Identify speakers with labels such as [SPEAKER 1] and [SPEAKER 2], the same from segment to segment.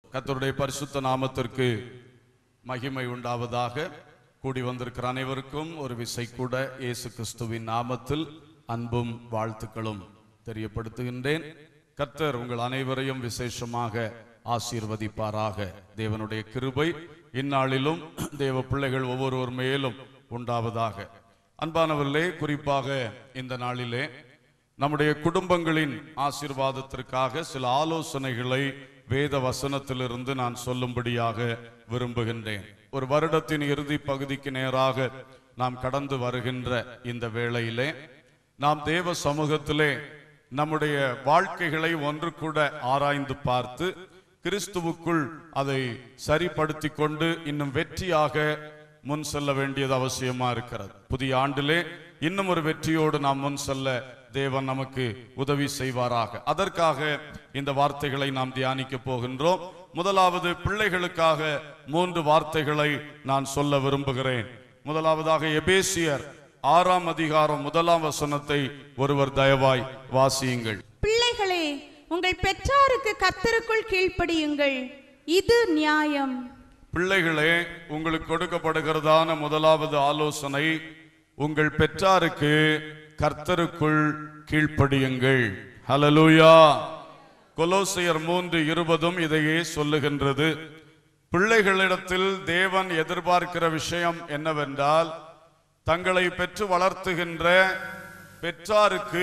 [SPEAKER 1] கர்த்தருடைய பரிசுத்த நாமத்திற்கு மகிமை உண்டாவதாக கூடி வந்திருக்கிற அனைவருக்கும் ஒரு விசை கூட இயேசு கிறிஸ்துவின் நாமத்தில் அன்பும் வாழ்த்துக்களும் தெரியப்படுத்துகின்றேன் கர்த்தர் உங்கள் அனைவரையும் விசேஷமாக ஆசீர்வதிப்பாராக தேவனுடைய கிருபை இந்நாளிலும் தேவ பிள்ளைகள் ஒவ்வொருவர் மேலும் உண்டாவதாக அன்பானவர்களே குறிப்பாக இந்த நாளிலே நம்முடைய குடும்பங்களின் ஆசீர்வாதத்திற்காக சில ஆலோசனைகளை வேத வசனத்திலிருந்து நான் சொல்லும்படியாக விரும்புகின்றேன் ஒரு வருடத்தின் இறுதி பகுதிக்கு நேராக நாம் கடந்து வருகின்ற இந்த வேளையிலே நாம் தேவ சமூகத்திலே நம்முடைய வாழ்க்கைகளை ஒன்று கூட ஆராய்ந்து பார்த்து கிறிஸ்துவுக்குள் அதை சரிப்படுத்தி கொண்டு இன்னும் வெற்றியாக முன் செல்ல வேண்டியது அவசியமா இருக்கிறது புதிய ஆண்டிலே இன்னும் ஒரு வெற்றியோடு நாம் முன் செல்ல தேவன் நமக்கு உதவி செய்வாராக அதற்காக இந்த வார்த்தைகளை நாம் தியானிக்க போகின்றோம் முதலாவது பிள்ளைகளுக்காக மூன்று வார்த்தைகளை நான் சொல்ல விரும்புகிறேன் முதலாவதாக எபேசியர் ஆறாம் அதிகாரம் முதலாம் வசனத்தை ஒருவர் தயவாய் வாசியுங்கள்
[SPEAKER 2] பிள்ளைகளே உங்கள் பெற்றாருக்கு கர்த்தருக்குள் கீழ்ப்படியுங்கள் இது நியாயம்
[SPEAKER 1] பிள்ளைகளே உங்களுக்கு கொடுக்கப்படுகிறதான முதலாவது ஆலோசனை உங்கள் பெற்றாருக்கு கர்த்தருக்குள் கீழ்ப்படியுங்கள் ஹalleluya கொலோசையர் மூன்று இருபதும் இதையே சொல்லுகின்றது பிள்ளைகளிடத்தில் தேவன் எதிர்பார்க்கிற விஷயம் என்னவென்றால் தங்களை பெற்று வளர்த்துகின்ற பெற்றாருக்கு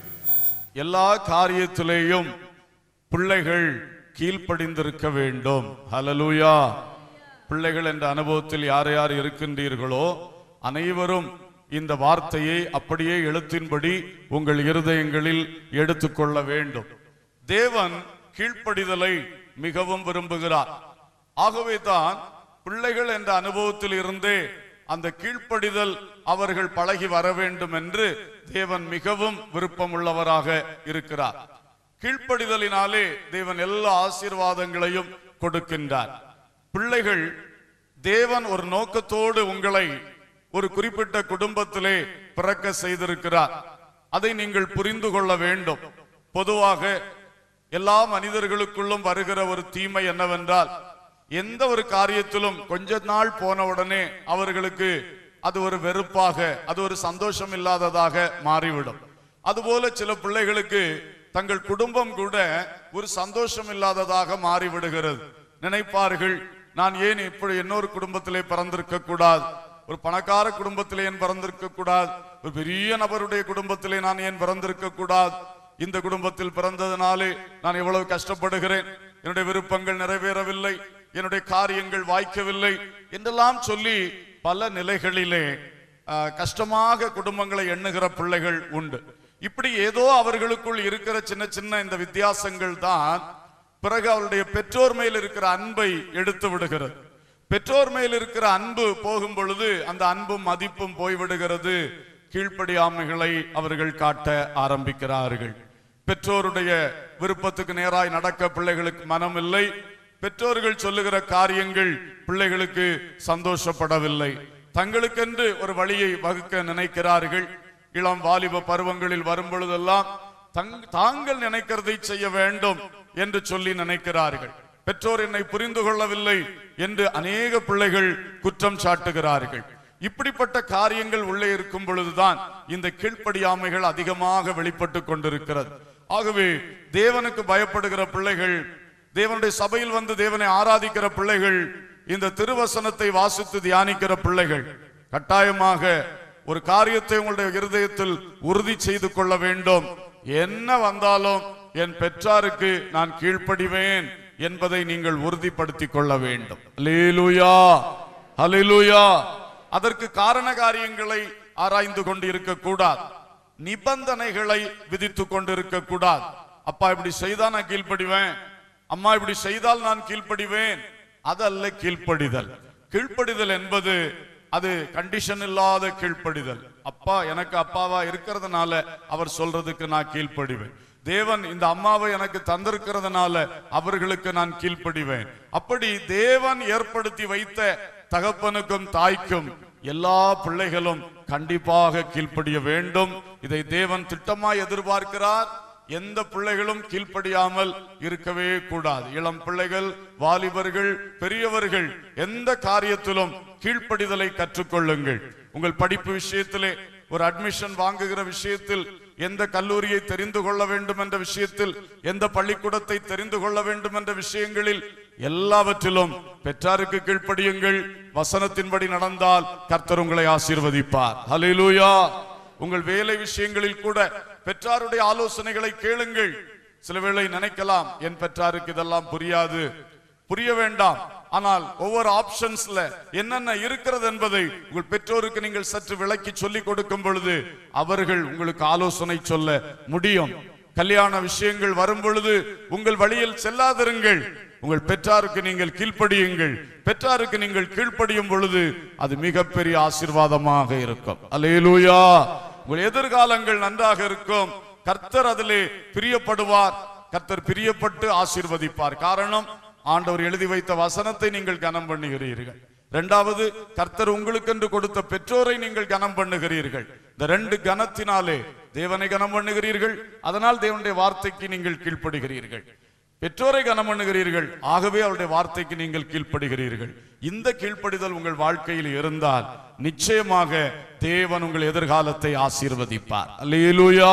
[SPEAKER 1] எல்லா காரியத்திலேயும் பிள்ளைகள் கீழ்ப்படிந்திருக்க வேண்டும் ஹalleluya பிள்ளைகள் என்ற அனுபவத்தில் யார் யார் இருக்கின்றீர்களோ அனைவரும் இந்த வார்த்தையை அப்படியே எழுத்தின்படி உங்கள் இருதயங்களில் எடுத்துக்கொள்ள வேண்டும் தேவன் கீழ்ப்படிதலை மிகவும் விரும்புகிறார் ஆகவே தான் பிள்ளைகள் என்ற அனுபவத்தில் இருந்தே அந்த கீழ்ப்படிதல் அவர்கள் பழகி வர வேண்டும் என்று தேவன் மிகவும் விருப்பமுள்ளவராக இருக்கிறார் கீழ்ப்படிதலினாலே தேவன் எல்லா ஆசீர்வாதங்களையும் கொடுக்கின்றார் பிள்ளைகள் தேவன் ஒரு நோக்கத்தோடு உங்களை ஒரு குறிப்பிட்ட குடும்பத்திலே பிறக்க செய்திருக்கிறார் அதை நீங்கள் புரிந்து கொள்ள வேண்டும் பொதுவாக எல்லா மனிதர்களுக்குள்ளும் வருகிற ஒரு தீமை என்னவென்றால் எந்த ஒரு காரியத்திலும் கொஞ்ச நாள் போன உடனே அவர்களுக்கு அது ஒரு வெறுப்பாக அது ஒரு சந்தோஷம் இல்லாததாக மாறிவிடும் அதுபோல சில பிள்ளைகளுக்கு தங்கள் குடும்பம் கூட ஒரு சந்தோஷம் இல்லாததாக மாறிவிடுகிறது நினைப்பார்கள் நான் ஏன் இப்படி இன்னொரு குடும்பத்திலே பிறந்திருக்க கூடாது ஒரு பணக்கார குடும்பத்திலே ஏன் பிறந்திருக்க கூடாது ஒரு பெரிய நபருடைய குடும்பத்திலே நான் ஏன் பிறந்திருக்க கூடாது இந்த குடும்பத்தில் பிறந்ததினாலே நான் எவ்வளவு கஷ்டப்படுகிறேன் என்னுடைய விருப்பங்கள் நிறைவேறவில்லை என்னுடைய காரியங்கள் வாய்க்கவில்லை என்றெல்லாம் சொல்லி பல நிலைகளிலே ஆஹ், கஷ்டமாக குடும்பங்களை எண்ணுகிற பிள்ளைகள் உண்டு இப்படி ஏதோ அவர்களுக்குள் இருக்கிற சின்ன சின்ன இந்த வித்தியாசங்கள் தான் பிறகு அவருடைய பெற்றோர் மேல் இருக்கிற அன்பை எடுத்து விடுகிறது பெற்றோர் மேல் இருக்கிற அன்பு போகும் பொழுது அந்த அன்பும் மதிப்பும் போய்விடுகிறது கீழ்ப்படியாமைகளை அவர்கள் காட்ட ஆரம்பிக்கிறார்கள் பெற்றோருடைய விருப்பத்துக்கு நேராய் நடக்க பிள்ளைகளுக்கு மனம் இல்லை பெற்றோர்கள் சொல்லுகிற காரியங்கள் பிள்ளைகளுக்கு சந்தோஷப்படவில்லை தங்களுக்கென்று ஒரு வழியை வகுக்க நினைக்கிறார்கள் இளம் வாலிப பருவங்களில் வரும் பொழுதெல்லாம் தங்- தாங்கள் நினைக்கிறதை செய்ய வேண்டும் என்று சொல்லி நினைக்கிறார்கள் பெற்றோர் என்னை புரிந்து கொள்ளவில்லை என்று அநேக பிள்ளைகள் குற்றம் சாட்டுகிறார்கள் இப்படிப்பட்ட காரியங்கள் உள்ளே இருக்கும் பொழுதுதான் இந்த கீழ்ப்படியாமைகள் அதிகமாக வெளிப்பட்டு கொண்டிருக்கிறது ஆகவே தேவனுக்கு பயப்படுகிற பிள்ளைகள் தேவனுடைய சபையில் வந்து தேவனை ஆராதிக்கிற பிள்ளைகள் இந்த திருவசனத்தை வாசித்து தியானிக்கிற பிள்ளைகள் கட்டாயமாக ஒரு காரியத்தை உங்களுடைய இருதயத்தில் உறுதி செய்து கொள்ள வேண்டும் என்ன வந்தாலும் என் பெற்றாருக்கு நான் கீழ்ப்படிவேன் என்பதை நீங்கள் உறுதிப்படுத்திக் கொள்ள வேண்டும் அல்லேலூயா அல்லேலூயா அதற்கு காரண காரியங்களை ஆராய்ந்து கொண்டு இருக்கக்கூடாது நிபந்தனைகளை விதித்துக் கொண்டிருக்க கூடாது அப்பா இப்படி செய்தா நான் கீழ்ப்படிவேன் அம்மா இப்படி செய்தால் நான் கீழ்ப்படிவேன் அதல்ல கீழ்ப்படிதல் கீழ்ப்படிதல் என்பது அது கண்டிஷன் இல்லாத கீழ்ப்படிதல் அப்பா எனக்கு அப்பாவா இருக்கிறதுனால அவர் சொல்றதுக்கு நான் கீழ்ப்படிவேன் தேவன் இந்த அம்மாவை எனக்கு தந்திருக்கிறதுனால அவர்களுக்கு நான் கீழ்ப்படிவேன் அப்படி தேவன் ஏற்படுத்தி வைத்த தகப்பனுக்கும் தாய்க்கும் எல்லா பிள்ளைகளும் கண்டிப்பாக கீழ்ப்படிய வேண்டும் இதை தேவன் திட்டமாய் எதிர்பார்க்கிறார் எந்த பிள்ளைகளும் கீழ்ப்படியாமல் இருக்கவே கூடாது இளம் பிள்ளைகள் வாலிபர்கள் பெரியவர்கள் எந்த காரியத்திலும் கீழ்ப்படிதலை கற்றுக்கொள்ளுங்கள் உங்கள் படிப்பு விஷயத்திலே ஒரு அட்மிஷன் வாங்குகிற விஷயத்தில் எந்த கல்லூரியை தெரிந்து கொள்ள வேண்டும் என்ற விஷயத்தில் எந்த பள்ளிக்கூடத்தை தெரிந்து கொள்ள வேண்டும் என்ற விஷயங்களில் எல்லாவற்றிலும் பெற்றாருக்கு கீழ்ப்படியுங்கள் வசனத்தின்படி நடந்தால் கர்த்தர் உங்களை ஆசீர்வதிப்பார் ஹalleluya உங்கள் வேலை விஷயங்களில் கூட பெற்றாருடைய ஆலோசனைகளை கேளுங்கள் சில வேளை நினைக்கலாம் என் பெற்றாருக்கு இதெல்லாம் புரியாது புரிய வேண்டாம் ஆனால் ஒவ்வொரு ஆப்ஷன்ஸ்ல என்னென்ன இருக்கிறது என்பதை உங்கள் பெற்றோருக்கு நீங்கள் சற்று விளக்கி சொல்லிக் கொடுக்கும் பொழுது அவர்கள் உங்களுக்கு ஆலோசனை சொல்ல முடியும் கல்யாண விஷயங்கள் வரும் பொழுது உங்கள் வழியில் செல்லாதிருங்கள் உங்கள் பெற்றாருக்கு நீங்கள் கீழ்ப்படியுங்கள் பெற்றாருக்கு நீங்கள் கீழ்ப்படியும் பொழுது அது மிகப்பெரிய ஆசீர்வாதமாக இருக்கும் அல்லேலூயா உங்கள் எதிர்காலங்கள் நன்றாக இருக்கும் கர்த்தர் அதிலே பிரியப்படுவார் கர்த்தர் பிரியப்பட்டு ஆசீர்வதிப்பார் காரணம் ஆண்டவர் எழுதி வைத்த வசனத்தை நீங்கள் கனம் பண்ணுகிறீர்கள் இரண்டாவது கர்த்தர் உங்களுக்கென்று கொடுத்த பெற்றோரை நீங்கள் கனம் பண்ணுகிறீர்கள் இந்த ரெண்டு கனத்தினாலே தேவனை கனம் பண்ணுகிறீர்கள் அதனால் தேவனுடைய வார்த்தைக்கு நீங்கள் கீழ்ப்படுகிறீர்கள் பெற்றோரை கனம் பண்ணுகிறீர்கள் ஆகவே அவருடைய வார்த்தைக்கு நீங்கள் கீழ்ப்படுகிறீர்கள் இந்த கீழ்ப்படிதல் உங்கள் வாழ்க்கையில் இருந்தால் நிச்சயமாக தேவன் உங்கள் எதிர்காலத்தை ஆசீர்வதிப்பார் அல்லேலூயா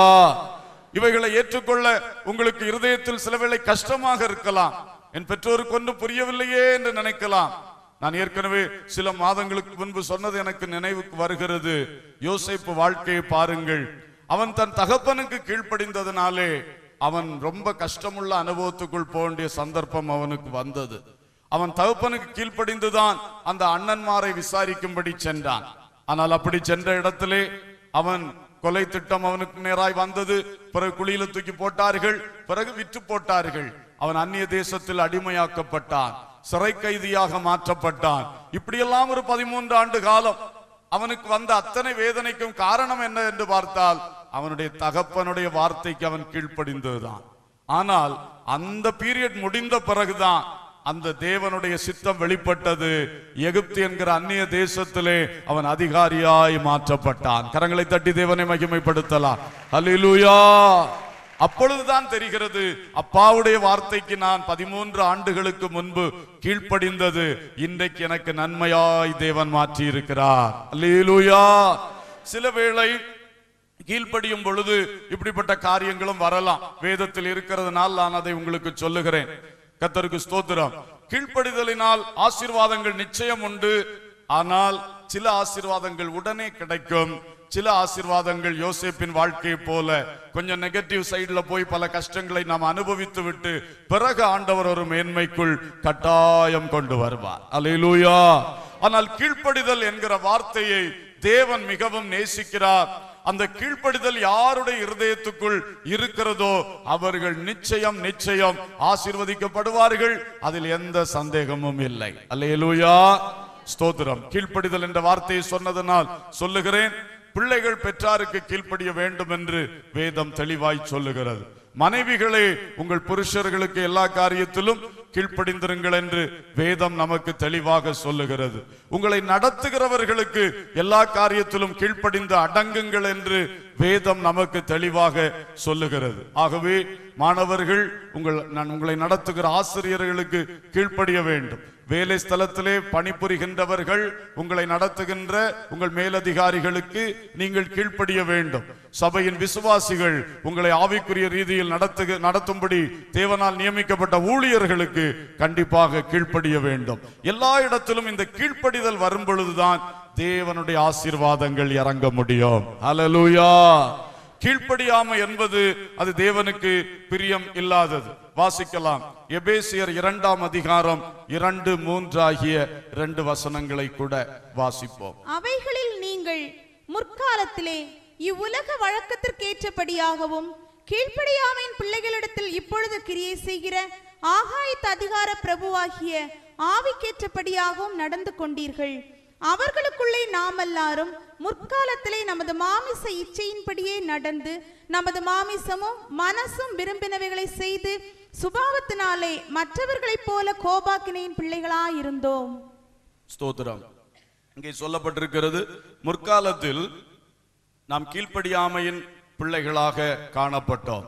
[SPEAKER 1] இவைகளை ஏற்றுக்கொள்ள உங்களுக்கு இருதயத்தில் சில வேளை கஷ்டமாக இருக்கலாம் என் பெற்றோருக்கு ஒன்றும் புரியவில்லையே என்று நினைக்கலாம் நான் ஏற்கனவே சில மாதங்களுக்கு முன்பு சொன்னது எனக்கு நினைவுக்கு வருகிறது யோசேப்பு வாழ்க்கையை பாருங்கள் அவன் தன் தகப்பனுக்கு கீழ்ப்படிந்ததினாலே அவன் ரொம்ப கஷ்டமுள்ள அனுபவத்துக்குள் போக வேண்டிய சந்தர்ப்பம் அவனுக்கு வந்தது அவன் தகப்பனுக்கு கீழ்ப்படிந்துதான் அந்த அண்ணன்மாரை விசாரிக்கும்படி சென்றான் ஆனால் அப்படி சென்ற இடத்திலே அவன் கொலை திட்டம் அவனுக்கு நேராய் வந்தது பிறகு குழியில தூக்கி போட்டார்கள் பிறகு விற்று போட்டார்கள் அவன் அந்நிய தேசத்தில் அடிமையாக்கப்பட்டான் சிறை கைதியாக மாற்றப்பட்டான் இப்படியெல்லாம் ஒரு பதிமூன்று ஆண்டு காலம் அவனுக்கு வந்த அத்தனை வேதனைக்கும் காரணம் என்ன என்று பார்த்தால் அவனுடைய தகப்பனுடைய வார்த்தைக்கு அவன் கீழ்ப்படிந்ததுதான் ஆனால் அந்த பீரியட் முடிந்த பிறகுதான் அந்த தேவனுடைய சித்தம் வெளிப்பட்டது எகிப்து என்கிற அந்நிய தேசத்திலே அவன் அதிகாரியாய் மாற்றப்பட்டான் கரங்களை தட்டி தேவனை மகிமைப்படுத்தலாம் அல்லேலூயா அப்பொழுதுதான் தெரிகிறது அப்பாவுடைய வார்த்தைக்கு நான் பதிமூன்று ஆண்டுகளுக்கு முன்பு கீழ்ப்படிந்தது இன்றைக்கு எனக்கு நன்மையாய் தேவன் மாற்றி இருக்கிறார் அல்லேலூயா சில வேளை கீழ்ப்படியும் பொழுது இப்படிப்பட்ட காரியங்களும் வரலாம் வேதத்தில் இருக்கிறதுனால் நான் அதை உங்களுக்கு சொல்லுகிறேன் கத்தருக்கு ஸ்தோத்திரம் கீழ்ப்படிதலினால் ஆசீர்வாதங்கள் நிச்சயம் உண்டு ஆனால் சில ஆசீர்வாதங்கள் உடனே கிடைக்கும் சில ஆசீர்வாதங்கள் யோசேப்பின் வாழ்க்கையை போல கொஞ்சம் நெகட்டிவ் சைடுல போய் பல கஷ்டங்களை நாம் அனுபவித்து விட்டு பிறகு ஆண்டவர் ஒரு மேன்மைக்குள் கட்டாயம் கொண்டு வருவார் அல்லேலூயா ஆனால் கீழ்ப்படிதல் என்கிற வார்த்தையை தேவன் மிகவும் நேசிக்கிறார் அந்த கீழ்ப்படிதல் யாருடைய இருதயத்துக்குள் இருக்கிறதோ அவர்கள் நிச்சயம் நிச்சயம் ஆசீர்வதிக்கப்படுவார்கள் அதில் எந்த சந்தேகமும் இல்லை அல்லேலூயா ஸ்தோத்திரம் கீழ்ப்படிதல் என்ற வார்த்தையை சொன்னதனால் சொல்லுகிறேன் பிள்ளைகள் பெற்றாருக்கு கீழ்ப்படிய வேண்டும் என்று வேதம் தெளிவாய் சொல்லுகிறது மனைவிகளே உங்கள் புருஷர்களுக்கு எல்லா காரியத்திலும் கீழ்ப்படிந்திருங்கள் என்று வேதம் நமக்கு தெளிவாக சொல்லுகிறது உங்களை நடத்துகிறவர்களுக்கு எல்லா காரியத்திலும் கீழ்ப்படிந்து அடங்குங்கள் என்று வேதம் நமக்கு தெளிவாக சொல்லுகிறது ஆகவே மாணவர்கள் உங்கள் நான் உங்களை நடத்துகிற ஆசிரியர்களுக்கு கீழ்ப்படிய வேண்டும் வேலை ஸ்தலத்திலே பணிபுரிகின்றவர்கள் உங்களை நடத்துகின்ற உங்கள் மேலதிகாரிகளுக்கு நீங்கள் கீழ்ப்படிய வேண்டும் சபையின் விசுவாசிகள் உங்களை ஆவிக்குரிய ரீதியில் நடத்துக நடத்தும்படி தேவனால் நியமிக்கப்பட்ட ஊழியர்களுக்கு கண்டிப்பாக கீழ்ப்படிய வேண்டும் எல்லா இடத்திலும் இந்த கீழ்ப்படிதல் வரும் பொழுதுதான் தேவனுடைய ஆசீர்வாதங்கள் இறங்க முடியும் ஹalleluya கீழ்ப்படியாமை என்பது அது தேவனுக்கு பிரியம் இல்லாதது வாசிக்கலாம் எபேசியர் இரண்டாம் அதிகாரம் இரண்டு மூன்று ஆகிய இரண்டு வசனங்களை கூட வாசிப்போம்
[SPEAKER 2] அவைகளில் நீங்கள் முற்காலத்திலே இவ்வுலக வழக்கத்திற்கேற்றபடியாகவும் கீழ்ப்படியாமையின் பிள்ளைகளிடத்தில் இப்பொழுது கிரியை செய்கிற ஆகாயத்து அதிகார பிரபுவாகிய ஆவிக்கேற்றபடியாகவும் நடந்து கொண்டீர்கள் அவர்களுக்குள்ளே நாம் எல்லாரும் முற்காலத்திலே நமது மாமிச இச்சையின்படியே நடந்து நமது மாமிசமும் மனசும் விரும்பினவைகளை செய்து சுபாவத்தினாலே மற்றவர்களைப் போல கோபாக்கினையின் பிள்ளைகளாயிருந்தோம்
[SPEAKER 1] ஸ்தோத்திரம் இங்கே சொல்லப்பட்டிருக்கிறது முற்காலத்தில் நாம் கீழ்ப்படியாமையின் பிள்ளைகளாக காணப்பட்டோம்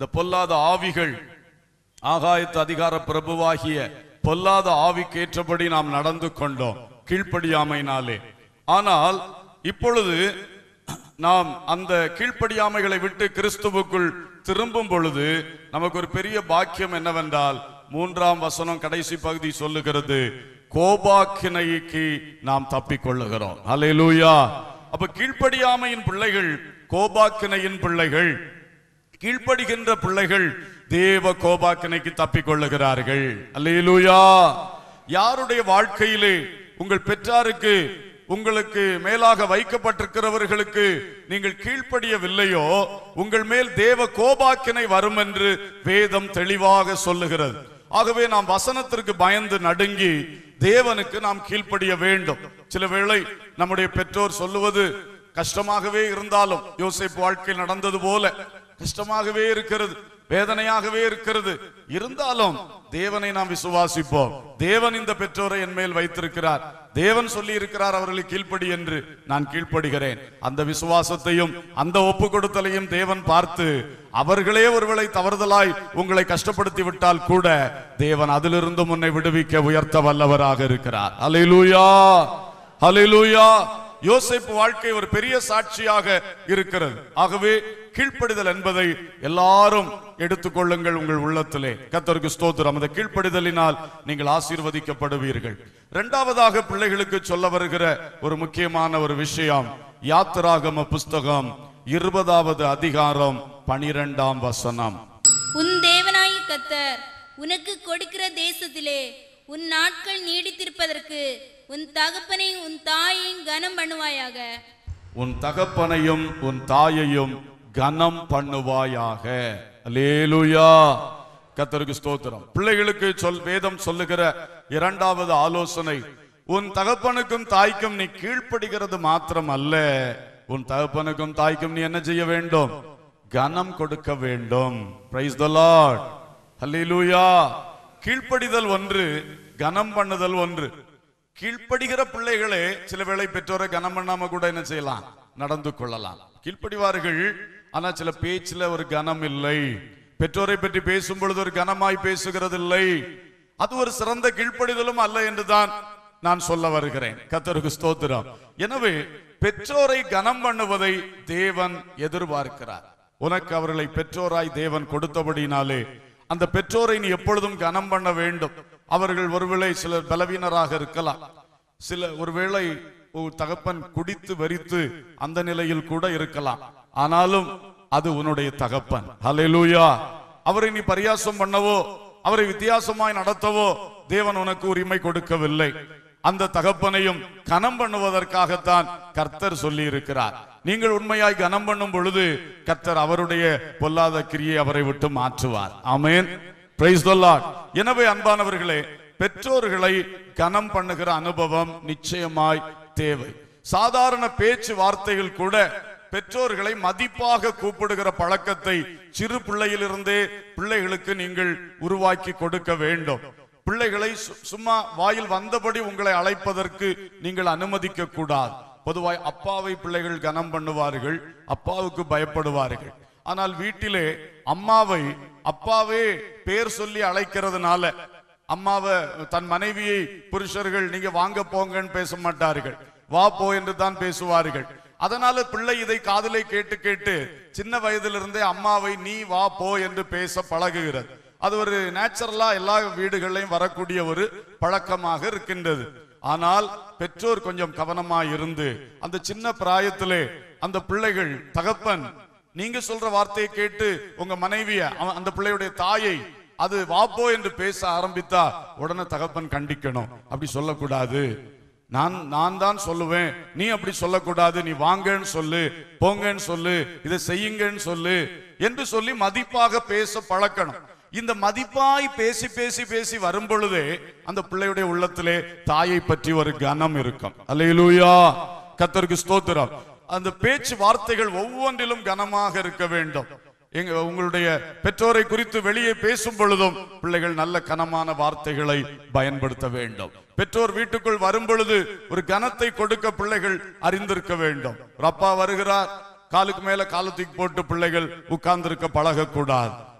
[SPEAKER 1] இந்த பொல்லாத ஆவிகள் ஆகாயத்து அதிகார பிரபுவாகிய பொல்லாத ஆவிக்கேற்றபடி நாம் நடந்து கொண்டோம் கீழ்ப்படியாமையினாலே ஆனால் இப்பொழுது நாம் அந்த கீழ்ப்படியாமைகளை விட்டு கிறிஸ்துவுக்குள் திரும்பும் பொழுது நமக்கு ஒரு பெரிய பாக்கியம் என்னவென்றால் மூன்றாம் வசனம் கடைசி பகுதி சொல்லுகிறது கோபாக்கினைக்கு நாம் தப்பிக்கொள்ளுகிறோம் அல்லேலூயா அப்ப கீழ்ப்படியாமையின் பிள்ளைகள் கோபாக்கினையின் பிள்ளைகள் கீழ்ப்படுகின்ற பிள்ளைகள் தேவ கோபாக்கினைக்கு தப்பிக்கொள்ளுகிறார்கள் அல்லேலூயா யாருடைய வாழ்க்கையிலே உங்கள் பெற்றாருக்கு உங்களுக்கு மேலாக வைக்கப்பட்டிருக்கிறவர்களுக்கு நீங்கள் கீழ்ப்படியவில்லையோ உங்கள் மேல் தேவ கோபாக்கினை வரும் என்று வேதம் தெளிவாக சொல்லுகிறது ஆகவே நாம் வசனத்திற்கு பயந்து நடுங்கி தேவனுக்கு நாம் கீழ்ப்படிய வேண்டும் சில வேளை நம்முடைய பெற்றோர் சொல்லுவது கஷ்டமாகவே இருந்தாலும் யோசேப்பு வாழ்க்கையில் நடந்தது போல கஷ்டமாகவே இருக்கிறது வேதனையாகவே இருக்கிறது இருந்தாலும் தேவனை நாம் விசுவாசிப்போம் தேவன் இந்த பெற்றோரை என் மேல் வைத்திருக்கிறார் தேவன் சொல்லி இருக்கிறார் அவர்களை கீழ்ப்படி என்று நான் கீழ்ப்படுகிறேன் அந்த விசுவாசத்தையும் அந்த ஒப்பு கொடுத்தலையும் தேவன் பார்த்து அவர்களே ஒருவேளை தவறுதலாய் உங்களை கஷ்டப்படுத்தி விட்டால் கூட தேவன் அதிலிருந்து உன்னை விடுவிக்க உயர்த்த வல்லவராக இருக்கிறார் அலையிலூயா அலையிலூயா யோசேப்பு வாழ்க்கை ஒரு பெரிய சாட்சியாக இருக்கிறது ஆகவே கீழ்ப்படிதல் என்பதை எல்லாரும் எடுத்துக்கொள்ளுங்கள் உங்கள் உள்ளத்திலே கத்தருக்கு ஸ்தோத்திரம் அந்த கீழ்ப்படிதலினால் நீங்கள் ஆசீர்வதிக்கப்படுவீர்கள் இரண்டாவதாக பிள்ளைகளுக்கு சொல்ல வருகிற ஒரு முக்கியமான ஒரு விஷயம் யாத்திராகம புஸ்தகம் இருபதாவது அதிகாரம் பனிரெண்டாம் வசனம்
[SPEAKER 3] உன் தேவனாய கத்தர் உனக்கு கொடுக்கிற தேசத்திலே உன் நாட்கள் நீடித்திருப்பதற்கு உன் தகப்பனை உன் தாயையும் கனம் பண்ணுவாயாக
[SPEAKER 1] உன் தகப்பனையும் உன் தாயையும் கனம் பண்ணுவாயாக அல்லேலூயா கத்தருக்கு ஸ்தோத்திரம் பிள்ளைகளுக்கு சொல் வேதம் சொல்லுகிற இரண்டாவது ஆலோசனை உன் தகப்பனுக்கும் தாய்க்கும் நீ கீழ்ப்படுகிறது மாத்திரம் அல்ல உன் தகப்பனுக்கும் தாய்க்கும் நீ என்ன செய்ய வேண்டும் கனம் கொடுக்க வேண்டும் பிரைஸ் த லார்ட் அல்லேலூயா கீழ்ப்படிதல் ஒன்று கனம் பண்ணுதல் ஒன்று கீழ்ப்படுகிற பிள்ளைகளே சில வேளை பெற்றோரை கனம் பண்ணாம கூட என்ன செய்யலாம் நடந்து கொள்ளலாம் கீழ்ப்படிவார்கள் ஆனா சில பேச்சுல ஒரு கனம் இல்லை பெற்றோரை பற்றி பேசும் பொழுது ஒரு கனமாய் பேசுகிறது இல்லை அது ஒரு சிறந்த கீழ்ப்படிதலும் அல்ல என்றுதான் நான் சொல்ல வருகிறேன் கத்தருக்கு ஸ்தோத்திரம் எனவே பெற்றோரை கனம் பண்ணுவதை தேவன் எதிர்பார்க்கிறார் உனக்கு அவர்களை பெற்றோராய் தேவன் கொடுத்தபடினாலே அந்த பெற்றோரை நீ எப்பொழுதும் கனம் பண்ண வேண்டும் அவர்கள் ஒருவேளை சிலர் பலவீனராக இருக்கலாம் சில ஒருவேளை ஒரு தகப்பன் குடித்து வெறித்து அந்த நிலையில் கூட இருக்கலாம் ஆனாலும் அது உன்னுடைய தகப்பன் ஹalleluya அவரை நீ பரியாசம் பண்ணவோ அவரை வித்தியாசமாய் நடத்தவோ தேவன் உனக்கு உரிமை கொடுக்கவில்லை அந்த தகப்பனையும் கனம் பண்ணுவதற்காகத்தான் கர்த்தர் சொல்லி இருக்கிறார் நீங்கள் உண்மையாய் கனம் பண்ணும் பொழுது கர்த்தர் அவருடைய பொல்லாத கிரியை அவரை விட்டு மாற்றுவார் ஆமென் பிரைஸ் தி லார்ட் எனவே அன்பானவர்களே பெற்றோர்களை கனம் பண்ணுகிற அனுபவம் நிச்சயமாய் தேவை சாதாரண பேச்சு வார்த்தைகள் கூட பெற்றோர்களை மதிப்பாக கூப்பிடுகிற பழக்கத்தை சிறு பிள்ளையிலிருந்தே பிள்ளைகளுக்கு நீங்கள் உருவாக்கி கொடுக்க வேண்டும் பிள்ளைகளை சு- சும்மா வாயில் வந்தபடி உங்களை அழைப்பதற்கு நீங்கள் அனுமதிக்க கூடாது பொதுவாய் அப்பாவை பிள்ளைகள் கனம் பண்ணுவார்கள் அப்பாவுக்கு பயப்படுவார்கள் ஆனால் வீட்டிலே அம்மாவை அப்பாவே பேர் சொல்லி அழைக்கிறதுனால அம்மாவை தன் மனைவியை புருஷர்கள் நீங்க வாங்க போங்கன்னு பேச மாட்டார்கள் வா போ என்று தான் பேசுவார்கள் அதனால பிள்ளை இதை காதிலே கேட்டு கேட்டு சின்ன வயதிலிருந்தே அம்மாவை நீ வா போ என்று பேச பழகுகிறது அது ஒரு நேச்சுரலா எல்லா வீடுகளிலும் வரக்கூடிய ஒரு பழக்கமாக இருக்கின்றது ஆனால் பெற்றோர் கொஞ்சம் கவனமாய் இருந்து அந்த சின்ன பிராயத்திலே அந்த பிள்ளைகள் தகப்பன் நீங்க சொல்ற வார்த்தையை கேட்டு உங்க மனைவிய அவன் அந்த பிள்ளையுடைய தாயை அது வாப்போ என்று பேச ஆரம்பித்தா உடனே தகப்பன் கண்டிக்கணும் அப்படி சொல்லக்கூடாது நான் நான் தான் சொல்லுவேன் நீ அப்படி சொல்லக்கூடாது நீ வாங்கன்னு சொல்லு போங்கன்னு சொல்லு இதை செய்யுங்கன்னு சொல்லு என்று சொல்லி மதிப்பாக பேச பழக்கணும் இந்த மதிப்பாய் பேசி பேசி பேசி வரும் பொழுதே அந்த பிள்ளையுடைய உள்ளத்திலே தாயை பற்றி ஒரு கனம் இருக்கும் அல்லேலூயா கத்தருக்கு ஸ்தோத்திரம் அந்த பேச்சு வார்த்தைகள் ஒவ்வொன்றிலும் கனமாக இருக்க வேண்டும் எங்க உங்களுடைய பெற்றோரை குறித்து வெளியே பேசும் பொழுதும் பிள்ளைகள் நல்ல கனமான வார்த்தைகளை பயன்படுத்த வேண்டும் பெற்றோர் வீட்டுக்குள் வரும் பொழுது ஒரு கனத்தை கொடுக்க பிள்ளைகள் அறிந்திருக்க வேண்டும் ஒரு அப்பா வருகிறார் காலுக்கு மேல காலத்துக்கு போட்டு பிள்ளைகள் உட்கார்ந்திருக்க பழகக்கூடாது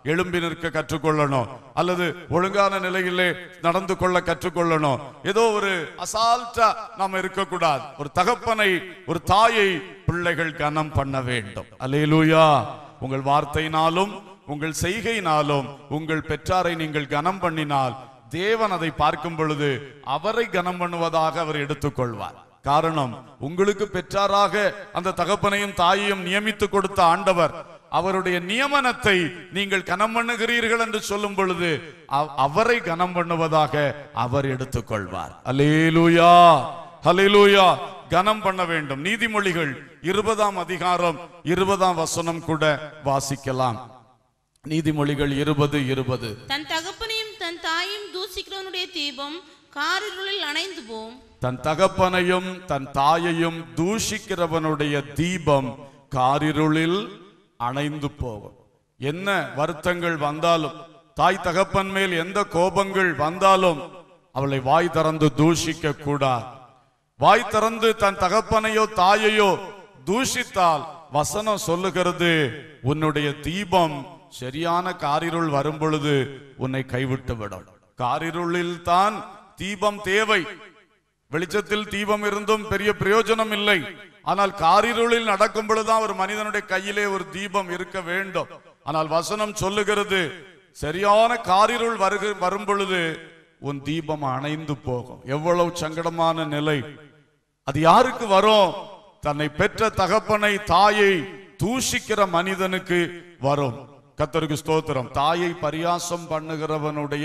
[SPEAKER 1] எழும்பி நிற்க கற்றுக்கொள்ளணும் அல்லது ஒழுங்கான நிலையிலே நடந்து கொள்ள கற்றுக்கொள்ளணும் ஏதோ ஒரு அசால்ட்டா நாம இருக்கக்கூடாது ஒரு தகப்பனை ஒரு தாயை பிள்ளைகள் கனம் பண்ண வேண்டும் அல்லேலூயா உங்கள் வார்த்தையினாலும் உங்கள் செய்கையினாலும் உங்கள் பெற்றாரை நீங்கள் கனம் பண்ணினால் தேவன் அதை பார்க்கும் பொழுது அவரை கனம் பண்ணுவதாக அவர் எடுத்துக்கொள்வார் காரணம் உங்களுக்கு பெற்றாராக அந்த தகப்பனையும் தாயையும் நியமித்து கொடுத்த ஆண்டவர் அவருடைய நியமனத்தை நீங்கள் கனம் பண்ணுகிறீர்கள் என்று சொல்லும் பொழுது அவ- அவரை கனம் பண்ணுவதாக அவர் எடுத்துக்கொள்வார் அல்லேலூயா ஹalleluya கனம் பண்ண வேண்டும் நீதிமொழிகள் இருபதாம் அதிகாரம் இருபதாம் வசனம் கூட வாசிக்கலாம் நீதிமொழிகள் இருபது இருபது
[SPEAKER 4] தன் தகப்பனையும் தன் தாயும் தூசிக்கிறவனுடைய தீபம் காரிருளில் அணைந்து போம்
[SPEAKER 1] தன் தகப்பனையும் தன் தாயையும் தூஷிக்கிறவனுடைய தீபம் காரிருளில் அணைந்து போகும் என்ன வருத்தங்கள் வந்தாலும் தாய் தகப்பன் மேல் எந்த கோபங்கள் வந்தாலும் அவளை வாய் திறந்து தூஷிக்க கூடாது வாய் திறந்து தன் தகப்பனையோ தாயையோ தூஷித்தால் வசனம் சொல்லுகிறது உன்னுடைய தீபம் சரியான காரிருள் வரும் பொழுது உன்னை கைவிட்டு விடும் காரிருளில் தான் தீபம் தேவை வெளிச்சத்தில் தீபம் இருந்தும் பெரிய பிரயோஜனம் இல்லை ஆனால் காரிருளில் நடக்கும் பொழுதுதான் ஒரு மனிதனுடைய கையிலே ஒரு தீபம் இருக்க வேண்டும் ஆனால் வசனம் சொல்லுகிறது சரியான காரிருள் வருக வரும் பொழுது உன் தீபம் அணைந்து போகும் எவ்வளவு சங்கடமான நிலை அது யாருக்கு வரும் தன்னை பெற்ற தகப்பனை தாயை தூஷிக்கிற மனிதனுக்கு வரும் கத்தருக்கு ஸ்தோத்திரம் தாயை பரியாசம் பண்ணுகிறவனுடைய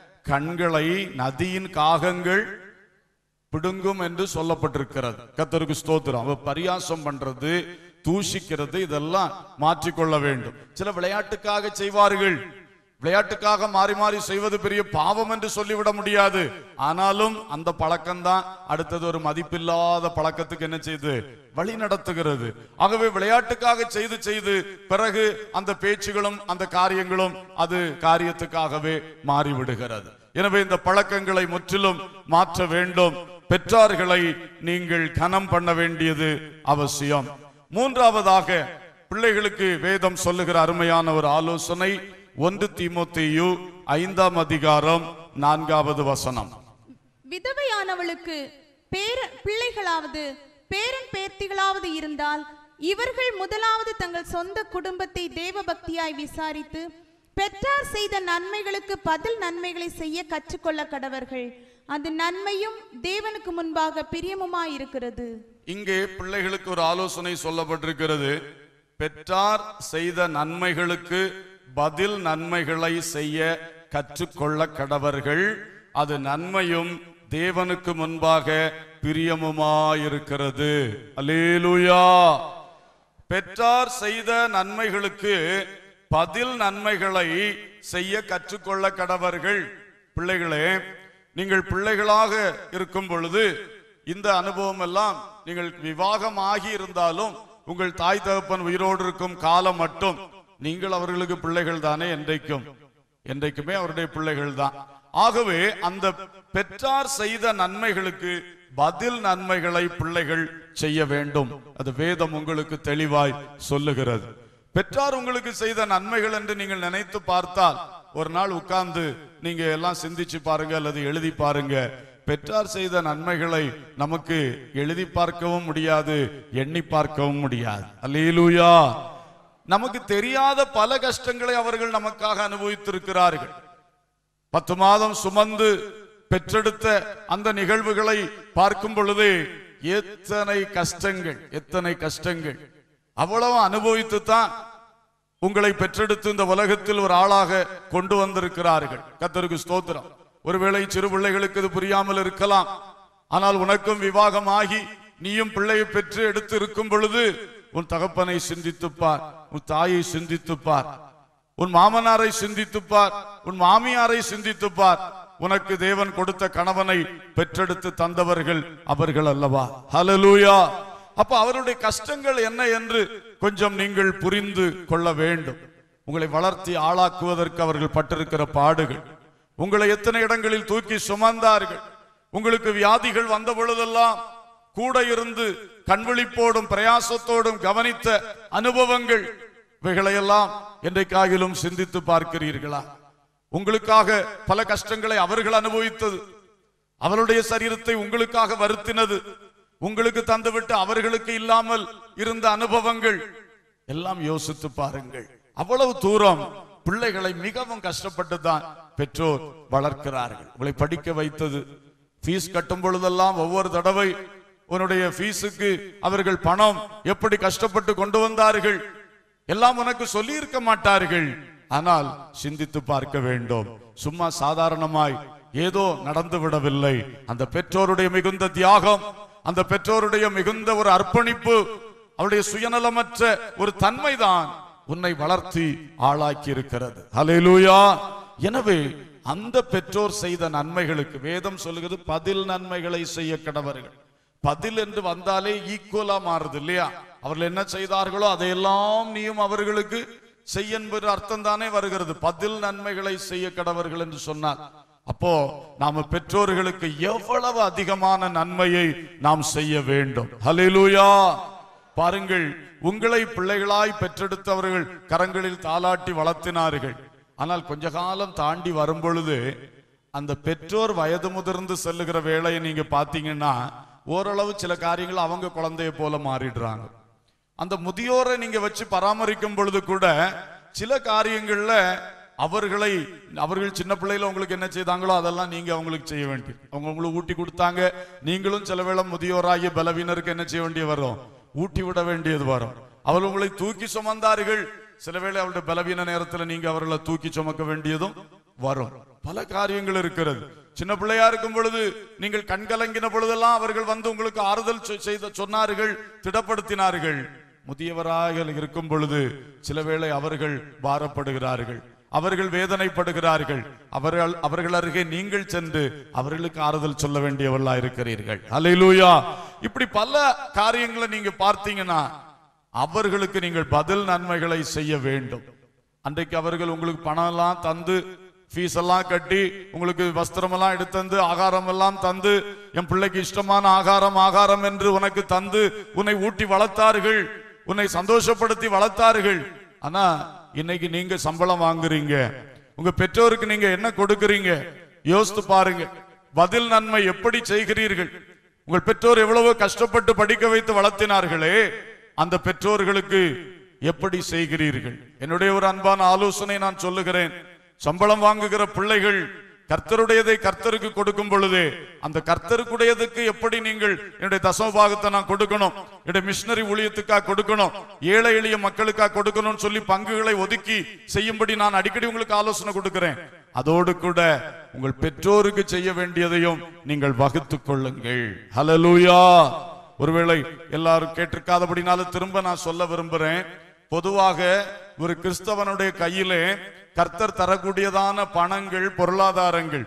[SPEAKER 1] கண்களை நதியின் காகங்கள் பிடுங்கும் என்று சொல்லப்பட்டிருக்கிறது கத்தருக்கு ஸ்தோத்திரம் அவ பரியாசம் பண்றது தூஷிக்கிறது இதெல்லாம் மாற்றிக்கொள்ள வேண்டும் சில விளையாட்டுக்காக செய்வார்கள் விளையாட்டுக்காக மாறி மாறி செய்வது பெரிய பாவம் என்று சொல்லிவிட முடியாது ஆனாலும் அந்த பழக்கம்தான் அடுத்தது ஒரு மதிப்பில்லாத பழக்கத்துக்கு என்ன செய்து வழி நடத்துகிறது ஆகவே விளையாட்டுக்காக செய்து செய்து பிறகு அந்த பேச்சுகளும் அந்த காரியங்களும் அது காரியத்துக்காகவே மாறிவிடுகிறது எனவே இந்த பழக்கங்களை முற்றிலும் மாற்ற வேண்டும் பெற்றார்களை நீங்கள் கனம் பண்ண வேண்டியது அவசியம் மூன்றாவதாக பிள்ளைகளுக்கு வேதம் சொல்லுகிற அருமையான ஒரு ஆலோசனை ஒன்று தீமோத்தேயு ஐந்தாம் அதிகாரம் நான்காவது வசனம்
[SPEAKER 2] விதவையானவளுக்கு பேர பிள்ளைகளாவது பேரன் பேர்த்திகளாவது இருந்தால் இவர்கள் முதலாவது தங்கள் சொந்த குடும்பத்தை தேவ பக்தியாய் விசாரித்து பெற்றார் செய்த நன்மைகளுக்கு பதில் நன்மைகளை செய்ய கற்றுக்கொள்ள கடவர்கள் அது நன்மையும் தேவனுக்கு முன்பாக பிரியமுமாய் இருக்கிறது
[SPEAKER 1] இங்கே பிள்ளைகளுக்கு ஒரு ஆலோசனை சொல்லப்பட்டிருக்கிறது பெற்றார் செய்த நன்மைகளுக்கு பதில் நன்மைகளை செய்ய கற்றுக்கொள்ள கடவர்கள் அது நன்மையும் தேவனுக்கு முன்பாக பிரியமுமாயிருக்கிறது அல்லேலூயா பெற்றார் செய்த நன்மைகளுக்கு பதில் நன்மைகளை செய்ய கற்றுக்கொள்ள கடவர்கள் பிள்ளைகளே நீங்கள் பிள்ளைகளாக இருக்கும் பொழுது இந்த அனுபவம் எல்லாம் நீங்கள் விவாகம் ஆகி இருந்தாலும் உங்கள் தாய் தகப்பன் உயிரோடு இருக்கும் காலம் மட்டும் நீங்கள் அவர்களுக்கு பிள்ளைகள் தானே என்றைக்கும் என்றைக்குமே அவருடைய பிள்ளைகள் தான் ஆகவே அந்த பெற்றார் செய்த நன்மைகளுக்கு பதில் நன்மைகளை பிள்ளைகள் செய்ய வேண்டும் அது வேதம் உங்களுக்கு தெளிவாய் சொல்லுகிறது பெற்றார் உங்களுக்கு செய்த நன்மைகள் என்று நீங்கள் நினைத்து பார்த்தால் ஒரு நாள் உட்கார்ந்து நீங்க எல்லாம் சிந்திச்சு பாருங்க அல்லது எழுதி பாருங்க பெற்றார் செய்த நன்மைகளை நமக்கு எழுதி பார்க்கவும் முடியாது எண்ணி பார்க்கவும் முடியாது அல்லேலூயா நமக்கு தெரியாத பல கஷ்டங்களை அவர்கள் நமக்காக அனுபவித்திருக்கிறார்கள் பத்து மாதம் சுமந்து பெற்றெடுத்த அந்த நிகழ்வுகளை பார்க்கும் பொழுது எத்தனை கஷ்டங்கள் எத்தனை கஷ்டங்கள் அவ்வளவு அனுபவித்து தான் உங்களை பெற்றெடுத்து இந்த உலகத்தில் ஒரு ஆளாக கொண்டு வந்திருக்கிறார்கள் கத்தருக்கு ஸ்தோத்திரம் ஒருவேளை சிறு பிள்ளைகளுக்கு இது புரியாமல் இருக்கலாம் ஆனால் உனக்கும் விவாகமாகி நீயும் பிள்ளையை பெற்று எடுத்து இருக்கும் பொழுது உன் தகப்பனை சிந்தித்துப் பார் உன் தாயை சிந்தித்துப் பார் உன் மாமனாரை சிந்தித்துப் பார் உன் மாமியாரை சிந்தித்துப் பார் உனக்கு தேவன் கொடுத்த கணவனை பெற்றெடுத்து தந்தவர்கள் அவர்கள் அல்லவா ஹalleluya அப்ப அவருடைய கஷ்டங்கள் என்ன என்று கொஞ்சம் நீங்கள் புரிந்து கொள்ள வேண்டும் உங்களை வளர்த்தி ஆளாக்குவதற்கு அவர்கள் பட்டிருக்கிற பாடுகள் உங்களை எத்தனை இடங்களில் தூக்கி சுமந்தார்கள் உங்களுக்கு வியாதிகள் வந்த பொழுதெல்லாம் கூட இருந்து கண்விழிப்போடும் பிரயாசத்தோடும் கவனித்த அனுபவங்கள் இவைகளையெல்லாம் என்றைக்காகிலும் சிந்தித்து பார்க்கிறீர்களா உங்களுக்காக பல கஷ்டங்களை அவர்கள் அனுபவித்தது அவருடைய சரீரத்தை உங்களுக்காக வருத்தினது உங்களுக்கு தந்துவிட்டு அவர்களுக்கு இல்லாமல் இருந்த அனுபவங்கள் எல்லாம் யோசித்து பாருங்கள் அவ்வளவு தூரம் பிள்ளைகளை மிகவும் கஷ்டப்பட்டு தான் பெற்றோர் வளர்க்கிறார்கள் உங்களை படிக்க வைத்தது ஃபீஸ் கட்டும் பொழுதெல்லாம் ஒவ்வொரு தடவை உன்னுடைய ஃபீஸுக்கு அவர்கள் பணம் எப்படி கஷ்டப்பட்டு கொண்டு வந்தார்கள் எல்லாம் உனக்கு சொல்லி இருக்க மாட்டார்கள் ஆனால் சிந்தித்து பார்க்க வேண்டும் சும்மா சாதாரணமாய் ஏதோ நடந்து விடவில்லை அந்த பெற்றோருடைய மிகுந்த தியாகம் அந்த பெற்றோருடைய மிகுந்த ஒரு அர்ப்பணிப்பு அவருடைய சுயநலமற்ற ஒரு தன்மைதான் உன்னை வளர்த்தி ஆளாக்கி இருக்கிறது ஹalleluya எனவே அந்த பெற்றோர் செய்த நன்மைகளுக்கு வேதம் சொல்லுகிறது பதில் நன்மைகளை செய்ய கடவர்கள் பதில் என்று வந்தாலே ஈக்குவலா மாறுது இல்லையா அவர்கள் என்ன செய்தார்களோ அதையெல்லாம் நீயும் அவர்களுக்கு செய்ய என்பது அர்த்தம் தானே வருகிறது பதில் நன்மைகளை செய்ய கடவர்கள் என்று சொன்னார் அப்போ நாம பெற்றோர்களுக்கு எவ்வளவு அதிகமான நன்மையை நாம் செய்ய வேண்டும் ஹalleluya பாருங்கள் உங்களை பிள்ளைகளாய் பெற்றெடுத்தவர்கள் கரங்களில் தாலாட்டி வளர்த்தினார்கள் ஆனால் கொஞ்ச காலம் தாண்டி வரும் பொழுது அந்த பெற்றோர் வயது முதிர்ந்து செல்லுகிற வேலையை நீங்க பாத்தீங்கன்னா ஓரளவு சில காரியங்கள் அவங்க குழந்தைய போல மாறிடுறாங்க அந்த முதியோரை நீங்க வச்சு பராமரிக்கும் பொழுது கூட சில காரியங்கள்ல அவர்களை அவர்கள் சின்ன பிள்ளையில உங்களுக்கு என்ன செய்தாங்களோ அதெல்லாம் நீங்க அவங்களுக்கு செய்ய வேண்டியது அவங்க உங்களுக்கு ஊட்டி கொடுத்தாங்க நீங்களும் சில வேளை முதியோராகிய பலவீனருக்கு என்ன செய்ய வேண்டிய வரும் ஊட்டி விட வேண்டியது வரும் அவர்கள் உங்களை தூக்கி சுமந்தார்கள் சில வேளை அவருடைய பலவீன நேரத்துல நீங்க அவர்களை தூக்கி சுமக்க வேண்டியதும் வரும் பல காரியங்கள் இருக்கிறது சின்ன பிள்ளையா இருக்கும் பொழுது நீங்கள் கண்கலங்கின பொழுதெல்லாம் அவர்கள் வந்து உங்களுக்கு ஆறுதல் சொ- செய்த சொன்னார்கள் திடப்படுத்தினார்கள் முதியவராக இருக்கும் பொழுது சில வேளை அவர்கள் பாரப்படுகிறார்கள் அவர்கள் வேதனைப்படுகிறார்கள் அவர்கள் அவர்கள் அருகே நீங்கள் சென்று அவர்களுக்கு ஆறுதல் சொல்ல வேண்டியவர்களா இருக்கிறீர்கள் அல்லேலூயா இப்படி பல காரியங்களை நீங்க பார்த்தீங்கன்னா அவர்களுக்கு நீங்கள் பதில் நன்மைகளை செய்ய வேண்டும் அன்றைக்கு அவர்கள் உங்களுக்கு பணம் எல்லாம் தந்து ஃபீஸ் எல்லாம் கட்டி உங்களுக்கு வஸ்திரம் எல்லாம் எடுத்து தந்து ஆகாரம் எல்லாம் தந்து என் பிள்ளைக்கு இஷ்டமான ஆகாரம் ஆகாரம் என்று உனக்கு தந்து உன்னை ஊட்டி வளர்த்தார்கள் உன்னை சந்தோஷப்படுத்தி வளர்த்தார்கள் ஆனா இன்னைக்கு நீங்க சம்பளம் வாங்குறீங்க உங்க பெற்றோருக்கு நீங்க என்ன கொடுக்கறீங்க யோசித்து பாருங்க பதில் நன்மை எப்படி செய்கிறீர்கள் உங்கள் பெற்றோர் எவ்வளவு கஷ்டப்பட்டு படிக்க வைத்து வளர்த்தினார்களே அந்த பெற்றோர்களுக்கு எப்படி செய்கிறீர்கள் என்னுடைய ஒரு அன்பான ஆலோசனை நான் சொல்லுகிறேன் சம்பளம் வாங்குகிற பிள்ளைகள் கர்த்தருடையதை கர்த்தருக்கு கொடுக்கும் பொழுது அந்த கர்த்தருக்குடையதுக்கு எப்படி நீங்கள் என்னுடைய தசம பாகத்தை நான் கொடுக்கணும் என்னுடைய மிஷினரி ஊழியத்துக்காக கொடுக்கணும் ஏழை எளிய மக்களுக்காக கொடுக்கணும்னு சொல்லி பங்குகளை ஒதுக்கி செய்யும்படி நான் அடிக்கடி உங்களுக்கு ஆலோசனை கொடுக்கிறேன் அதோடு கூட உங்கள் பெற்றோருக்கு செய்ய வேண்டியதையும் நீங்கள் வகுத்துக் கொள்ளுங்கள் ஹalleluya ஒருவேளை எல்லாரும் கேட்டிருக்காதபடினாலும் திரும்ப நான் சொல்ல விரும்புறேன் பொதுவாக ஒரு கிறிஸ்தவனுடைய கையிலே கர்த்தர் தரக்கூடியதான பணங்கள் பொருளாதாரங்கள்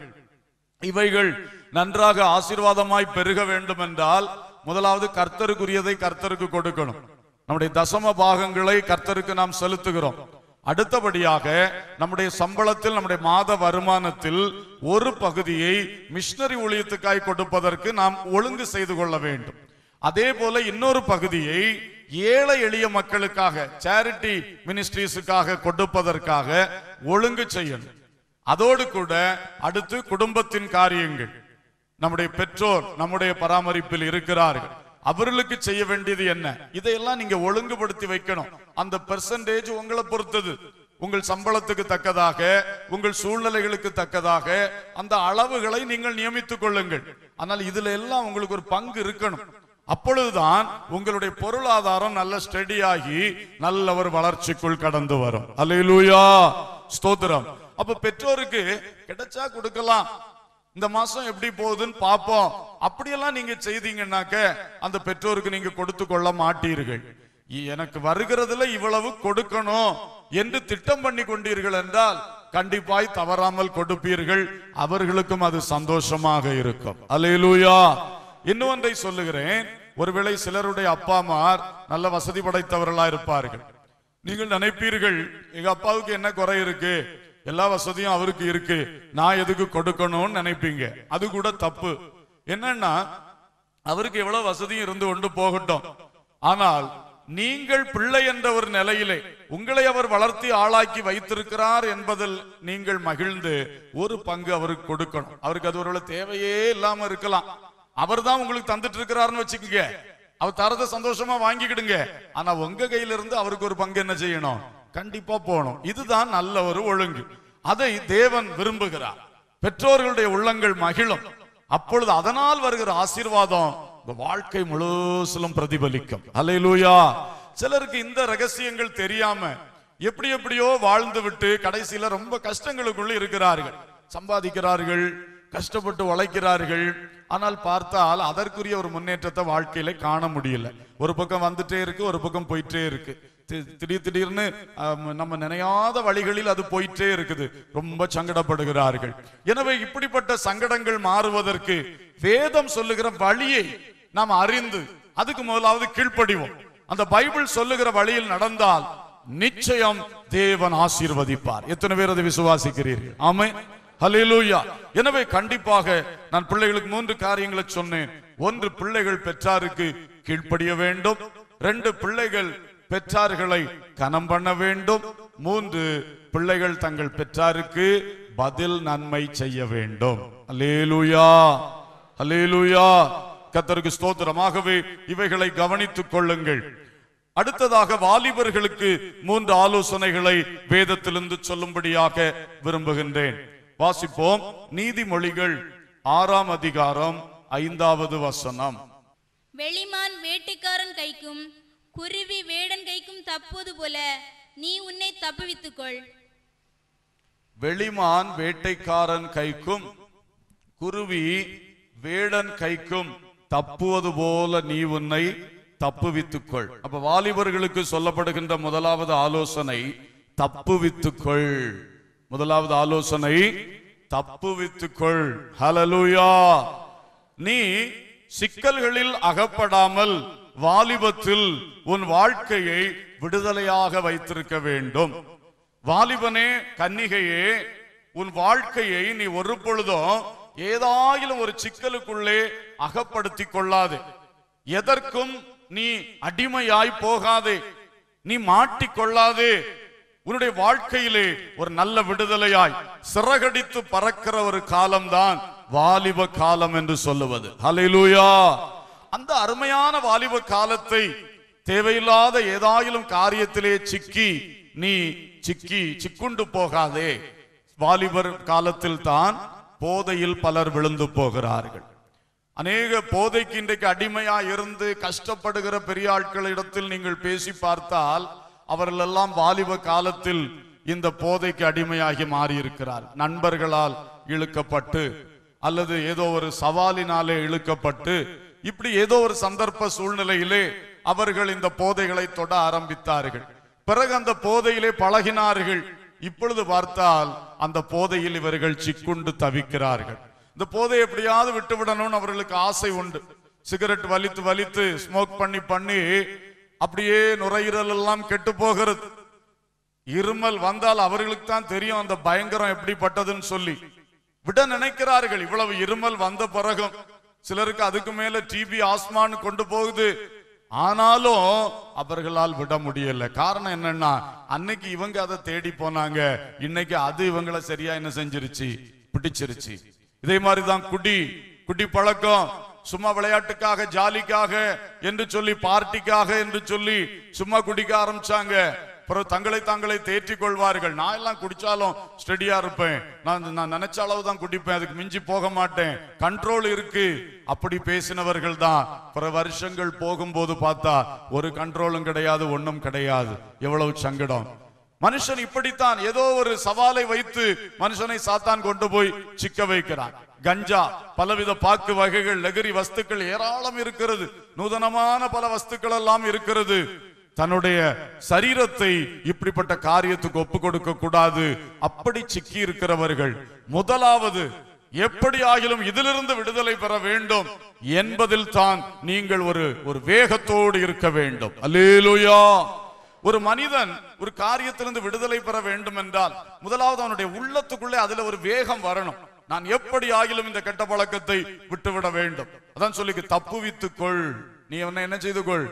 [SPEAKER 1] இவைகள் நன்றாக ஆசீர்வாதமாய் பெருக வேண்டும் என்றால் முதலாவது கர்த்தருக்குரியதை கர்த்தருக்கு கொடுக்கணும் நம்முடைய தசம பாகங்களை கர்த்தருக்கு நாம் செலுத்துகிறோம் அடுத்தபடியாக நம்முடைய சம்பளத்தில் நம்முடைய மாத வருமானத்தில் ஒரு பகுதியை மிஷினரி ஊழியத்துக்காய் கொடுப்பதற்கு நாம் ஒழுங்கு செய்து கொள்ள வேண்டும் அதே போல இன்னொரு பகுதியை ஏழை எளிய மக்களுக்காக சேரிட்டி மினிஸ்ட்ரீஸுக்காக கொடுப்பதற்காக ஒழுங்கு செய்யணும் அதோடு கூட அடுத்து குடும்பத்தின் காரியங்கள் நம்முடைய பெற்றோர் நம்முடைய பராமரிப்பில் இருக்கிறார்கள் அவர்களுக்கு செய்ய வேண்டியது என்ன இதையெல்லாம் நீங்க ஒழுங்குபடுத்தி வைக்கணும் அந்த பெர்சன்டேஜ் உங்களை பொறுத்தது உங்கள் சம்பளத்துக்கு தக்கதாக உங்கள் சூழ்நிலைகளுக்கு தக்கதாக அந்த அளவுகளை நீங்கள் நியமித்துக் கொள்ளுங்கள் ஆனால் இதுல எல்லாம் உங்களுக்கு ஒரு பங்கு இருக்கணும் அப்பொழுதுதான் உங்களுடைய பொருளாதாரம் நல்ல ஸ்டெடி ஆகி நல்ல ஒரு வளர்ச்சிக்குள் கடந்து வரும் அல்லேலூயா ஸ்தோத்திரம் அப்ப பெற்றோருக்கு கிடைச்சா கொடுக்கலாம் இந்த மாசம் எப்படி போகுதுன்னு பாப்போம் அப்படியெல்லாம் நீங்க செய்தீங்கன்னாக்க அந்த பெற்றோருக்கு நீங்க கொடுத்து கொள்ள மாட்டீர்கள் இ- எனக்கு வருகிறதுல இவ்வளவு கொடுக்கணும் என்று திட்டம் பண்ணி கொண்டீர்கள் என்றால் கண்டிப்பாய் தவறாமல் கொடுப்பீர்கள் அவர்களுக்கும் அது சந்தோஷமாக இருக்கும் அல்லேலூயா இன்னொன்றை சொல்லுகிறேன் ஒருவேளை சிலருடைய அப்பா அம்மார் நல்ல வசதி படைத்தவர்களா இருப்பார்கள் நீங்கள் நினைப்பீர்கள் எங்க அப்பாவுக்கு என்ன குறை இருக்கு எல்லா வசதியும் அவருக்கு இருக்கு நான் எதுக்கு கொடுக்கணும்னு நினைப்பீங்க அது கூட தப்பு என்னன்னா அவருக்கு எவ்வளவு வசதியும் இருந்து கொண்டு போகட்டும் ஆனால் நீங்கள் பிள்ளை என்ற ஒரு நிலையிலே உங்களை அவர் வளர்த்தி ஆளாக்கி வைத்திருக்கிறார் என்பதில் நீங்கள் மகிழ்ந்து ஒரு பங்கு அவருக்கு கொடுக்கணும் அவருக்கு அது ஒருவேளை தேவையே இல்லாம இருக்கலாம் அவர் தான் உங்களுக்கு தந்துட்டு இருக்கிறாருன்னு வச்சுக்கோங்க அவர் தரத சந்தோஷமா வாங்கிக்கிடுங்க ஆனா உங்க கையில இருந்து அவருக்கு ஒரு பங்கு என்ன செய்யணும் கண்டிப்பா போகணும் இதுதான் நல்ல ஒரு ஒழுங்கு அதை தேவன் விரும்புகிறார் பெற்றோர்களுடைய உள்ளங்கள் மகிழும் அப்பொழுது அதனால் வருகிற ஆசீர்வாதம் இந்த வாழ்க்கை முழுசிலும் பிரதிபலிக்கும் அல்லேலூயா சிலருக்கு இந்த ரகசியங்கள் தெரியாம எப்படி எப்படியோ வாழ்ந்து விட்டு கடைசியில ரொம்ப கஷ்டங்களுக்குள்ள இருக்கிறார்கள் சம்பாதிக்கிறார்கள் கஷ்டப்பட்டு உழைக்கிறார்கள் ஆனால் பார்த்தால் அதற்குரிய ஒரு முன்னேற்றத்தை வாழ்க்கையில காண முடியல ஒரு பக்கம் வந்துட்டே இருக்கு ஒரு பக்கம் போயிட்டே இருக்கு தி- திடீர் திடீர்னு ஆம், நம்ம நினையாத வழிகளில் அது போயிட்டே இருக்குது ரொம்ப சங்கடப்படுகிறார்கள் எனவே இப்படிப்பட்ட சங்கடங்கள் மாறுவதற்கு வேதம் சொல்லுகிற வழியை நாம் அறிந்து அதுக்கு முதலாவது கீழ்ப்படிவோம் அந்த பைபிள் சொல்லுகிற வழியில் நடந்தால் நிச்சயம் தேவன் ஆசீர்வதிப்பார் எத்தனை பேர் அதை விசுவாசிக்கிறீர்கள் ஆமே ஹalleluya எனவே கண்டிப்பாக நான் பிள்ளைகளுக்கு மூன்று காரியங்களை சொன்னேன் ஒன்று பிள்ளைகள் பெற்றாருக்கு கீழ்ப்படிய வேண்டும் ரெண்டு பிள்ளைகள் பெற்றார்களை கனம் பண்ண வேண்டும் மூன்று பிள்ளைகள் தங்கள் பெற்றாருக்கு பதில் நன்மை செய்ய வேண்டும் அல்லேலூயா அல்லேலூயா கத்தருக்கு ஸ்தோத்திரமாகவே இவைகளை கவனித்துக் கொள்ளுங்கள் அடுத்ததாக வாலிபர்களுக்கு மூன்று ஆலோசனைகளை வேதத்திலிருந்து சொல்லும்படியாக விரும்புகின்றேன் வாசிப்போம் நீதிமொழிகள் ஆறாம் அதிகாரம் ஐந்தாவது வசனம்
[SPEAKER 3] வெளிமான் வேட்டைக்காரன் கைக்கும் குருவி வேடன் கைக்கும் தப்புவது போல நீ உன்னை தப்புவித்துக்கொள்
[SPEAKER 1] வெளிமான் வேட்டைக்காரன் கைக்கும் குருவி வேடன் கைக்கும் தப்புவது போல நீ உன்னை தப்புவித்துக்கொள் அப்ப வாலிபர்களுக்கு சொல்லப்படுகின்ற முதலாவது ஆலோசனை தப்புவித்துக்கொள் முதலாவது ஆலோசனை தப்புவித்துக்கொள் ஹalleluya நீ சிக்கல்களில் அகப்படாமல் வாலிபத்தில் உன் வாழ்க்கையை விடுதலையாக வைத்திருக்க வேண்டும் வாலிபனே கன்னிகையே உன் வாழ்க்கையை நீ ஒரு பொழுதும் ஏதாயிலும் ஒரு சிக்கலுக்குள்ளே அகப்படுத்திக் கொள்ளாதே எதற்கும் நீ அடிமையாய் போகாதே நீ மாட்டிக்கொள்ளாதே உன்னுடைய வாழ்க்கையிலே ஒரு நல்ல விடுதலையாய் சிறகடித்து பறக்கிற ஒரு காலம்தான் வாலிப காலம் என்று சொல்லுவது ஹalleluya அந்த அருமையான வாலிப காலத்தை தேவையில்லாத ஏதாயிலும் காரியத்திலே சிக்கி நீ சிக்கி சிக்குண்டு போகாதே வாலிபர் காலத்தில் தான் போதையில் பலர் விழுந்து போகிறார்கள் அநேக போதைக்கு இன்றைக்கு அடிமையா இருந்து கஷ்டப்படுகிற பெரிய ஆட்களிடத்தில் நீங்கள் பேசி பார்த்தால் அவர்கள் எல்லாம் வாலிப காலத்தில் இந்த போதைக்கு அடிமையாகி மாறியிருக்கிறார் நண்பர்களால் இழுக்கப்பட்டு அல்லது ஏதோ ஒரு சவாலினாலே இழுக்கப்பட்டு இப்படி ஏதோ ஒரு சந்தர்ப்ப சூழ்நிலையிலே அவர்கள் இந்த போதைகளை தொட ஆரம்பித்தார்கள் பிறகு அந்த போதையிலே பழகினார்கள் இப்பொழுது பார்த்தால் அந்த போதையில் இவர்கள் சிக்குண்டு தவிக்கிறார்கள் இந்த போதை எப்படியாவது விட்டு விடணும்னு அவர்களுக்கு ஆசை உண்டு சிகரெட் வலித்து வலித்து ஸ்மோக் பண்ணி பண்ணி அப்படியே நுரையீரல் எல்லாம் கெட்டு போகிறது இருமல் வந்தால் அவர்களுக்கு தான் தெரியும் அந்த பயங்கரம் எப்படிப்பட்டதுன்னு சொல்லி விட நினைக்கிறார்கள் இவ்வளவு இருமல் வந்த பிறகும் சிலருக்கு அதுக்கு மேல டிபி ஆஸ்மான்னு கொண்டு போகுது ஆனாலும் அவர்களால் விட முடியல காரணம் என்னன்னா அன்னைக்கு இவங்க அதை தேடி போனாங்க இன்னைக்கு அது இவங்கள சரியா என்ன செஞ்சிருச்சு பிடிச்சிருச்சு இதே மாதிரிதான் குடி குடி பழக்கம் சும்மா விளையாட்டுக்காக ஜாலிக்காக என்று சொல்லி பார்ட்டிக்காக என்று சொல்லி சும்மா குடிக்க ஆரம்பிச்சாங்க அப்புறம் தங்களை தாங்களை தேற்றிக் கொள்வார்கள் நான் எல்லாம் குடிச்சாலும் ஸ்டெடியா இருப்பேன் நான் நான் நினைச்ச அளவு தான் குடிப்பேன் அதுக்கு மிஞ்சி போக மாட்டேன் கண்ட்ரோல் இருக்கு அப்படி பேசினவர்கள் தான் பிற வருஷங்கள் போகும்போது பார்த்தா ஒரு கண்ட்ரோலும் கிடையாது ஒண்ணும் கிடையாது எவ்வளவு சங்கடம் மனுஷன் இப்படித்தான் ஏதோ ஒரு சவாலை வைத்து மனுஷனை சாத்தான் கொண்டு போய் சிக்க வைக்கிறான் கஞ்சா பலவித பாக்கு வகைகள் லகரி வஸ்துக்கள் ஏராளம் இருக்கிறது நூதனமான பல வஸ்துக்கள் எல்லாம் இருக்கிறது தன்னுடைய சரீரத்தை இப்படிப்பட்ட காரியத்துக்கு ஒப்பு கொடுக்க கூடாது அப்படி சிக்கி இருக்கிறவர்கள் முதலாவது எப்படி ஆகிலும் இதிலிருந்து விடுதலை பெற வேண்டும் என்பதில் தான் நீங்கள் ஒரு ஒரு வேகத்தோடு இருக்க வேண்டும் அல்லேலூயா ஒரு மனிதன் ஒரு காரியத்திலிருந்து விடுதலை பெற வேண்டும் என்றால் முதலாவது அவனுடைய உள்ளத்துக்குள்ளே அதுல ஒரு வேகம் வரணும் நான் எப்படி ஆகிலும் இந்த கெட்ட பழக்கத்தை விட்டுவிட வேண்டும் அதான் சொல்லி தப்புவித்துக் கொள் நீ அவனை என்ன செய்து கொள்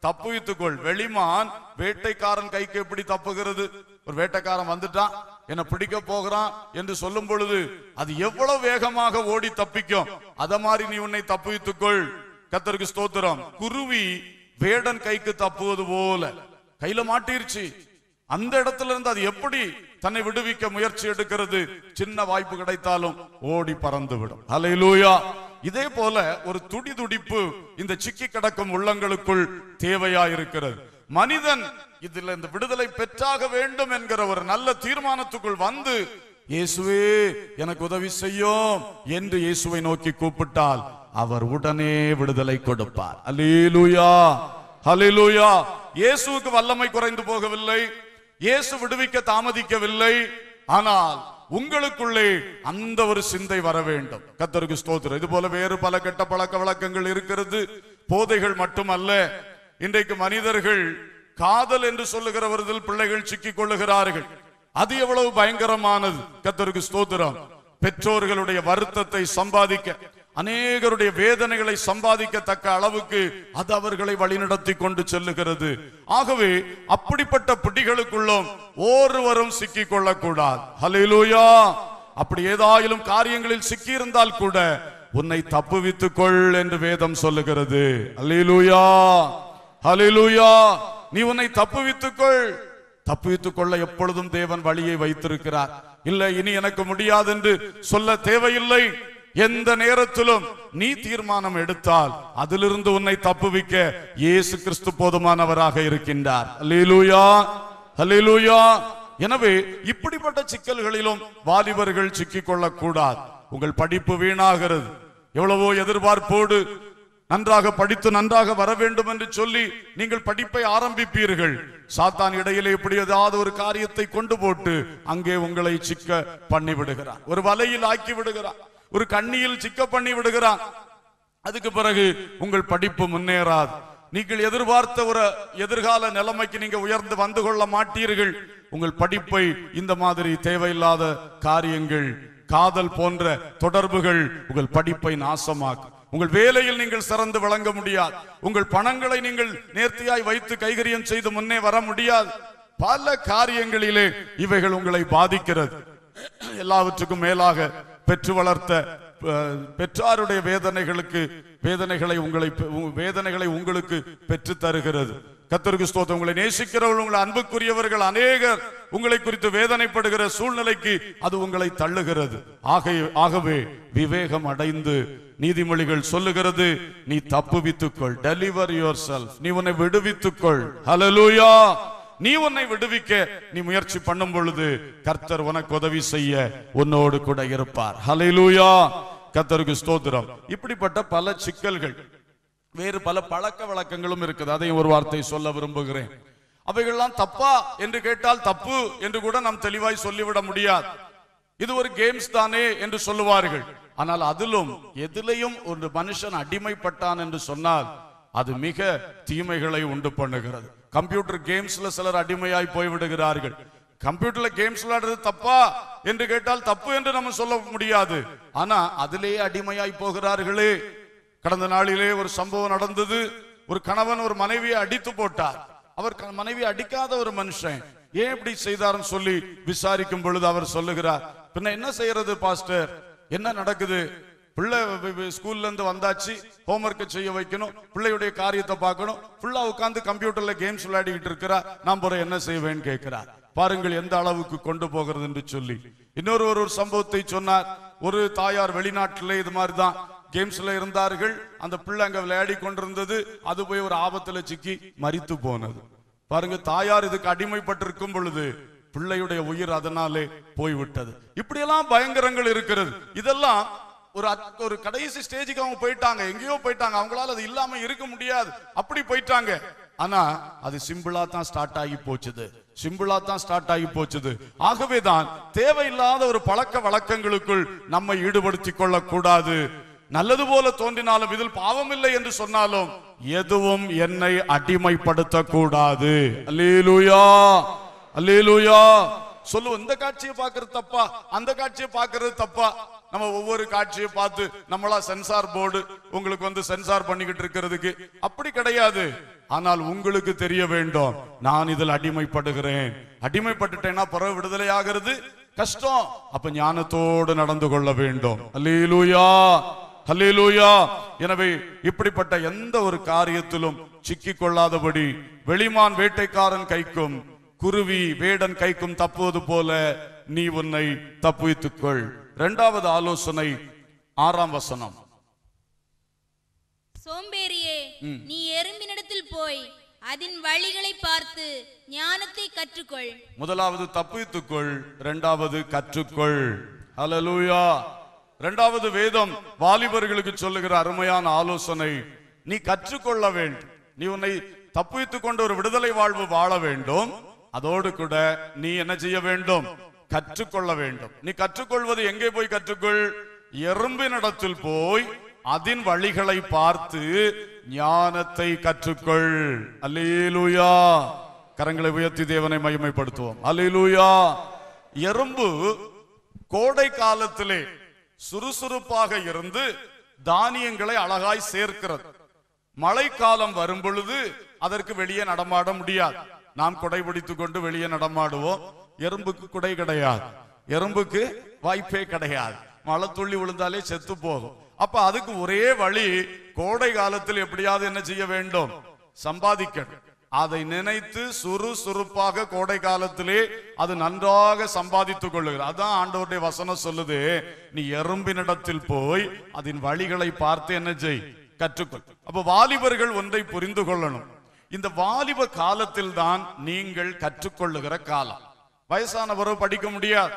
[SPEAKER 1] தப்புவித்துக்கொள் வெளிமான் வேட்டைக்காரன் கைக்கு எப்படி தப்புகிறது ஒரு வேட்டைக்காரன் வந்துட்டான் என்ன பிடிக்க போகிறான் என்று சொல்லும் பொழுது அது எவ்வளவு வேகமாக ஓடி தப்பிக்கும் அத மாதிரி நீ உன்னை தப்புவித்துக்கொள் கத்தருக்கு ஸ்தோத்திரம் குருவி வேடன் கைக்கு தப்புவது போல கையில மாட்டிருச்சு அந்த இடத்துல இருந்து அது எப்படி தன்னை விடுவிக்க முயற்சி எடுக்கிறது சின்ன வாய்ப்பு கிடைத்தாலும் ஓடி பறந்து விடும் ஹalleluya இதே போல ஒரு துடி துடிப்பு இந்த சிக்கி கிடக்கும் உள்ளங்களுக்குள் தேவையா இருக்கிறது மனிதன் இதுல இந்த விடுதலை பெற்றாக வேண்டும் என்கிற ஒரு நல்ல தீர்மானத்துக்குள் வந்து இயேசுவே எனக்கு உதவி செய்யும் என்று இயேசுவை நோக்கி கூப்பிட்டால் அவர் உடனே விடுதலை கொடுப்பார் அல்லேலூயா ஹalleluya இயேசுவுக்கு வல்லமை குறைந்து போகவில்லை இயேசு விடுவிக்க தாமதிக்கவில்லை ஆனால் உங்களுக்குள்ளே அந்த ஒரு சிந்தை வர வேண்டும் கத்தருக்கு ஸ்தோத்திரம் இது போல வேறு பல கெட்ட பழக்க வழக்கங்கள் இருக்கிறது போதைகள் மட்டுமல்ல இன்றைக்கு மனிதர்கள் காதல் என்று சொல்லுகிறவர்கள் பிள்ளைகள் சிக்கிக் கொள்ளுகிறார்கள் அது எவ்வளவு பயங்கரமானது கத்தருக்கு ஸ்தோத்திரம் பெற்றோர்களுடைய வருத்தத்தை சம்பாதிக்க அநேகருடைய வேதனைகளை சம்பாதிக்கத்தக்க அளவுக்கு அது அவர்களை வழிநடத்தி கொண்டு செல்லுகிறது ஆகவே அப்படிப்பட்ட பிடிகளுக்குள்ளும் ஒருவரும் சிக்கிக் கொள்ளக்கூடாது ஹalleluya அப்படி ஏதாயிலும் காரியங்களில் சிக்கியிருந்தால் கூட உன்னை தப்புவித்துக் கொள் என்று வேதம் சொல்லுகிறது ஹalleluya ஹalleluya நீ உன்னை தப்புவித்துக் கொள் தப்புவித்துக் கொள்ள எப்பொழுதும் தேவன் வழியை வைத்திருக்கிறார் இல்லை இனி எனக்கு முடியாது என்று சொல்ல தேவையில்லை எந்த நேரத்திலும் நீ தீர்மானம் எடுத்தால் அதிலிருந்து உன்னை தப்புவிக்க இயேசு கிறிஸ்து போதுமானவராக இருக்கின்றார் அல்லேலூயா அல்லேலூயா எனவே இப்படிப்பட்ட சிக்கல்களிலும் வாலிபர்கள் சிக்கிக் கொள்ளக்கூடாது உங்கள் படிப்பு வீணாகிறது எவ்வளவோ எதிர்பார்ப்போடு நன்றாக படித்து நன்றாக வர வேண்டும் என்று சொல்லி நீங்கள் படிப்பை ஆரம்பிப்பீர்கள் சாத்தான் இடையிலே இப்படி ஏதாவது ஒரு காரியத்தை கொண்டு போட்டு அங்கே உங்களை சிக்க பண்ணி விடுகிறான் ஒரு வலையில் ஆக்கி விடுகிறான் ஒரு கண்ணியில் சிக்க பண்ணி விடுகிறான் அதுக்கு பிறகு உங்கள் படிப்பு முன்னேறாது நீங்கள் எதிர்பார்த்த ஒரு எதிர்கால நிலைமைக்கு நீங்க உயர்ந்து வந்து கொள்ள மாட்டீர்கள் உங்கள் படிப்பை இந்த மாதிரி தேவையில்லாத காரியங்கள் காதல் போன்ற தொடர்புகள் உங்கள் படிப்பை நாசமாக்கும் உங்கள் வேலையில் நீங்கள் சிறந்து விளங்க முடியாது உங்கள் பணங்களை நீங்கள் நேர்த்தியாய் வைத்து கைகரியம் செய்து முன்னே வர முடியாது பல காரியங்களிலே இவைகள் உங்களை பாதிக்கிறது எல்லாவற்றுக்கும் மேலாக பெற்று வளர்த்த அஹ், பெற்றாருடைய வேதனைகளுக்கு வேதனைகளை உங்களை உ- வேதனைகளை உங்களுக்கு பெற்று தருகிறது கத்தருக்கு ஸ்தோத்திரம் உங்களை நேசிக்கிறவர்கள் உங்களை அன்புக்குரியவர்கள் அநேகர் உங்களை குறித்து வேதனைப்படுகிற சூழ்நிலைக்கு அது உங்களை தள்ளுகிறது ஆகை ஆகவே விவேகம் அடைந்து நீதிமொழிகள் சொல்லுகிறது நீ தப்புவித்துக்கொள் டெலிவர் யுவர் செல்ஃப் நீ உன்னை விடுவித்துக்கொள் ஹalleluya நீ உன்னை விடுவிக்க நீ முயற்சி பண்ணும் பொழுது கர்த்தர் உனக்கு உதவி செய்ய உன்னோடு கூட இருப்பார் ஹalleluya கர்த்தருக்கு ஸ்தோத்திரம் இப்படிப்பட்ட பல சிக்கல்கள் வேறு பல பழக்க வழக்கங்களும் இருக்குது அதையும் ஒரு வார்த்தை சொல்ல விரும்புகிறேன் அவைகள்லாம் தப்பா என்று கேட்டால் தப்பு என்று கூட நாம் தெளிவாய் சொல்லிவிட முடியாது இது ஒரு கேம்ஸ் தானே என்று சொல்லுவார்கள் ஆனால் அதிலும் எதிலையும் ஒரு மனுஷன் அடிமைப்பட்டான் என்று சொன்னால் அது மிக தீமைகளை உண்டு பண்ணுகிறது கம்ப்யூட்டர் கேம்ஸ்ல சிலர் அடிமையாய் போய்விடுகிறார்கள் கம்ப்யூட்டர்ல கேம்ஸ் விளையாடுறது தப்பா என்று கேட்டால் தப்பு என்று நம்ம சொல்ல முடியாது ஆனா அதிலேயே அடிமையாய் போகிறார்களே கடந்த நாளிலே ஒரு சம்பவம் நடந்தது ஒரு கணவன் ஒரு மனைவியை அடித்து போட்டார் அவர் க- மனைவியை அடிக்காத ஒரு மனுஷன் ஏன் இப்படி செய்தார்னு சொல்லி விசாரிக்கும் பொழுது அவர் சொல்லுகிறார் பின்ன என்ன செய்யறது பாஸ்டர் என்ன நடக்குது பிள்ளை வி- வி- ஸ்கூல்ல இருந்து வந்தாச்சு ஹோம்ஒர்க் செய்ய வைக்கணும் பிள்ளையுடைய காரியத்தை பார்க்கணும் ஃபுல்லா உட்கார்ந்து கம்ப்யூட்டர்ல கேம்ஸ் விளையாடிக்கிட்டு இருக்கிறா நான் போற என்ன செய்வேன்னு கேட்கிறார் பாருங்கள் எந்த அளவுக்கு கொண்டு போகிறது என்று சொல்லி இன்னொரு ஒரு ஒரு சம்பவத்தை சொன்னார் ஒரு தாயார் வெளிநாட்டிலே இது மாதிரி தான் கேம்ஸ்ல இருந்தார்கள் அந்த பிள்ளை அங்க விளையாடி கொண்டிருந்தது அது போய் ஒரு ஆபத்துல சிக்கி மரித்து போனது பாருங்க தாயார் இதுக்கு அடிமைப்பட்டிருக்கும் பொழுது பிள்ளையுடைய உயிர் அதனாலே போய்விட்டது இப்படியெல்லாம் பயங்கரங்கள் இருக்கிறது இதெல்லாம் ஒரு அத்- ஒரு கடைசி ஸ்டேஜுக்கு அவங்க போயிட்டாங்க எங்கேயோ போயிட்டாங்க அவங்களால அது இல்லாம இருக்க முடியாது அப்படி போயிட்டாங்க ஆனா அது சிம்பிளா தான் ஸ்டார்ட் ஆகி போச்சுது சிம்பிளா தான் ஸ்டார்ட் ஆகி போச்சுது ஆகவேதான் தேவையில்லாத ஒரு பழக்க வழக்கங்களுக்குள் நம்மை ஈடுபடுத்திக் கொள்ளக் கூடாது நல்லது போல தோன்றினாலும் இதில் பாவம் இல்லை என்று சொன்னாலும் எதுவும் என்னை அடிமைப்படுத்த கூடாது அல்லேலூயா அல்லேலூயா சொல்லுவோம் இந்த காட்சியை பார்க்கிறது தப்பா அந்த காட்சியை பார்க்கிறது தப்பா நம்ம ஒவ்வொரு காட்சியை பார்த்து நம்மளா சென்சார் போர்டு உங்களுக்கு வந்து சென்சார் பண்ணிக்கிட்டு இருக்கிறதுக்கு அப்படி கிடையாது ஆனால் உங்களுக்கு தெரிய வேண்டும் நான் இதில் அடிமைப்படுகிறேன் அடிமைப்பட்டுட்டேன்னா பிறகு விடுதலை ஆகிறது கஷ்டம் அப்ப ஞானத்தோடு நடந்து கொள்ள வேண்டும் அல்லேலூயா அல்லேலூயா எனவே இப்படிப்பட்ட எந்த ஒரு காரியத்திலும் சிக்கிக் கொள்ளாதபடி வெளிமான் வேட்டைக்காரன் கைக்கும் குருவி வேடன் கைக்கும் தப்புவது போல நீ உன்னை தப்புவித்துக் கொள் இரண்டாவது ஆலோசனை ஆறாம் வசனம்
[SPEAKER 3] சோம்பேறியே நீ எறும்பினிடத்தில் போய் அதன் வழிகளை பார்த்து ஞானத்தை கற்றுக்கொள்
[SPEAKER 1] முதலாவது தப்புவித்துக்கொள் இரண்டாவது கற்றுக்கொள் ஹalleluya இரண்டாவது வேதம் வாலிபர்களுக்கு சொல்லுகிற அருமையான ஆலோசனை நீ கற்றுக்கொள்ள வேண்டும் நீ உன்னை தப்புவித்துக் கொண்டு ஒரு விடுதலை வாழ்வு வாழ வேண்டும் அதோடு கூட நீ என்ன செய்ய வேண்டும் கற்றுக்கொள்ள வேண்டும் நீ கற்றுக்கொள்வது எங்கே போய் கற்றுக்கொள் எறும்பினிடத்தில் போய் அதன் வழிகளை பார்த்து ஞானத்தை கற்றுக்கொள் அல்லேலூயா கரங்களை உயர்த்தி தேவனை மகிமைப்படுத்துவோம் அல்லேலூயா எறும்பு கோடை காலத்திலே சுறுசுறுப்பாக இருந்து தானியங்களை அழகாய் சேர்க்கிறது மழைக்காலம் வரும் பொழுது அதற்கு வெளியே நடமாட முடியாது நாம் குடை பிடித்துக் கொண்டு வெளியே நடமாடுவோம் எறும்புக்கு குடை கிடையாது எறும்புக்கு வாய்ப்பே கிடையாது மழை துள்ளி விழுந்தாலே செத்து போகும் அப்ப அதுக்கு ஒரே வழி கோடை காலத்தில் எப்படியாவது என்ன செய்ய வேண்டும் சம்பாதிக்கணும் அதை நினைத்து சுறுசுறுப்பாக கோடை காலத்திலே அது நன்றாக சம்பாதித்துக் கொள்ளுகிறது அதான் ஆண்டவருடைய வசனம் சொல்லுது நீ எறும்பினிடத்தில் போய் அதன் வழிகளை பார்த்து என்ன செய் கற்றுக்கொள் அப்ப வாலிபர்கள் ஒன்றை புரிந்து கொள்ளணும் இந்த வாலிப காலத்தில் தான் நீங்கள் கற்றுக்கொள்ளுகிற காலம் வயசானவரோ படிக்க முடியாது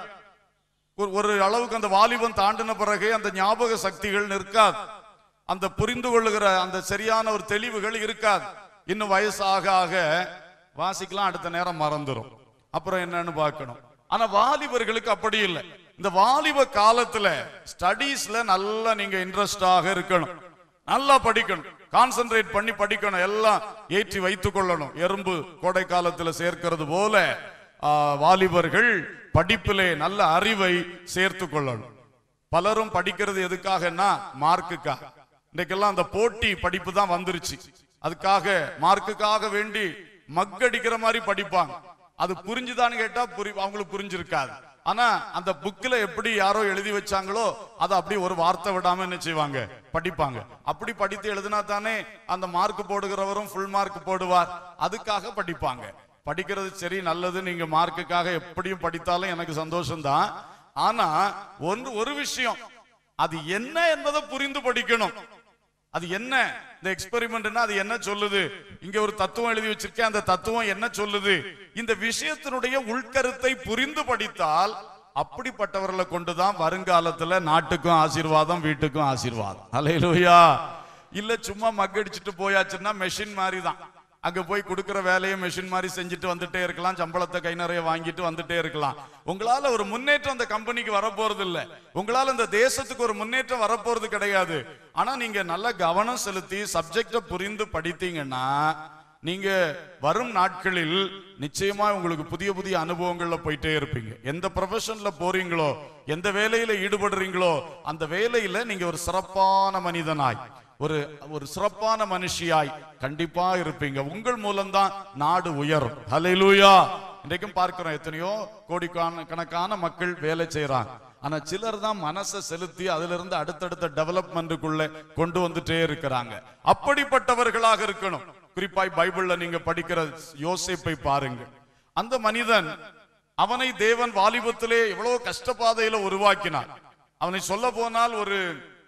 [SPEAKER 1] ஒரு ஒரு அளவுக்கு அந்த வாலிபம் தாண்டின பிறகு அந்த ஞாபக சக்திகள் நிற்காது அந்த புரிந்து கொள்ளுகிற அந்த சரியான ஒரு தெளிவுகள் இருக்காது இன்னும் வயசு ஆக ஆக வாசிக்கலாம் அடுத்த நேரம் மறந்துரும் அப்புறம் என்னன்னு பார்க்கணும் ஆனா வாலிபர்களுக்கு அப்படி இல்லை இந்த வாலிப காலத்துல ஸ்டடீஸ்ல நல்லா நீங்க இன்ட்ரெஸ்டாக இருக்கணும் நல்லா படிக்கணும் கான்சென்ட்ரேட் பண்ணி படிக்கணும் எல்லாம் ஏற்றி வைத்துக் கொள்ளணும் எறும்பு கோடை காலத்துல சேர்க்கிறது போல ஆ, வாலிபர்கள் படிப்பிலே நல்ல அறிவை சேர்த்து கொள்ளணும் பலரும் படிக்கிறது எதுக்காகன்னா மார்க்குக்காக இன்னைக்கெல்லாம் அந்த போட்டி படிப்பு தான் வந்துருச்சு அதுக்காக மார்க்குக்காக வேண்டி மக்கடிக்கிற மாதிரி படிப்பாங்க அது புரிஞ்சுதான்னு கேட்டா புரி அவங்களுக்கு புரிஞ்சிருக்காது ஆனா அந்த புக்ல எப்படி யாரோ எழுதி வச்சாங்களோ அதை அப்படி ஒரு வார்த்தை விடாம என்ன செய்வாங்க படிப்பாங்க அப்படி படித்து எழுதினா தானே அந்த மார்க் போடுகிறவரும் ஃபுல் மார்க் போடுவார் அதுக்காக படிப்பாங்க படிக்கிறது சரி நல்லது நீங்க மார்க்குக்காக எப்படியும் படித்தாலும் எனக்கு சந்தோஷம்தான் ஆனா ஒன்று ஒரு விஷயம் அது என்ன என்பதை புரிந்து படிக்கணும் அது என்ன இந்த எக்ஸ்பெரிமெண்ட்னா அது என்ன சொல்லுது இங்க ஒரு தத்துவம் எழுதி வச்சிருக்கேன் அந்த தத்துவம் என்ன சொல்லுது இந்த விஷயத்தினுடைய உள்கருத்தை புரிந்து படித்தால் அப்படிப்பட்டவர்களை கொண்டுதான் வருங்காலத்துல நாட்டுக்கும் ஆசீர்வாதம் வீட்டுக்கும் ஆசீர்வாதம் அலையிலூயா இல்ல சும்மா மக்கடிச்சிட்டு போயாச்சுன்னா மெஷின் மாதிரி தான் அங்க போய் கொடுக்கிற வேலையை மெஷின் மாதிரி செஞ்சுட்டு வந்துட்டே இருக்கலாம் சம்பளத்தை கை நிறைய வாங்கிட்டு வந்துட்டே இருக்கலாம் உங்களால ஒரு முன்னேற்றம் அந்த கம்பெனிக்கு வரப்போறது இல்ல உங்களால இந்த தேசத்துக்கு ஒரு முன்னேற்றம் வரப்போறது கிடையாது ஆனா நீங்க நல்ல கவனம் செலுத்தி சப்ஜெக்ட புரிந்து படித்தீங்கன்னா நீங்க வரும் நாட்களில் நிச்சயமா உங்களுக்கு புதிய புதிய அனுபவங்கள்ல போயிட்டே இருப்பீங்க எந்த ப்ரொஃபஷன்ல போறீங்களோ எந்த வேலையில ஈடுபடுறீங்களோ அந்த வேலையில நீங்க ஒரு சிறப்பான மனிதனாய் ஒரு ஒரு சிறப்பான மனுஷியாய் கண்டிப்பா இருப்பீங்க உங்கள் மூலம்தான் நாடு உயரும் ஹalleluya இன்றைக்கும் பார்க்கிறோம் எத்தனையோ கோடிக்கான கணக்கான மக்கள் வேலை செய்றாங்க ஆனா சிலர் தான் மனசை செலுத்தி அதுல இருந்து அடுத்தடுத்த டெவலப்மெண்ட்டுக்குள்ள கொண்டு வந்துட்டே இருக்கிறாங்க அப்படிப்பட்டவர்களாக இருக்கணும் குறிப்பாய் பைபிள்ல நீங்க படிக்கிற யோசேப்பை பாருங்க அந்த மனிதன் அவனை தேவன் வாலிபத்திலே எவ்வளவு கஷ்டப்பாதையில உருவாக்கினார் அவனை சொல்ல போனால் ஒரு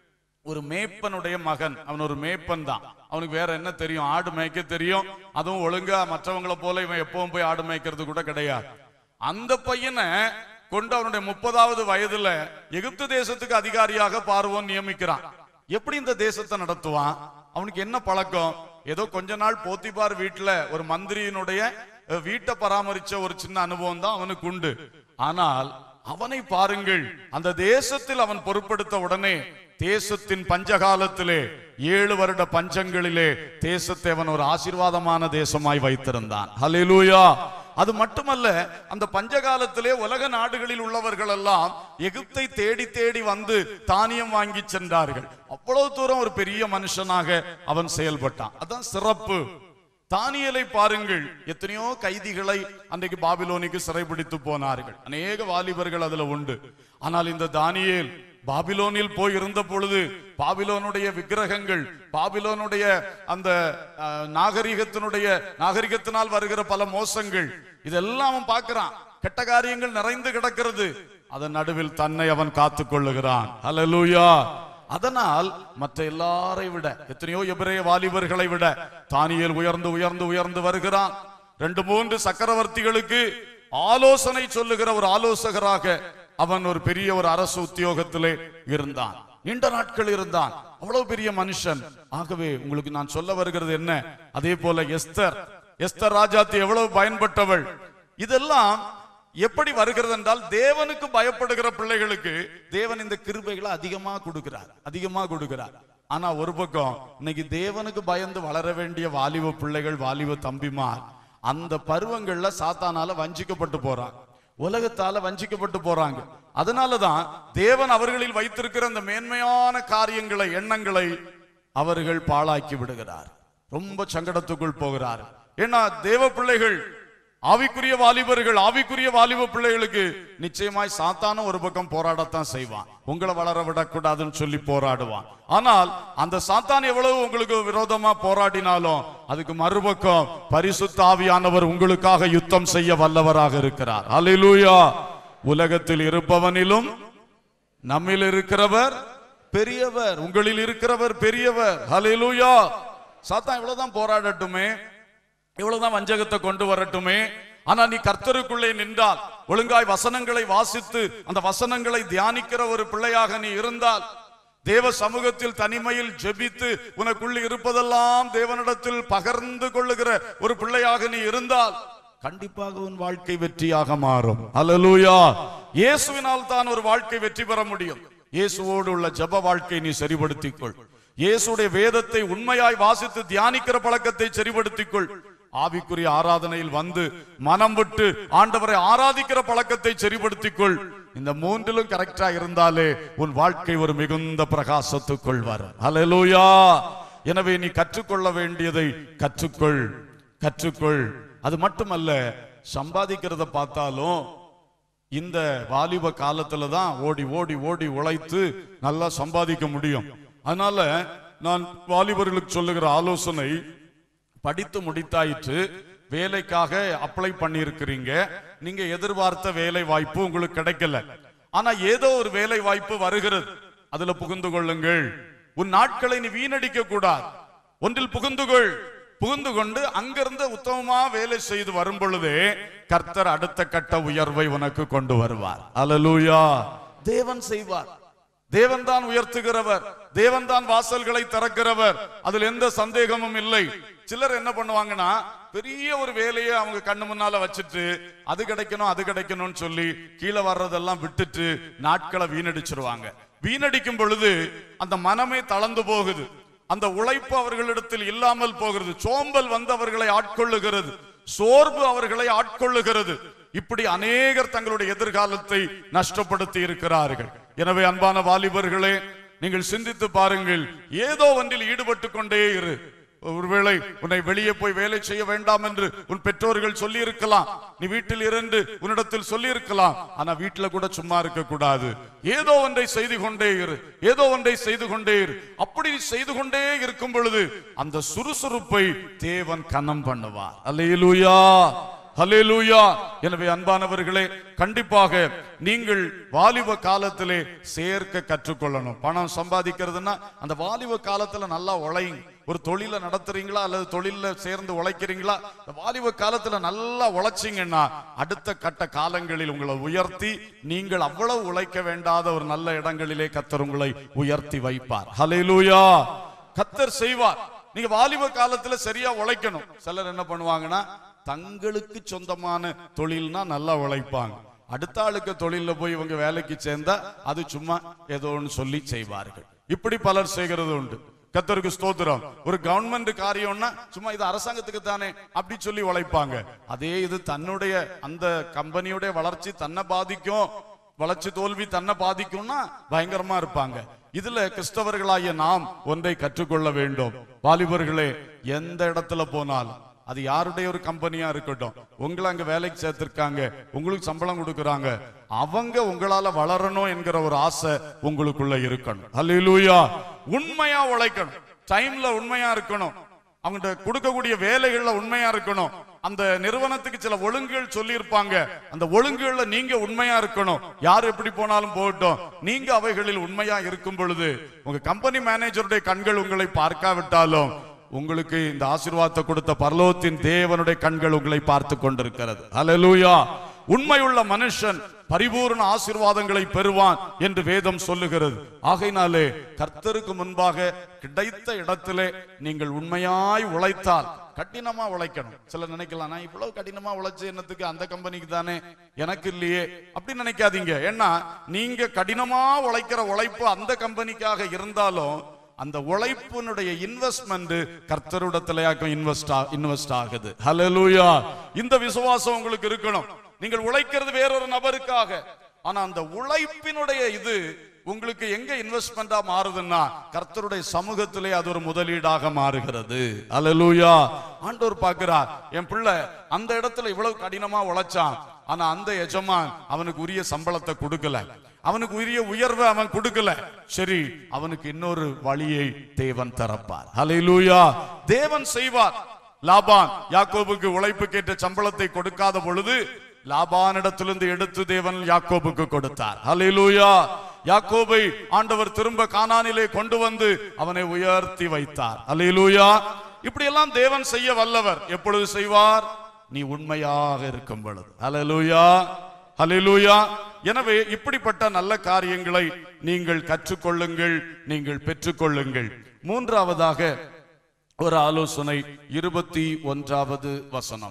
[SPEAKER 1] ஒரு மேய்ப்பனுடைய மகன் அவன் ஒரு மேய்ப்பன் தான் அவனுக்கு வேற என்ன தெரியும் ஆடு மேய்க்க தெரியும் அதுவும் ஒழுங்கா மற்றவங்கள போல இவன் எப்பவும் போய் ஆடு மேய்க்கிறது கூட கிடையாது அந்த பையனை கொண்டு அவனுடைய முப்பதாவது வயதுல எகிப்து தேசத்துக்கு அதிகாரியாக பார்வோன் நியமிக்கிறான் எப்படி இந்த தேசத்தை நடத்துவான் அவனுக்கு என்ன பழக்கம் ஏதோ கொஞ்ச நாள் போத்திபார் வீட்டுல ஒரு மந்திரியினுடைய அஹ், வீட்டை பராமரிச்ச ஒரு சின்ன அனுபவம் தான் அவனுக்கு உண்டு ஆனால் அவனை பாருங்கள் அந்த தேசத்தில் அவன் பொறுப்படுத்த உடனே தேசத்தின் பஞ்சகாலத்திலே ஏழு வருட பஞ்சங்களிலே தேசத்தை அவன் ஒரு ஆசீர்வாதமான தேசமாய் வைத்திருந்தான் ஹalleluya அது மட்டுமல்ல அந்த பஞ்சகாலத்திலே உலக நாடுகளில் உள்ளவர்கள் எல்லாம் எகிப்தை தேடி தேடி வந்து தானியம் வாங்கி சென்றார்கள் அவ்வளவு தூரம் ஒரு பெரிய மனுஷனாக அவன் செயல்பட்டான் அதான் சிறப்பு தானியலை பாருங்கள் எத்தனையோ கைதிகளை அன்றைக்கு பாபிலோனிக்கு சிறைபிடித்து போனார்கள் அநேக வாலிபர்கள் அதுல உண்டு ஆனால் இந்த தானியேல் பாபிலோனில் போய் இருந்த பொழுது பாபிலோனுடைய விக்கிரகங்கள் பாபிலோனுடைய அந்த அஹ், நாகரிகத்தினுடைய நாகரிகத்தினால் வருகிற பல மோசங்கள் இதெல்லாம் அவன் பார்க்கிறான் கெட்ட காரியங்கள் நிறைந்து கிடக்கிறது அதன் நடுவில் தன்னை அவன் காத்துக் கொள்ளுகிறான் அல்லேலூயா அதனால் மற்ற எல்லாரை விட எத்தனையோ எபிரேய வாலிபர்களை விட தானியேல் உயர்ந்து உயர்ந்து உயர்ந்து வருகிறான் ரெண்டு மூன்று சக்கரவர்த்திகளுக்கு ஆலோசனை சொல்லுகிற ஒரு ஆலோசகராக அவன் ஒரு பெரிய ஒரு அரசு உத்தியோகத்திலே இருந்தான் நீண்ட நாட்கள் இருந்தான் அவ்வளவு பெரிய மனுஷன் ஆகவே உங்களுக்கு நான் சொல்ல வருகிறது என்ன அதே போல எஸ்தர் எஸ்தர் ராஜாத்தி எவ்வளவு பயன்பட்டவள் இதெல்லாம் எப்படி வருகிறது என்றால் தேவனுக்கு பயப்படுகிற பிள்ளைகளுக்கு தேவன் இந்த கிருபைகளை அதிகமா கொடுக்கிறார் அதிகமா கொடுக்கிறார் ஆனா ஒரு பக்கம் இன்னைக்கு தேவனுக்கு பயந்து வளர வேண்டிய வாலிப பிள்ளைகள் வாலிப தம்பிமார் அந்த பருவங்கள்ல சாத்தானால வஞ்சிக்கப்பட்டு போறாங்க உலகத்தால வஞ்சிக்கப்பட்டு போறாங்க அதனாலதான் தேவன் அவர்களில் வைத்திருக்கிற அந்த மேன்மையான காரியங்களை எண்ணங்களை அவர்கள் பாழாக்கி விடுகிறார் ரொம்ப சங்கடத்துக்குள் போகிறார் ஏன்னா தேவ பிள்ளைகள் ஆவிக்குரிய வாலிபர்கள் ஆவிக்குரிய வாலிப பிள்ளைகளுக்கு நிச்சயமாய் சாத்தானும் ஒரு பக்கம் போராடத்தான் செய்வான் உங்களை வளர விடக்கூடாதுன்னு சொல்லி போராடுவான் ஆனால் அந்த சாத்தான் எவ்வளவு உங்களுக்கு விரோதமா போராடினாலும் அதுக்கு மறுபக்கம் பரிசுத்த ஆவியானவர் உங்களுக்காக யுத்தம் செய்ய வல்லவராக இருக்கிறார் அல்லேலூயா உலகத்தில் இருப்பவனிலும் நம்மில் இருக்கிறவர் பெரியவர் உங்களில் இருக்கிறவர் பெரியவர் ஹalleluya சாத்தான் இவ்வளவுதான் போராடட்டுமே இவ்வளவுதான் வஞ்சகத்தை கொண்டு வரட்டுமே ஆனா நீ கர்த்தருக்குள்ளே நின்றால் ஒழுங்காய் வசனங்களை வாசித்து அந்த வசனங்களை தியானிக்கிற ஒரு பிள்ளையாக நீ இருந்தால் தேவ சமூகத்தில் தனிமையில் ஜெபித்து உனக்குள்ள இருப்பதெல்லாம் தேவனிடத்தில் பகிர்ந்து கொள்ளுகிற ஒரு பிள்ளையாக நீ இருந்தால் கண்டிப்பாக உன் வாழ்க்கை வெற்றியாக மாறும் அல்லேலூயா இயேசுவினால் தான் ஒரு வாழ்க்கை வெற்றி பெற முடியும் இயேசுவோடு உள்ள ஜெப வாழ்க்கை நீ சரிபடுத்திக் கொள் இயேசுடைய வேதத்தை உண்மையாய் வாசித்து தியானிக்கிற பழக்கத்தை சரிபடுத்திக் கொள் ஆவிக்குரிய ஆராதனையில் வந்து மனம் விட்டு ஆண்டவரை ஆராதிக்கிற பழக்கத்தை சரிபடுத்திக் கொள் இந்த மூன்றிலும் கரெக்டா இருந்தாலே உன் வாழ்க்கை ஒரு மிகுந்த பிரகாசத்துக்குள் வரும் அல்லேலூயா எனவே நீ கற்றுக்கொள்ள வேண்டியதை கற்றுக்கொள் கற்றுக்கொள் அது மட்டுமல்ல சம்பாதிக்கிறத பார்த்தாலும் இந்த வாலிப காலத்துல தான் ஓடி ஓடி ஓடி உழைத்து நல்லா சம்பாதிக்க முடியும் அதனால நான் வாலிபர்களுக்கு சொல்லுகிற ஆலோசனை படித்து முடித்தாயிற்று வேலைக்காக அப்ளை பண்ணியிருக்கிறீங்க நீங்க எதிர்பார்த்த வேலை வாய்ப்பு உங்களுக்கு கிடைக்கல ஆனா ஏதோ ஒரு வேலை வாய்ப்பு வருகிறது அதுல புகுந்து கொள்ளுங்கள் உன் நாட்களை நீ வீணடிக்க கூடாது ஒன்றில் புகுந்து கொள் புகுந்து கொண்டு அங்கிருந்து உத்தமமா வேலை செய்து வரும் பொழுதே கர்த்தர் அடுத்த கட்ட உயர்வை உனக்கு கொண்டு வருவார் அல்லேலூயா தேவன் செய்வார் தேவன் தான் உயர்த்துகிறவர் தேவன் தான் வாசல்களை திறக்கிறவர் அதில் எந்த சந்தேகமும் இல்லை சிலர் என்ன பண்ணுவாங்கன்னா பெரிய ஒரு வேலையை அவங்க கண்ணு முன்னால வச்சுட்டு அது கிடைக்கணும் அது கிடைக்கணும்னு சொல்லி கீழே வர்றதெல்லாம் விட்டுட்டு நாட்களை வீணடிச்சிருவாங்க வீணடிக்கும் பொழுது அந்த மனமே தளர்ந்து போகுது அந்த உழைப்பு அவர்களிடத்தில் இல்லாமல் போகிறது சோம்பல் வந்து அவர்களை ஆட்கொள்ளுகிறது சோர்வு அவர்களை ஆட்கொள்ளுகிறது இப்படி அநேகர் தங்களுடைய எதிர்காலத்தை நஷ்டப்படுத்தி இருக்கிறார்கள் எனவே அன்பான வாலிபர்களே நீங்கள் சிந்தித்து பாருங்கள் ஏதோ ஒன்றில் ஈடுபட்டு கொண்டே இரு ஒருவேளை உன்னை வெளியே போய் வேலை செய்ய வேண்டாம் என்று உன் பெற்றோர்கள் சொல்லி இருக்கலாம் நீ வீட்டில் இருந்து உன்னிடத்தில் சொல்லி இருக்கலாம் ஆனா வீட்டுல கூட சும்மா இருக்க கூடாது ஏதோ ஒன்றை செய்து கொண்டே இரு ஏதோ ஒன்றை செய்து கொண்டே இரு அப்படி நீ செய்து கொண்டே இருக்கும் பொழுது அந்த சுறுசுறுப்பை தேவன் கனம் பண்ணுவார் அல்லேலூயா ஹalleluya எனவே அன்பானவர்களே கண்டிப்பாக நீங்கள் வாலிப காலத்திலே சேர்க்க கற்றுக்கொள்ளணும் பணம் சம்பாதிக்கிறதுன்னா அந்த வாலிப காலத்துல நல்லா உழையுங்க ஒரு தொழிலை நடத்துறீங்களா அல்லது தொழில்ல சேர்ந்து உழைக்கிறீங்களா இந்த வாலிப காலத்துல நல்லா உழைச்சீங்கன்னா அடுத்த கட்ட காலங்களில் உங்களை உயர்த்தி நீங்கள் அவ்வளவு உழைக்க வேண்டாத ஒரு நல்ல இடங்களிலே கத்தர் உங்களை உயர்த்தி வைப்பார் ஹalleluya கத்தர் செய்வார் நீங்க வாலிப காலத்துல சரியா உழைக்கணும் சிலர் என்ன பண்ணுவாங்கன்னா தங்களுக்கு சொந்தமான தொழில்னா நல்லா உழைப்பாங்க அடுத்த ஆளுக்கு தொழில்ல போய் இவங்க வேலைக்கு சேர்ந்தா அது சும்மா ஏதோ ஒன்று சொல்லி செய்வார்கள் இப்படி பலர் செய்கிறது உண்டு கத்தருக்கு ஸ்தோத்திரம் ஒரு கவர்மெண்ட் காரியம்னா சும்மா இது அரசாங்கத்துக்கு தானே அப்படி சொல்லி உழைப்பாங்க அதே இது தன்னுடைய அந்த கம்பெனியுடைய வளர்ச்சி தன்னை பாதிக்கும் வளர்ச்சி தோல்வி தன்னை பாதிக்கும்னா பயங்கரமா இருப்பாங்க இதுல கிறிஸ்தவர்களாகிய நாம் ஒன்றை கற்றுக்கொள்ள வேண்டும் வாலிபர்களே எந்த இடத்துல போனாலும் அது யாருடைய ஒரு கம்பெனியா இருக்கட்டும் உங்களை அங்க வேலைக்கு சேர்த்திருக்காங்க உங்களுக்கு சம்பளம் கொடுக்கறாங்க அவங்க உங்களால வளரணும் என்கிற ஒரு ஆசை உங்களுக்குள்ள இருக்கணும் அல்லேலூயா உண்மையா உழைக்கணும் டைம்ல உண்மையா இருக்கணும் அவங்கள்ட்ட கொடுக்கக்கூடிய வேலைகள்ல உண்மையா இருக்கணும் அந்த நிறுவனத்துக்கு சில ஒழுங்குகள் சொல்லி இருப்பாங்க அந்த ஒழுங்குகள்ல நீங்க உண்மையா இருக்கணும் யார் எப்படி போனாலும் போகட்டும் நீங்க அவைகளில் உண்மையா இருக்கும் பொழுது உங்க கம்பெனி மேனேஜருடைய கண்கள் உங்களை பார்க்காவிட்டாலும் உங்களுக்கு இந்த ஆசீர்வாதத்தை கொடுத்த பரலோகத்தின் தேவனுடைய கண்கள் உங்களை பார்த்து கொண்டிருக்கிறது அல்லேலூயா உண்மையுள்ள மனுஷன் பரிபூர்ண ஆசீர்வாதங்களை பெறுவான் என்று வேதம் சொல்லுகிறது ஆகையினாலே கர்த்தருக்கு முன்பாக கிடைத்த இடத்திலே நீங்கள் உண்மையாய் உழைத்தால் கடினமா உழைக்கணும் சிலர் நினைக்கலாம் நான் இவ்வளவு கடினமா உழைச்சு என்னத்துக்கு அந்த கம்பெனிக்கு தானே எனக்கு இல்லையே அப்படி நினைக்காதீங்க ஏன்னா நீங்க கடினமா உழைக்கிற உழைப்பு அந்த கம்பெனிக்காக இருந்தாலும் அந்த உழைப்பினுடைய இன்வெஸ்ட்மெண்ட் கர்த்தருடத்திலேயாக்கும் இன்வெஸ்ட் இன்வெஸ்ட் ஆகுது ஹalleluya இந்த விசுவாசம் உங்களுக்கு இருக்கணும் நீங்கள் உழைக்கிறது வேறொரு நபருக்காக ஆனா அந்த உழைப்பினுடைய இது உங்களுக்கு எங்க இன்வெஸ்ட்மெண்டா மாறுதுன்னா கர்த்தருடைய சமூகத்திலே அது ஒரு முதலீடாக மாறுகிறது ஹalleluya ஆண்டவர் பார்க்கிறார் என் பிள்ளை அந்த இடத்துல இவ்வளவு கடினமா உழைச்சான் ஆனா அந்த எஜமான் அவனுக்கு உரிய சம்பளத்தை கொடுக்கல அவனுக்கு உரிய உயர்வை அவன் கொடுக்கல சரி அவனுக்கு இன்னொரு வழியை தேவன் தரப்பார் ஹalleluya தேவன் செய்வார் லாபான் யாக்கோபுக்கு உழைப்பு கேட்ட சம்பளத்தை கொடுக்காத பொழுது லாபானிடத்திலிருந்து எடுத்து தேவன் யாக்கோபுக்கு கொடுத்தார் ஹalleluya யாக்கோபை ஆண்டவர் திரும்ப கானானிலே கொண்டு வந்து அவனை உயர்த்தி வைத்தார் ஹalleluya இப்படி எல்லாம் தேவன் செய்ய வல்லவர் எப்பொழுது செய்வார் நீ உண்மையாக இருக்கும் பொழுது ஹalleluya ஹalleluya எனவே இப்படிப்பட்ட நல்ல காரியங்களை நீங்கள் கற்றுக்கொள்ளுங்கள் நீங்கள் பெற்றுக்கொள்ளுங்கள் மூன்றாவதாக ஒரு ஆலோசனை இருபத்தி ஒன்றாவது வசனம்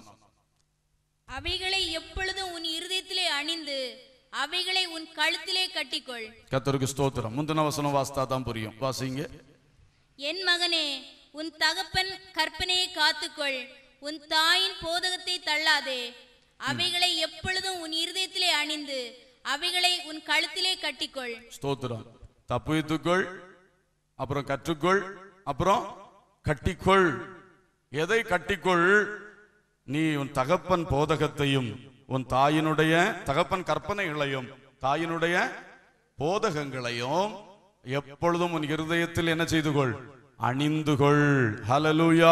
[SPEAKER 3] அவைகளை எப்பொழுதும் உன் இருதயத்திலே அணிந்து அவைகளை உன் கழுத்திலே கட்டிக்கொள்
[SPEAKER 1] கத்தருக்கு ஸ்தோத்திரம் முந்தின வசனம் வாஸ்தா தான் புரியும் வாசிங்க
[SPEAKER 3] என் மகனே உன் தகப்பன் கற்பனையை காத்துக்கொள் உன் தாயின் போதகத்தை தள்ளாதே அவைகளை எப்பொழுதும் உன் இருதயத்திலே அணிந்து அவைகளை உன் கழுத்திலே கட்டிக்கொள்
[SPEAKER 1] ஸ்தோத்திரம் தப்புவித்துக்கொள் அப்புறம் கற்றுக்கொள் அப்புறம் கட்டிக்கொள் எதை கட்டிக்கொள் நீ உன் தகப்பன் போதகத்தையும் உன் தாயினுடைய தகப்பன் கற்பனைகளையும் தாயினுடைய போதகங்களையும் எப்பொழுதும் உன் இருதயத்தில் என்ன செய்து கொள் அணிந்து கொள் ஹalleluya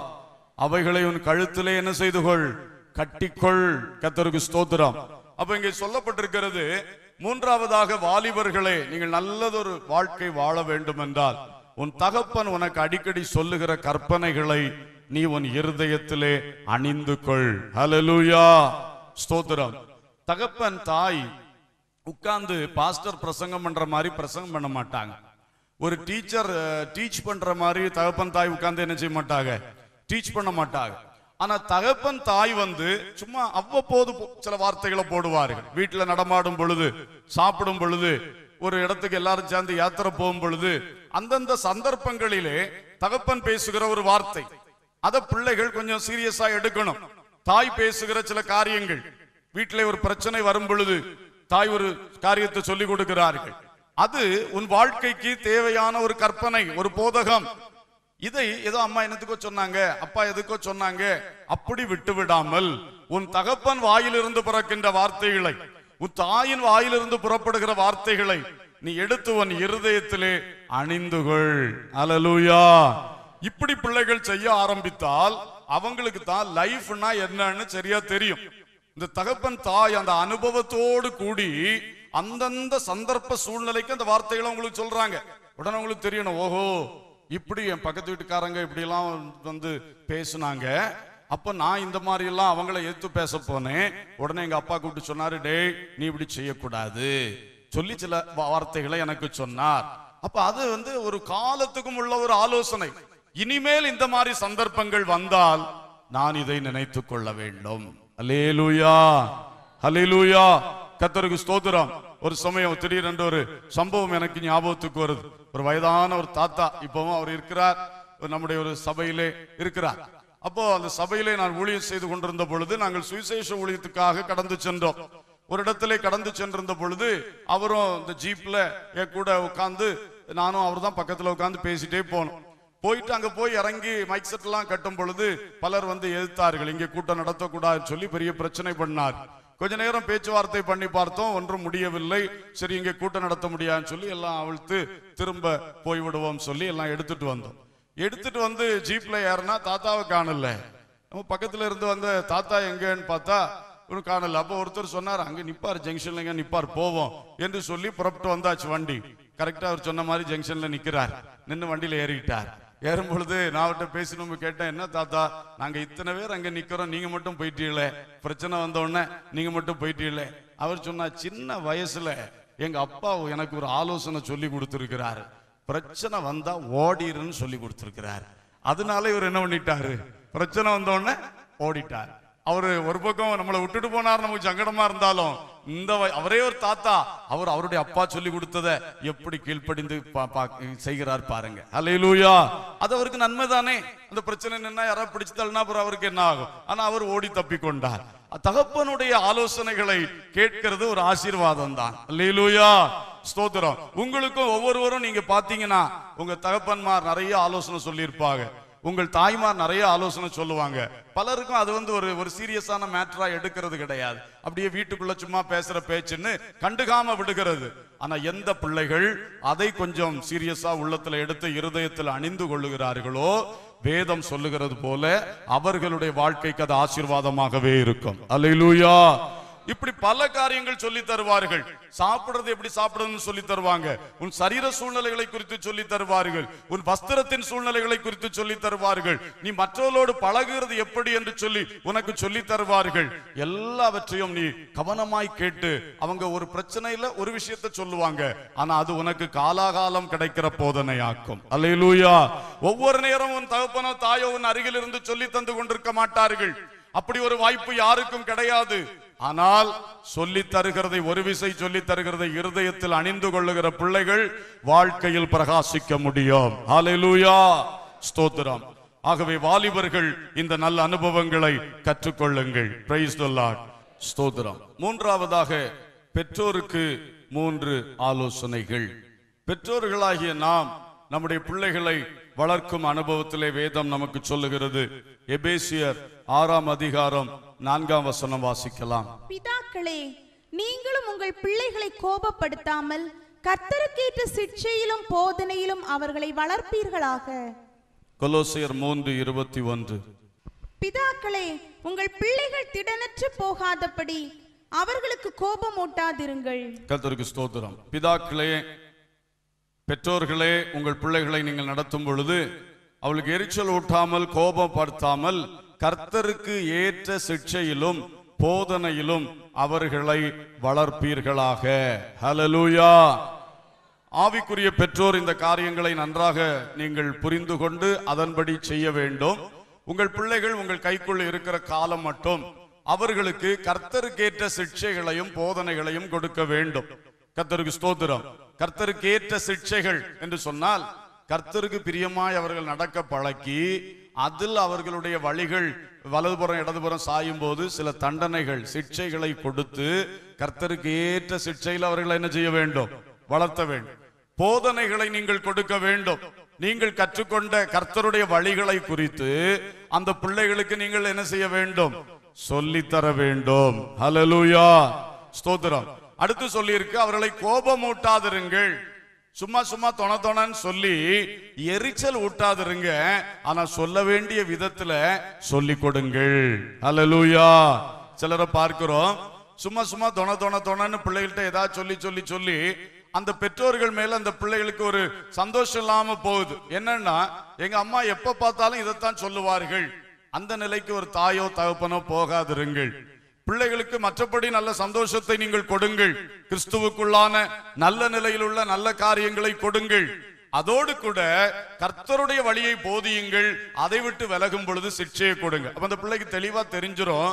[SPEAKER 1] அவைகளை உன் கழுத்திலே என்ன செய்து கொள் கட்டிக்கொள் கத்தருக்கு ஸ்தோத்திரம் அப்ப இங்கே சொல்லப்பட்டிருக்கிறது மூன்றாவதாக வாலிபர்களே நீங்கள் நல்லதொரு வாழ்க்கை வாழ வேண்டும் என்றால் உன் தகப்பன் உனக்கு அடிக்கடி சொல்லுகிற கற்பனைகளை நீ உன் இருதயத்திலே அணிந்து கொள் ஹalleluya ஸ்தோத்திரம் தகப்பன் தாய் உட்கார்ந்து பாஸ்டர் பிரசங்கம் பண்ற மாதிரி பிரசங்கம் பண்ண மாட்டாங்க ஒரு டீச்சர் டீச் பண்ற மாதிரி தகப்பன் தாய் உட்கார்ந்து என்ன செய்ய மாட்டாங்க டீச் பண்ண மாட்டாங்க ஆனா தகப்பன் தாய் வந்து சும்மா அவ்வப்போது போ- சில வார்த்தைகளை போடுவார்கள் வீட்டுல நடமாடும் பொழுது சாப்பிடும் பொழுது ஒரு இடத்துக்கு எல்லாரும் சேர்ந்து யாத்திரை போகும் பொழுது அந்தந்த சந்தர்ப்பங்களிலே தகப்பன் பேசுகிற ஒரு வார்த்தை அத பிள்ளைகள் கொஞ்சம் சீரியஸா எடுக்கணும் தாய் பேசுகிற சில காரியங்கள் வீட்டிலே ஒரு பிரச்சனை வரும் பொழுது தாய் ஒரு காரியத்தை சொல்லி கொடுக்கிறார்கள் அது உன் வாழ்க்கைக்கு தேவையான ஒரு கற்பனை ஒரு போதகம் இதை ஏதோ அம்மா என்னத்துக்கோ சொன்னாங்க அப்பா எதுக்கோ சொன்னாங்க அப்படி விட்டு விடாமல் உன் தகப்பன் வாயிலிருந்து பிறக்கின்ற வார்த்தைகளை உன் தாயின் வாயிலிருந்து புறப்படுகிற வார்த்தைகளை நீ எடுத்து உன் இருதயத்திலே அணிந்து கொள் அலலூயா இப்படி பிள்ளைகள் செய்ய ஆரம்பித்தால் அவங்களுக்கு தான் லைஃப்னா என்னன்னு சரியா தெரியும் இந்த தகப்பன் தாய் அந்த அனுபவத்தோடு கூடி அந்தந்த சந்தர்ப்ப சூழ்நிலைக்கு அந்த வார்த்தைகளை உங்களுக்கு சொல்றாங்க உடனே உங்களுக்கு தெரியணும் ஓஹோ இப்படி என் பக்கத்து வீட்டுக்காரங்க இப்படி எல்லாம் வந்து பேசுனாங்க அப்ப நான் இந்த மாதிரி எல்லாம் அவங்கள எதிர்த்து பேச போனேன் உடனே எங்க அப்பா கூப்பிட்டு சொன்னாரு டேய் நீ இப்படி செய்யக்கூடாது சொல்லி சில வா- வார்த்தைகளை எனக்கு சொன்னார் அப்ப அது வந்து ஒரு காலத்துக்கும் உள்ள ஒரு ஆலோசனை இனிமேல் இந்த மாதிரி சந்தர்ப்பங்கள் வந்தால் நான் இதை நினைத்துக் கொள்ள வேண்டும் அல்லேலூயா அல்லேலூயா கத்தருக்கு ஸ்தோத்திரம் ஒரு சமயம் திடீரென்று ஒரு சம்பவம் எனக்கு ஞாபகத்துக்கு வருது ஒரு வயதான ஒரு தாத்தா இப்பவும் அவர் இருக்கிறார் ஒரு நம்முடைய ஒரு சபையிலே இருக்கிறார் அப்போ அந்த சபையிலே நான் ஊழியம் செய்து கொண்டிருந்த பொழுது நாங்கள் சுவிசேஷ ஊழியத்துக்காக கடந்து சென்றோம் ஒரு இடத்திலே கடந்து சென்றிருந்த பொழுது அவரும் இந்த ஜீப்ல என் கூட உட்கார்ந்து நானும் அவர் தான் பக்கத்துல உட்கார்ந்து பேசிட்டே போனோம் போயிட்டு அங்க போய் இறங்கி மைக் செட் எல்லாம் கட்டும் பொழுது பலர் வந்து எதிர்த்தார்கள் இங்கே கூட்டம் நடத்தக்கூடாதுன்னு சொல்லி பெரிய பிரச்சனை பண்ணார் கொஞ்ச நேரம் பேச்சுவார்த்தை பண்ணி பார்த்தோம் ஒன்றும் முடியவில்லை சரி இங்கே கூட்டம் நடத்த முடியாதுன்னு சொல்லி எல்லாம் அவிழ்த்து திரும்ப போய்விடுவோம் சொல்லி எல்லாம் எடுத்துட்டு வந்தோம் எடுத்துட்டு வந்து ஜீப்ல ஏறினா தாத்தாவை காணல நம்ம பக்கத்துல இருந்து வந்த தாத்தா எங்கன்னு பார்த்தா ஒரு காணல அப்போ ஒருத்தர் சொன்னார் அங்க நிப்பார் ஜங்ஷன்ல எங்க நிப்பார் போவோம் என்று சொல்லி புறப்பட்டு வந்தாச்சு வண்டி கரெக்டா அவர் சொன்ன மாதிரி ஜங்ஷன்ல நிக்கிறார் நின்னு வண்டியில ஏறிட்டார் ஏறும் பொழுது நான் அவர்கிட்ட பேசணும் கேட்டேன் என்ன தாத்தா நாங்க இத்தனை பேர் அங்க நிக்கிறோம் நீங்க மட்டும் போயிட்டீங்களே பிரச்சனை வந்த உடனே நீங்க மட்டும் போயிட்டீங்களே அவர் சொன்னா சின்ன வயசுல எங்க அப்பா எனக்கு ஒரு ஆலோசனை சொல்லி கொடுத்திருக்கிறாரு பிரச்சனை வந்தா ஓடிருன்னு சொல்லி கொடுத்திருக்கிறார் அதனால இவர் என்ன பண்ணிட்டாரு பிரச்சனை வந்த உடனே ஓடிட்டார் அவரு ஒரு பக்கம் நம்மளை விட்டுட்டு போனார் நமக்கு சங்கடமா இருந்தாலும் இந்த வய- அவரே ஒரு தாத்தா அவர் அவருடைய அப்பா சொல்லி கொடுத்ததை எப்படி கீழ்ப்படிந்து பா- பா- செய்கிறார் பாருங்க அல்லேலூயா அது அவருக்கு நன்மை தானே அந்த பிரச்சனை என்ன யாராவது பிடிச்சு தள்ளினா அப்புறம் அவருக்கு என்ன ஆகும் ஆனா அவர் ஓடி தப்பி கொண்டார் தகப்பனுடைய ஆலோசனைகளை கேட்கிறது ஒரு ஆசீர்வாதம் தான் அல்லேலூயா ஸ்தோத்திரம் உங்களுக்கும் ஒவ்வொருவரும் நீங்க பாத்தீங்கன்னா உங்க தகப்பன்மார் நிறைய ஆலோசனை சொல்லியிருப்பாங்க உங்கள் தாய்மார் நிறைய ஆலோசனை சொல்லுவாங்க பலருக்கும் அது வந்து ஒரு ஒரு சீரியஸான மேட்டரா எடுக்கிறது கிடையாது அப்படியே வீட்டுக்குள்ள சும்மா பேசுற பேச்சுன்னு கண்டுகாம விடுகிறது ஆனா எந்த பிள்ளைகள் அதை கொஞ்சம் சீரியஸா உள்ளத்துல எடுத்து இருதயத்தில் அணிந்து கொள்ளுகிறார்களோ வேதம் சொல்லுகிறது போல அவர்களுடைய வாழ்க்கைக்கு அது ஆசீர்வாதமாகவே இருக்கும் அல்லேலூயா இப்படி பல காரியங்கள் சொல்லி தருவார்கள் சாப்பிடுறது எப்படி சாப்பிடுறதுன்னு சொல்லி தருவாங்க உன் சரீர சூழ்நிலைகளை குறித்து சொல்லி தருவார்கள் உன் வஸ்திரத்தின் சூழ்நிலைகளை குறித்து சொல்லி தருவார்கள் நீ மற்றவர்களோடு பழகுறது எப்படி என்று சொல்லி உனக்கு சொல்லி தருவார்கள் எல்லாவற்றையும் நீ கவனமாய் கேட்டு அவங்க ஒரு பிரச்சனையில ஒரு விஷயத்தை சொல்லுவாங்க ஆனா அது உனக்கு காலாகாலம் கிடைக்கிற போதனையாக்கும் அல்லேலூயா ஒவ்வொரு நேரம் உன் தகப்பனோ தாயோ உன் அருகில் இருந்து சொல்லி தந்து கொண்டிருக்க மாட்டார்கள் அப்படி ஒரு வாய்ப்பு யாருக்கும் கிடையாது ஆனால் சொல்லி தருகிறதை ஒரு விசை சொல்லி தருகிறதை இருதயத்தில் அணிந்து கொள்ளுகிற பிள்ளைகள் வாழ்க்கையில் பிரகாசிக்க முடியும் ஹalleluya ஸ்தோத்திரம் ஆகவே வாலிபர்கள் இந்த நல்ல அனுபவங்களை கற்றுக்கொள்ளுங்கள் பிரைஸ் தி லார்ட் ஸ்தோத்திரம் மூன்றாவதாக பெற்றோருக்கு மூன்று ஆலோசனைகள் பெற்றோர்களாகிய நாம் நம்முடைய பிள்ளைகளை வளர்க்கும் அனுபவத்திலே வேதம் நமக்கு சொல்லுகிறது எபேசியர் ஆறாம் அதிகாரம் நான்காம் வசனம் வாசிக்கலாம்
[SPEAKER 2] பிதாக்களே நீங்களும் உங்கள் பிள்ளைகளை கோபப்படுத்தாமல் கர்த்தருக்கேற்ற சிக்ஷையிலும் போதனையிலும் அவர்களை வளர்ப்பீர்களாக
[SPEAKER 1] கொலோசியர் மூன்று இருபத்தி ஒன்று
[SPEAKER 2] பிதாக்களே உங்கள் பிள்ளைகள் திடனற்று போகாதபடி அவர்களுக்கு கோபமூட்டாதிருங்கள்
[SPEAKER 1] கர்த்தருக்கு ஸ்தோத்திரம் பிதாக்களே பெற்றோர்களே உங்கள் பிள்ளைகளை நீங்கள் நடத்தும் பொழுது அவளுக்கு எரிச்சல் ஊட்டாமல் கோபப்படுத்தாமல் கர்த்தருக்கு ஏற்ற சிக்ஷையிலும் போதனையிலும் அவர்களை வளர்ப்பீர்களாக ஹalleluya ஆவிக்குரிய பெற்றோர் இந்த காரியங்களை நன்றாக நீங்கள் புரிந்து கொண்டு அதன்படி செய்ய வேண்டும் உங்கள் பிள்ளைகள் உங்கள் கைக்குள் இருக்கிற காலம் மட்டும் அவர்களுக்கு கர்த்தருக்கேற்ற சிக்ஷைகளையும் போதனைகளையும் கொடுக்க வேண்டும் கர்த்தருக்கு ஸ்தோத்திரம் கர்த்தருக்கு ஏற்ற சிக்ஷைகள் என்று சொன்னால் கர்த்தருக்கு பிரியமாய் அவர்கள் நடக்க பழக்கி அதில் அவர்களுடைய வழிகள் வலதுபுறம் இடதுபுறம் சாயும் போது சில தண்டனைகள் சிக்ஷைகளை கொடுத்து கர்த்தருக்கு ஏற்ற சிக்ஷையில் அவர்களை என்ன செய்ய வேண்டும் வளர்த்த வேண்டும் போதனைகளை நீங்கள் கொடுக்க வேண்டும் நீங்கள் கற்றுக்கொண்ட கர்த்தருடைய வழிகளை குறித்து அந்த பிள்ளைகளுக்கு நீங்கள் என்ன செய்ய வேண்டும் சொல்லித்தர வேண்டும் ஹalleluya ஸ்தோத்திரம் அடுத்து சொல்லியிருக்கு அவர்களை கோபமூட்டாதிருங்கள் சும்மா சும்மா தொண தொணன்னு சொல்லி எரிச்சல் ஊட்டாதிருங்க ஆனா சொல்ல வேண்டிய விதத்துல சொல்லி கொடுங்கள் ஹalleluya சிலரை பார்க்கிறோம் சும்மா சும்மா தொண தொண தொணன்னு பிள்ளைகள்ட்ட ஏதாவது சொல்லி சொல்லி சொல்லி அந்த பெற்றோர்கள் மேல அந்த பிள்ளைகளுக்கு ஒரு சந்தோஷம் இல்லாம போகுது என்னன்னா எங்க அம்மா எப்ப பார்த்தாலும் இதைத்தான் சொல்லுவார்கள் அந்த நிலைக்கு ஒரு தாயோ தகப்பனோ போகாதிருங்கள் பிள்ளைகளுக்கு மற்றபடி நல்ல சந்தோஷத்தை நீங்கள் கொடுங்கள் கிறிஸ்துவுக்குள்ளான நல்ல நிலையில் உள்ள நல்ல காரியங்களை கொடுங்கள் அதோடு கூட கர்த்தருடைய வழியை போதியுங்கள் அதை விட்டு விலகும் பொழுது சிக்ஷையை கொடுங்க அப்ப அந்த பிள்ளைக்கு தெளிவா தெரிஞ்சிரும்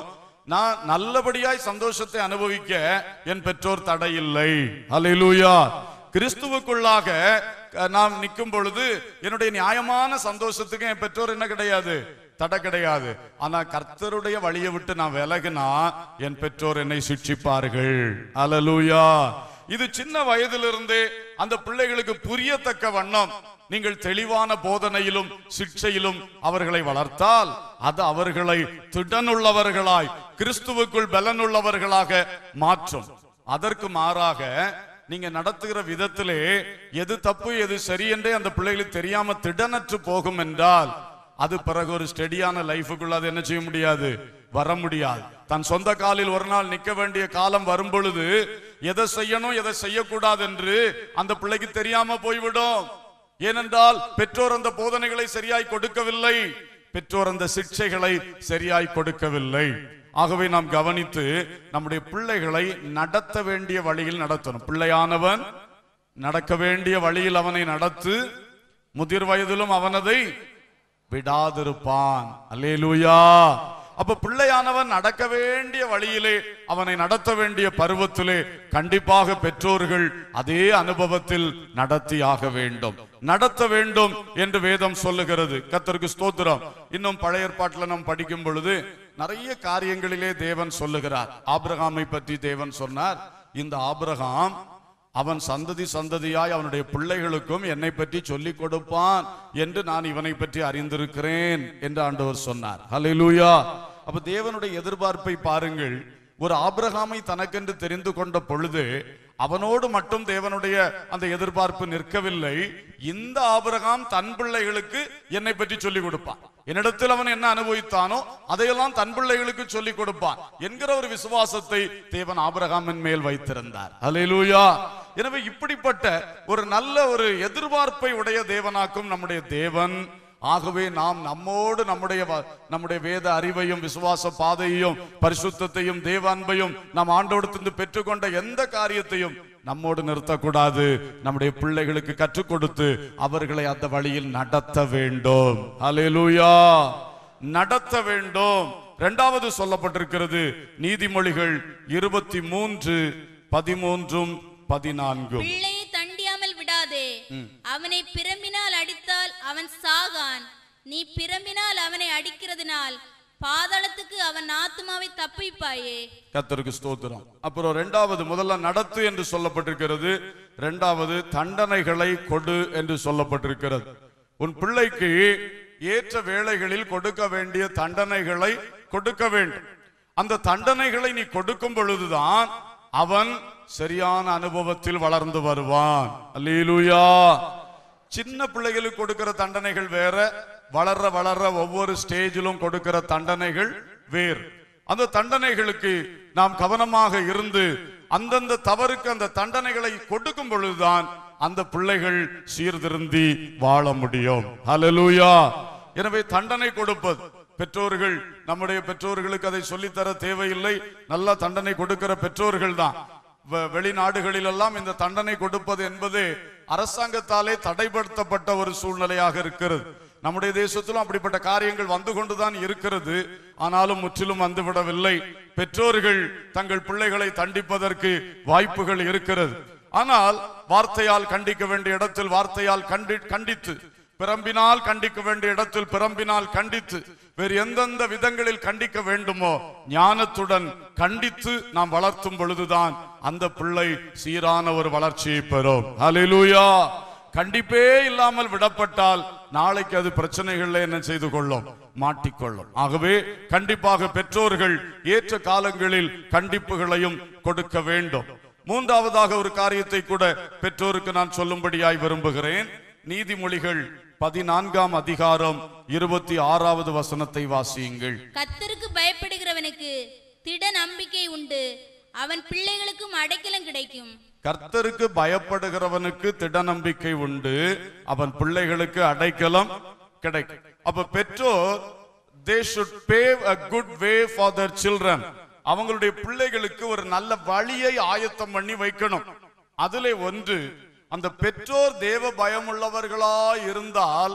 [SPEAKER 1] நான் நல்லபடியாய் சந்தோஷத்தை அனுபவிக்க என் பெற்றோர் தடையில்லை அல்லேலூயா கிறிஸ்துவுக்குள்ளாக அஹ், நாம் நிற்கும் பொழுது என்னுடைய நியாயமான சந்தோஷத்துக்கு என் பெற்றோர் என்ன கிடையாது தடை கிடையாது ஆனா கர்த்தருடைய வழியை விட்டு நான் விலகினா என் பெற்றோர் என்னை சிட்சிப்பார்கள் அல்லேலூயா இது சின்ன வயதிலிருந்தே அந்த பிள்ளைகளுக்கு புரியத்தக்க வண்ணம் நீங்கள் தெளிவான போதனையிலும் சிக்ஷையிலும் அவர்களை வளர்த்தால் அது அவர்களை திடனுள்ளவர்களாய் கிறிஸ்துவுக்குள் பலனுள்ளவர்களாக மாற்றும் அதற்கு மாறாக நீங்க நடத்துகிற விதத்திலே எது தப்பு எது சரி என்றே அந்த பிள்ளைகளுக்கு தெரியாம திடனற்று போகும் என்றால் அது பிறகு ஒரு ஸ்டெடியான லைஃபுக்குள்ள அது என்ன செய்ய முடியாது வர முடியாது தன் சொந்த காலில் ஒரு நாள் நிக்க வேண்டிய காலம் வரும் பொழுது எதை செய்யணும் எதை செய்யக்கூடாது என்று அந்த பிள்ளைக்கு தெரியாம போய்விடும் ஏனென்றால் பெற்றோர் அந்த போதனைகளை சரியாய் கொடுக்கவில்லை பெற்றோர் அந்த சிக்ஷைகளை சரியாய் கொடுக்கவில்லை ஆகவே நாம் கவனித்து நம்முடைய பிள்ளைகளை நடத்த வேண்டிய வழியில் நடத்தணும் பிள்ளையானவன் நடக்க வேண்டிய வழியில் அவனை நடத்து முதிர் வயதிலும் அவனதை விடாதிருப்பான் அல்லேலூயா அப்ப பிள்ளையானவன் நடக்க வேண்டிய வழியிலே அவனை நடத்த வேண்டிய பருவத்திலே கண்டிப்பாக பெற்றோர்கள் அதே அனுபவத்தில் நடத்தியாக வேண்டும் நடத்த வேண்டும் என்று வேதம் சொல்லுகிறது கர்த்தருக்கு ஸ்தோத்திரம் இன்னும் பழைய ஏற்பாட்டில் நாம் படிக்கும் பொழுது நிறைய காரியங்களிலே தேவன் சொல்லுகிறார் ஆபிரகாமை பற்றி தேவன் சொன்னார் இந்த ஆபிரகாம் அவன் சந்ததி சந்ததியாய் அவனுடைய பிள்ளைகளுக்கும் என்னை பற்றி சொல்லிக் கொடுப்பான் என்று நான் இவனை பற்றி அறிந்திருக்கிறேன் என்று ஆண்டவர் சொன்னார் ஹalleluya அப்ப தேவனுடைய எதிர்பார்ப்பை பாருங்கள் ஒரு ஆபிரகாமை தனக்கென்று தெரிந்து கொண்ட பொழுது அவனோடு மட்டும் தேவனுடைய அந்த எதிர்பார்ப்பு நிற்கவில்லை இந்த ஆபிரகாம் தன் பிள்ளைகளுக்கு என்னை பற்றி சொல்லிக் கொடுப்பான் என்னிடத்தில் அவன் என்ன அனுபவித்தானோ அதையெல்லாம் தன் பிள்ளைகளுக்கு சொல்லிக் கொடுப்பான் என்கிற ஒரு விசுவாசத்தை தேவன் ஆபிரகாமின் மேல் வைத்திருந்தார் அல்லேலூயா எனவே இப்படிப்பட்ட ஒரு நல்ல ஒரு எதிர்பார்ப்பை உடைய தேவனாக்கும் நம்முடைய தேவன் ஆகவே நாம் நம்மோடு நம்முடைய வ- நம்முடைய வேத அறிவையும் விசுவாச பாதையையும் பரிசுத்தத்தையும் தேவ அன்பையும் நாம் ஆண்டோடு பெற்றுக்கொண்ட எந்த காரியத்தையும் நம்மோடு நிறுத்தக்கூடாது நம்முடைய பிள்ளைகளுக்கு கற்றுக் கொடுத்து அவர்களை அந்த வழியில் நடத்த வேண்டும் அல்லேலூயா நடத்த வேண்டும் இரண்டாவது சொல்லப்பட்டிருக்கிறது நீதிமொழிகள் இருபத்தி மூன்று பதிமூன்றும் பதினான்கும்
[SPEAKER 3] பிள்ளையை தண்டியாமல் விடாதே அவனை பிரம்பினால் அடித்தால் அவன் சாகான் நீ பிரம்பினால் அவனை அடிக்கிறதுனால் பாதாளத்துக்கு அவன் ஆத்துமாவை தப்பிப்பாயே
[SPEAKER 1] கர்த்தருக்கு ஸ்தோத்திரம் அப்புறம் ரெண்டாவது முதல்ல நடத்து என்று சொல்லப்பட்டிருக்கிறது ரெண்டாவது தண்டனைகளை கொடு என்று சொல்லப்பட்டிருக்கிறது உன் பிள்ளைக்கு ஏற்ற வேளைகளில் கொடுக்க வேண்டிய தண்டனைகளை கொடுக்க வேண்டும் அந்த தண்டனைகளை நீ கொடுக்கும் பொழுதுதான் அவன் சரியான அனுபவத்தில் வளர்ந்து வருவான் அல்லேலூயா சின்ன பிள்ளைகளுக்கு கொடுக்கிற தண்டனைகள் வேற வளர்ற வளர்ற ஒவ்வொரு ஸ்டேஜிலும் கொடுக்கிற தண்டனைகள் வேறு அந்த தண்டனைகளுக்கு நாம் கவனமாக இருந்து அந்தந்த தவறுக்கு அந்த தண்டனைகளை கொடுக்கும் பொழுதுதான் அந்த பிள்ளைகள் சீர்திருந்தி வாழ முடியும் ஹalleluya எனவே தண்டனை கொடுப்பது பெற்றோர்கள் நம்முடைய பெற்றோர்களுக்கு அதை சொல்லித்தர தேவையில்லை நல்ல தண்டனை கொடுக்கிற பெற்றோர்கள் தான் வெ- வெளிநாடுகளிலெல்லாம் இந்த தண்டனை கொடுப்பது என்பது அரசாங்கத்தாலே தடைப்படுத்தப்பட்ட ஒரு சூழ்நிலையாக இருக்கிறது நம்முடைய தேசத்திலும் அப்படிப்பட்ட காரியங்கள் வந்து கொண்டுதான் இருக்கிறது ஆனாலும் முற்றிலும் வந்துவிடவில்லை பெற்றோர்கள் தங்கள் பிள்ளைகளை தண்டிப்பதற்கு வாய்ப்புகள் இருக்கிறது ஆனால் வார்த்தையால் கண்டிக்க வேண்டிய இடத்தில் வார்த்தையால் கண்டி கண்டித்து பிரம்பினால் கண்டிக்க வேண்டிய இடத்தில் பிரம்பினால் கண்டித்து வேறு எந்தெந்த விதங்களில் கண்டிக்க வேண்டுமோ ஞானத்துடன் கண்டித்து நாம் வளர்த்தும் பொழுதுதான் அந்த பிள்ளை சீரான ஒரு வளர்ச்சியை பெறும் ஹalleluya கண்டிப்பே இல்லாமல் விடப்பட்டால் நாளைக்கு அது பிரச்சனைகள்ல என்ன செய்து கொள்ளும் மாட்டிக்கொள்ளும் ஆகவே கண்டிப்பாக பெற்றோர்கள் ஏற்ற காலங்களில் கண்டிப்புகளையும் கொடுக்க வேண்டும் மூன்றாவதாக ஒரு காரியத்தை கூட பெற்றோருக்கு நான் சொல்லும்படியாய் விரும்புகிறேன் நீதிமொழிகள் பதினான்காம் அதிகாரம் இருபத்தி ஆறாவது வசனத்தை வாசியுங்கள்
[SPEAKER 3] கத்தருக்கு பயப்படுகிறவனுக்கு திட நம்பிக்கை உண்டு அவன் பிள்ளைகளுக்கும் அடைக்கலம் கிடைக்கும்
[SPEAKER 1] கர்த்தருக்கு பயப்படுகிறவனுக்கு திட நம்பிக்கை உண்டு அவன் பிள்ளைகளுக்கு அடைக்கலம் கிடைக்கும் அப்ப பெற்றோர் they should pave a good way for their children அவங்களுடைய பிள்ளைகளுக்கு ஒரு நல்ல வழியை ஆயத்தம் பண்ணி வைக்கணும் அதிலே ஒன்று அந்த பெற்றோர் தேவ பயமுள்ளவர்களா இருந்தால்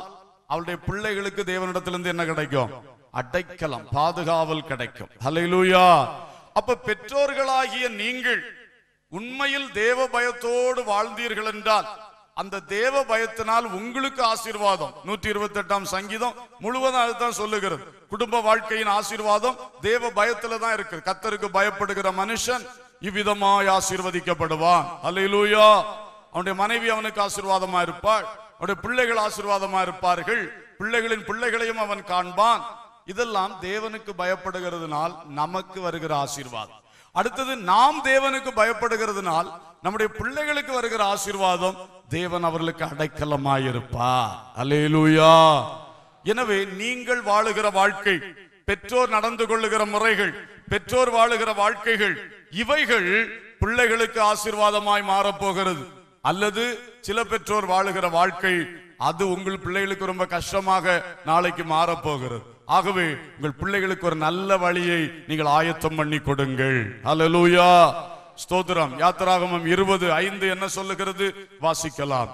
[SPEAKER 1] அவளுடைய பிள்ளைகளுக்கு தேவனிடத்திலிருந்து என்ன கிடைக்கும் அடைக்கலம் பாதுகாவல் கிடைக்கும் ஹalleluya அப்ப பெற்றோர்களாகிய நீங்கள் உண்மையில் தேவ பயத்தோடு வாழ்ந்தீர்கள் என்றால் அந்த தேவ பயத்தினால் உங்களுக்கு ஆசீர்வாதம் நூற்றி இருபத்தி எட்டாம் சங்கீதம் முழுவதும் அதுதான் சொல்லுகிறது குடும்ப வாழ்க்கையின் ஆசீர்வாதம் தேவ பயத்துல தான் இருக்கு கத்தருக்கு பயப்படுகிற மனுஷன் இவ்விதமாய் ஆசீர்வதிக்கப்படுவான் அல்லேலூயா அவனுடைய மனைவி அவனுக்கு ஆசீர்வாதமா இருப்பாள் அவனுடைய பிள்ளைகள் ஆசீர்வாதமா இருப்பார்கள் பிள்ளைகளின் பிள்ளைகளையும் அவன் காண்பான் இதெல்லாம் தேவனுக்கு பயப்படுகிறதுனால் நமக்கு வருகிற ஆசீர்வாதம் அடுத்தது நாம் தேவனுக்கு பயப்படுகிறதுனால் நம்முடைய பிள்ளைகளுக்கு வருகிற ஆசீர்வாதம் தேவன் அவர்களுக்கு அடைக்கலமாயிருப்பார் அல்லேலூயா எனவே நீங்கள் வாழுகிற வாழ்க்கை பெற்றோர் நடந்து கொள்ளுகிற முறைகள் பெற்றோர் வாழுகிற வாழ்க்கைகள் இவைகள் பிள்ளைகளுக்கு ஆசீர்வாதமாய் மாறப்போகிறது அல்லது சில பெற்றோர் வாழுகிற வாழ்க்கை அது உங்கள் பிள்ளைகளுக்கு ரொம்ப கஷ்டமாக நாளைக்கு மாறப்போகிறது ஆகவே உங்கள் பிள்ளைகளுக்கு ஒரு நல்ல வழியை நீங்கள் ஆயத்தம் பண்ணி கொடுங்கள் அல்லேலூயா ஸ்தோத்திரம் யாத்திராகமம் இருபது ஐந்து என்ன சொல்லுகிறது வாசிக்கலாம்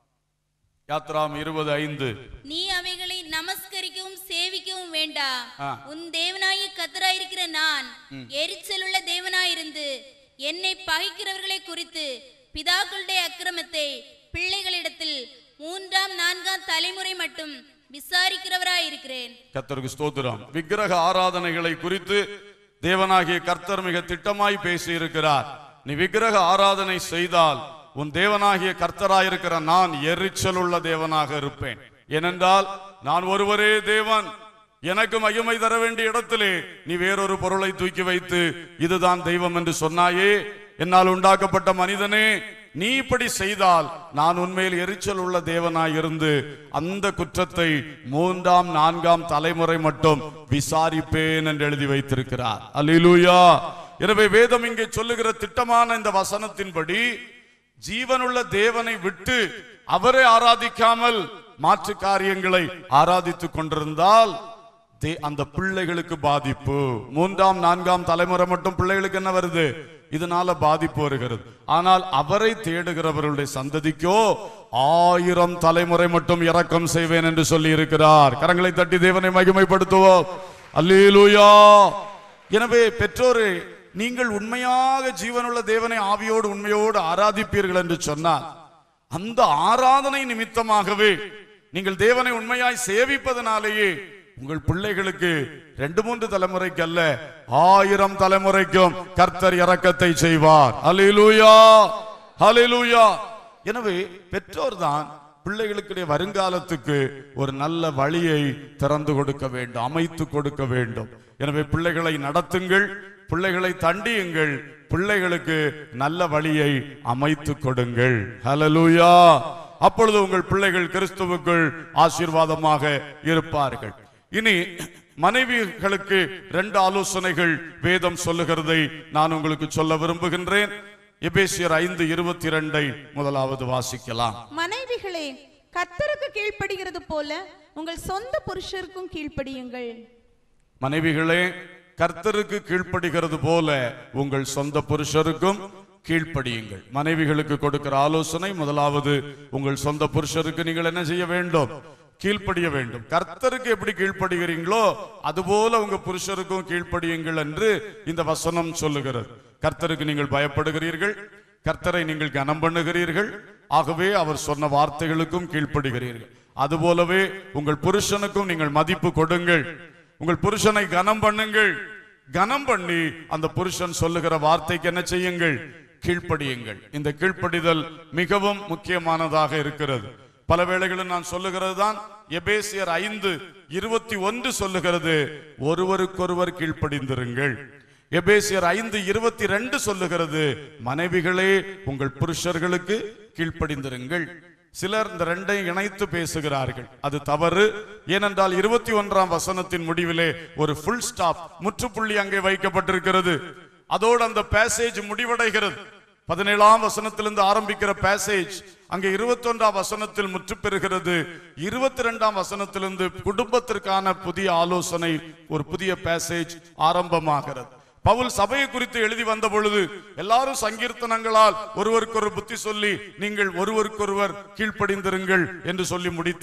[SPEAKER 1] யாத்ராம் இருபது ஐந்து
[SPEAKER 3] நீ அவைகளை நமஸ்கரிக்கவும் சேவிக்கவும் வேண்டா
[SPEAKER 1] ஆ.
[SPEAKER 3] உன் தேவனாய கத்தராயிருக்கிற நான் எரிச்சலுள்ள தேவனாயிருந்து என்னை பகைக்கிறவர்களை குறித்து பிதாக்களுடைய அக்கிரமத்தை பிள்ளைகளிடத்தில் மூன்றாம் நான்காம் தலைமுறை மட்டும் விசாரிக்கிறவராயிருக்கிறேன்
[SPEAKER 1] கர்த்தருக்கு ஸ்தோத்திரம் விக்கிரக ஆராதனைகளை குறித்து தேவனாகிய கர்த்தர் மிக திட்டமாய் பேசி இருக்கிறார் நீ விக்கிரக ஆராதனை செய்தால் உன் தேவனாகிய கர்த்தராயிருக்கிற நான் எரிச்சல் உள்ள தேவனாக இருப்பேன் ஏனென்றால் நான் ஒருவரே தேவன் எனக்கு மகிமை தர வேண்டிய இடத்திலே நீ வேறொரு பொருளை தூக்கி வைத்து இதுதான் தெய்வம் என்று சொன்னாயே என்னால் உண்டாக்கப்பட்ட மனிதனே நீ இப்படி செய்தால் நான் உண்மையில் எரிச்சல் உள்ள தேவனாய் இருந்து அந்த குற்றத்தை மூன்றாம் நான்காம் தலைமுறை மட்டும் விசாரிப்பேன் என்று எழுதி வைத்திருக்கிறார் அல்லேலூயா எனவே வேதம் இங்கே சொல்லுகிற திட்டமான இந்த வசனத்தின்படி ஜீவனுள்ள தேவனை விட்டு அவரை ஆராதிக்காமல் மாற்று காரியங்களை ஆராதித்துக் கொண்டிருந்தால் தே- அந்த பிள்ளைகளுக்கு பாதிப்பு மூன்றாம் நான்காம் தலைமுறை மட்டும் பிள்ளைகளுக்கு என்ன வருது இதனால பாதிப்பு வருகிறது ஆனால் அவரை தேடுகிறவர்களுடைய சந்ததிக்கோ ஆயிரம் தலைமுறை மட்டும் இரக்கம் செய்வேன் என்று சொல்லி இருக்கிறார் கரங்களை தட்டி தேவனை மகிமைப்படுத்துவோம் அல்லேலூயா எனவே பெற்றோரே நீங்கள் உண்மையாக ஜீவனுள்ள தேவனை ஆவியோடு உண்மையோடு ஆராதிப்பீர்கள் என்று சொன்னால் அந்த ஆராதனை நிமித்தமாகவே நீங்கள் தேவனை உண்மையாய் சேவிப்பதனாலேயே உங்கள் பிள்ளைகளுக்கு ரெண்டு மூன்று தலைமுறைக்கு அல்ல ஆயிரம் தலைமுறைக்கும் கர்த்தர் இரக்கத்தை செய்வார் அல்லேலூயா ஹalleluya எனவே பெற்றோர் தான் பிள்ளைகளுடைய வருங்காலத்துக்கு ஒரு நல்ல வழியை திறந்து கொடுக்க வேண்டும் அமைத்து கொடுக்க வேண்டும் எனவே பிள்ளைகளை நடத்துங்கள் பிள்ளைகளை தண்டியுங்கள் பிள்ளைகளுக்கு நல்ல வழியை அமைத்து கொடுங்கள் ஹalleluya அப்பொழுது உங்கள் பிள்ளைகள் கிறிஸ்துவுக்குள் ஆசீர்வாதமாக இருப்பார்கள் இனி மனைவிகளுக்கு ரெண்டு ஆலோசனைகள் வேதம் சொல்லுகிறதை நான் உங்களுக்கு சொல்ல விரும்புகின்றேன் எபேசியர் ஐந்து இருபத்தி இரண்டை முதலாவது வாசிக்கலாம்
[SPEAKER 2] மனைவிகளே கர்த்தருக்கு கீழ்ப்படுகிறது போல உங்கள் சொந்த புருஷருக்கும் கீழ்ப்படியுங்கள்
[SPEAKER 1] மனைவிகளே கர்த்தருக்கு கீழ்ப்படுகிறது போல உங்கள் சொந்த புருஷருக்கும் கீழ்ப்படியுங்கள் மனைவிகளுக்கு கொடுக்கிற ஆலோசனை முதலாவது உங்கள் சொந்த புருஷருக்கு நீங்கள் என்ன செய்ய வேண்டும் கீழ்ப்படிய வேண்டும் கர்த்தருக்கு எப்படி கீழ்ப்படுகிறீங்களோ அதுபோல உங்க புருஷருக்கும் கீழ்ப்படியுங்கள் என்று இந்த வசனம் சொல்லுகிறது கர்த்தருக்கு நீங்கள் பயப்படுகிறீர்கள் கர்த்தரை நீங்கள் கனம் பண்ணுகிறீர்கள் ஆகவே அவர் சொன்ன வார்த்தைகளுக்கும் கீழ்ப்படுகிறீர்கள் அதுபோலவே உங்கள் புருஷனுக்கும் நீங்கள் மதிப்பு கொடுங்கள் உங்கள் புருஷனை கனம் பண்ணுங்கள் கனம் பண்ணி அந்த புருஷன் சொல்லுகிற வார்த்தைக்கு என்ன செய்யுங்கள் கீழ்ப்படியுங்கள் இந்த கீழ்ப்படிதல் மிகவும் முக்கியமானதாக இருக்கிறது பல வேளைகளில் நான் சொல்லுகிறது தான் எபேசியர் ஐந்து இருபத்தி ஒன்று சொல்லுகிறது ஒருவருக்கொருவர் கீழ்ப்படிந்திருங்கள் எபேசியர் ஐந்து இருபத்தி ரெண்டு சொல்லுகிறது மனைவிகளே உங்கள் புருஷர்களுக்கு கீழ்ப்படிந்திருங்கள் சிலர் இந்த ரெண்டையும் இணைத்து பேசுகிறார்கள் அது தவறு ஏனென்றால் இருபத்தி ஒன்றாம் வசனத்தின் முடிவிலே ஒரு ஃபுல் ஸ்டாப் முற்றுப்புள்ளி அங்கே வைக்கப்பட்டிருக்கிறது அதோடு அந்த பேசேஜ் முடிவடைகிறது பதினேழாம் வசனத்திலிருந்து ஆரம்பிக்கிற பேசேஜ் அங்கே இருபத்தொன்றாம் வசனத்தில் முற்று பெறுகிறது இருபத்தி ரெண்டாம் வசனத்திலிருந்து குடும்பத்திற்கான புதிய ஆலோசனை ஒரு புதிய பேசேஜ் ஆரம்பமாகிறது பவுல் சபையை குறித்து எழுதி வந்த பொழுது எல்லாரும் சங்கீர்த்தனங்களால் ஒருவருக்கொரு புத்தி சொல்லி நீங்கள் ஒருவருக்கொருவர் கீழ்ப்படிந்திருங்கள் என்று சொல்லி முடித்தார்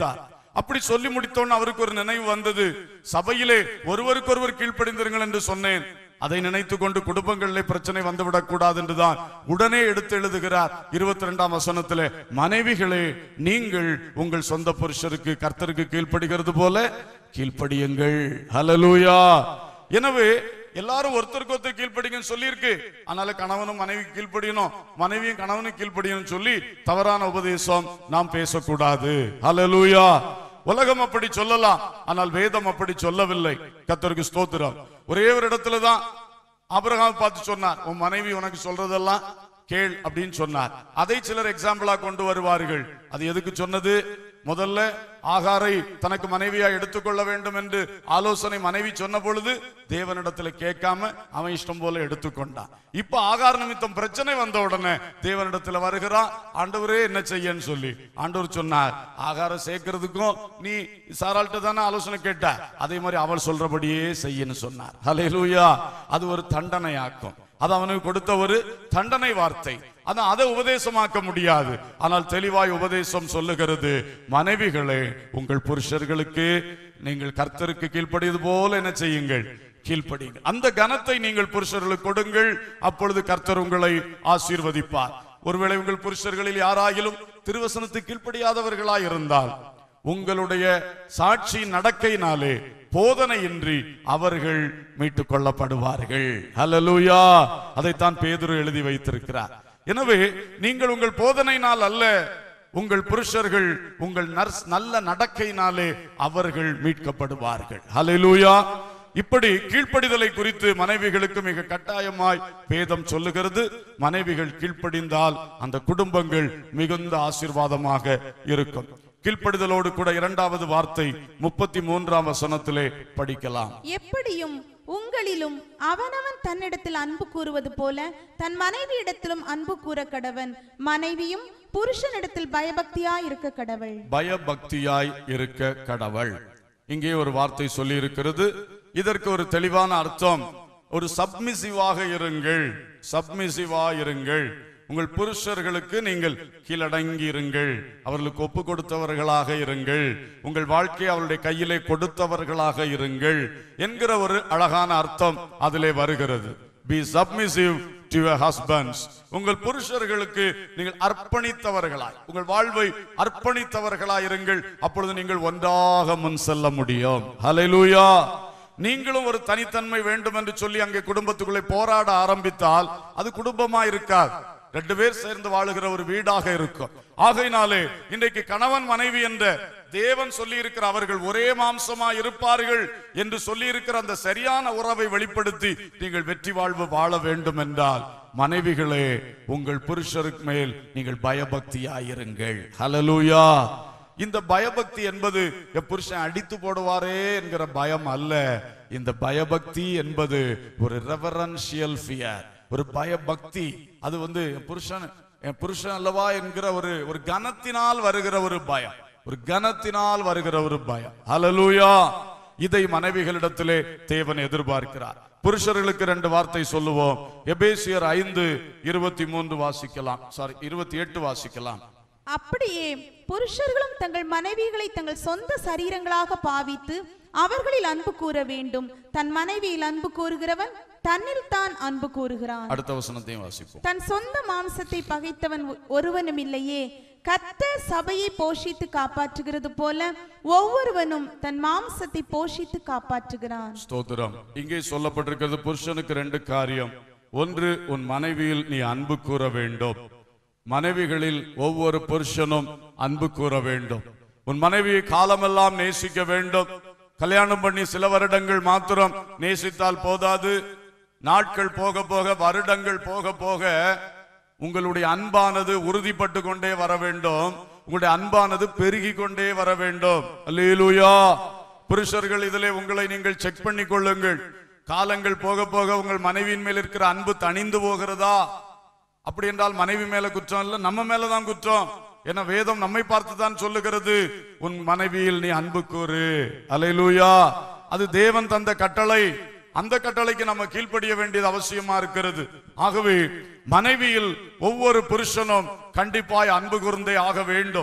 [SPEAKER 1] அப்படி சொல்லி முடித்தோன்னு அவருக்கு ஒரு நினைவு வந்தது சபையிலே ஒருவருக்கொருவர் கீழ்ப்படிந்திருங்கள் என்று சொன்னேன் அதை நினைத்து கொண்டு குடும்பங்களிலே பிரச்சனை வந்துவிடக் கூடாது என்றுதான் உடனே எடுத்து எழுதுகிறார் இருபத்தி ரெண்டாம் வசனத்திலே மனைவிகளே நீங்கள் உங்கள் சொந்த புருஷருக்கு கர்த்தருக்கு கீழ்ப்படுகிறது போல கீழ்ப்படியுங்கள் ஹalleluya எனவே எல்லாரும் ஒருத்தருக்கு ஒருத்தர் கீழ்ப்படிங்கன்னு சொல்லியிருக்கு அதனால கணவனும் மனைவி கீழ்ப்படியணும் மனைவியும் கணவனும் கீழ்ப்படியணும் சொல்லி தவறான உபதேசம் நாம் பேசக்கூடாது ஹalleluya உலகம் அப்படி சொல்லலாம் ஆனால் வேதம் அப்படி சொல்லவில்லை கத்தருக்கு ஸ்தோத்திரம் ஒரே ஒரு இடத்துல தான் ஆபிரகாம் பார்த்து சொன்னார் உன் மனைவி உனக்கு சொல்றதெல்லாம் கேள் அப்படின்னு சொன்னார் அதை சிலர் எக்ஸாம்பிளா கொண்டு வருவார்கள் அது எதுக்கு சொன்னது முதல்ல ஆகாரை தனக்கு மனைவியா எடுத்துக்கொள்ள வேண்டும் என்று ஆலோசனை மனைவி சொன்ன பொழுது தேவனிடத்துல கேட்காம அவன் இஷ்டம் போல எடுத்துக்கொண்டான் இப்ப ஆகார் நிமித்தம் பிரச்சனை வந்த உடனே தேவனிடத்துல வருகிறான் ஆண்டவரே என்ன செய்யன்னு சொல்லி ஆண்டவர் சொன்னார் ஆகாரம் சேர்க்கறதுக்கும் நீ சாராள்கிட்ட தானே ஆலோசனை கேட்ட அதே மாதிரி அவள் சொல்றபடியே செய்யன்னு சொன்னார் ஹalleluya அது ஒரு தண்டனையாக்கும் அது அவனுக்கு கொடுத்த ஒரு தண்டனை வார்த்தை அதான் அதை உபதேசமாக்க முடியாது ஆனால் தெளிவாய் உபதேசம் சொல்லுகிறது மனைவிகளே உங்கள் புருஷர்களுக்கு நீங்கள் கர்த்தருக்கு கீழ்ப்படியது போல என்ன செய்யுங்கள் கீழ்ப்படியுங்கள் அந்த கனத்தை நீங்கள் புருஷர்களுக்கு கொடுங்கள் அப்பொழுது கர்த்தர் உங்களை ஆசீர்வதிப்பார் ஒருவேளை உங்கள் புருஷர்களில் யாராகிலும் திருவசனத்துக்கு கீழ்ப்படியாதவர்களாய் இருந்தால் உங்களுடைய சாட்சி நடக்கையினாலே போதனையின்றி அவர்கள் மீட்டுக் கொள்ளப்படுவார்கள் ஹalleluya அதைத்தான் பேதுரு எழுதி வைத்திருக்கிறார் எனவே நீங்கள் உங்கள் போதனையினால் அல்ல உங்கள் புருஷர்கள் உங்கள் நர்ஸ் நல்ல நடக்கையினாலே அவர்கள் மீட்கப்படுவார்கள் ஹalleluya இப்படி கீழ்ப்படிதலை குறித்து மனைவிகளுக்கு மிக கட்டாயமாய் வேதம் சொல்லுகிறது மனைவிகள் கீழ்ப்படிந்தால் அந்த குடும்பங்கள் மிகுந்த ஆசீர்வாதமாக இருக்கும் கீழ்ப்படிதலோடு கூட இரண்டாவது வார்த்தை முப்பத்தி மூன்றாம் வசனத்திலே படிக்கலாம்
[SPEAKER 2] எப்படியும் உங்களிலும் அவனவன் தன்னிடத்தில் அன்பு கூறுவது போல தன் மனைவியிடத்திலும் அன்பு கூற கடவன் மனைவியும் புருஷனிடத்தில் பயபக்தியாய் இருக்க கடவள்
[SPEAKER 1] பயபக்தியாய் இருக்க கடவுள் இங்கே ஒரு வார்த்தை சொல்லி இருக்கிறது இதற்கு ஒரு தெளிவான அர்த்தம் ஒரு சப்மிசிவாக இருங்கள் சப்மிசிவா இருங்கள் உங்கள் புருஷர்களுக்கு நீங்கள் கீழடங்கி இருங்கள் அவர்களுக்கு ஒப்பு கொடுத்தவர்களாக இருங்கள் உங்கள் வாழ்க்கையை அவருடைய கையிலே கொடுத்தவர்களாக இருங்கள் என்கிற ஒரு அழகான அர்த்தம் அதிலே வருகிறது be submissive to your husbands உங்கள் புருஷர்களுக்கு நீங்கள் அர்ப்பணித்தவர்களாய் உங்கள் வாழ்வை அர்ப்பணித்தவர்களாய் இருங்கள் அப்பொழுது நீங்கள் ஒன்றாக முன் செல்ல முடியும் ஹalleluya நீங்களும் ஒரு தனித்தன்மை வேண்டும் என்று சொல்லி அங்கே குடும்பத்துக்குள்ளே போராட ஆரம்பித்தால் அது குடும்பமா இருக்காது ரெண்டு பேர் சேர்ந்து வாழுகிற ஒரு வீடாக இருக்கும் ஆகையினாலே இன்றைக்கு கணவன் மனைவி என்ற தேவன் சொல்லி இருக்கிற அவர்கள் ஒரே மாம்சமா இருப்பார்கள் என்று சொல்லி இருக்கிற அந்த சரியான உறவை வெளிப்படுத்தி நீங்கள் வெற்றி வாழ்வு வாழ வேண்டும் என்றால் மனைவிகளே உங்கள் புருஷருக்கு மேல் நீங்கள் பயபக்தியாயிருங்கள் ஹalleluya இந்த பயபக்தி என்பது என் புருஷன் அடித்து போடுவாரே என்கிற பயம் அல்ல இந்த பயபக்தி என்பது ஒரு ரெவரன்ஷியல் ஃபியர் ஒரு பயபக்தி அது வந்து என் புருஷன் என் புருஷன் அல்லவா என்கிற ஒரு ஒரு கனத்தினால் வருகிற ஒரு பயம் ஒரு கனத்தினால் வருகிற ஒரு பயம் ஹalleluya இதை மனைவிகளிடத்திலே தேவன் எதிர்பார்க்கிறார் புருஷர்களுக்கு ரெண்டு வார்த்தை சொல்லுவோம் எபேசியர் ஐந்து இருபத்தி மூன்று வாசிக்கலாம் சாரி இருபத்தி எட்டு வாசிக்கலாம்
[SPEAKER 2] அப்படியே புருஷர்களும் தங்கள் மனைவிகளை தங்கள் சொந்த சரீரங்களாக பாவித்து அவர்களில் அன்பு கூற வேண்டும் தன் மனைவியில் அன்பு கூறுகிறவன் தன்னில் தான் அன்பு கூறுகிறான்
[SPEAKER 1] அடுத்த வசனத்தையும் வாசிப்போம்
[SPEAKER 2] தன் சொந்த மாம்சத்தை பகைத்தவன் ஒ- ஒருவனும் இல்லையே கர்த்தர் சபையை போஷித்து காப்பாற்றுகிறது போல ஒவ்வொருவனும் தன் மாம்சத்தை போஷித்து காப்பாற்றுகிறான்
[SPEAKER 1] ஸ்தோத்திரம் இங்கே சொல்லப்பட்டிருக்கிறது புருஷனுக்கு ரெண்டு காரியம் ஒன்று உன் மனைவியில் நீ அன்பு கூற வேண்டும் மனைவிகளில் ஒவ்வொரு புருஷனும் அன்பு கூற வேண்டும் உன் மனைவியை காலமெல்லாம் நேசிக்க வேண்டும் கல்யாணம் பண்ணி சில வருடங்கள் மாத்திரம் நேசித்தால் போதாது நாட்கள் போக போக வருடங்கள் போக போக உங்களுடைய அன்பானது உறுதிப்பட்டு கொண்டே வர வேண்டும் உங்களுடைய அன்பானது பெருகி கொண்டே வர வேண்டும் அல்லேலூயா புருஷர்கள் இதிலே உங்களை நீங்கள் செக் பண்ணி கொள்ளுங்கள் காலங்கள் போக போக உங்கள் மனைவியின் மேல் இருக்கிற அன்பு தணிந்து போகிறதா அப்படி என்றால் மனைவி மேல குற்றம் இல்ல நம்ம மேலதான் குற்றம் ஏன்னா வேதம் நம்மை பார்த்து தான் சொல்லுகிறது உன் மனைவியில் நீ அன்பு கூறு அலையிலூயா அது தேவன் தந்த கட்டளை அந்த கட்டளைக்கு நம்ம கீழ்ப்படிய வேண்டியது அவசியமா இருக்கிறது ஆகவே மனைவியில் ஒவ்வொரு புருஷனும் கண்டிப்பாய் அன்பு கூர்ந்தே ஆக வேண்டும்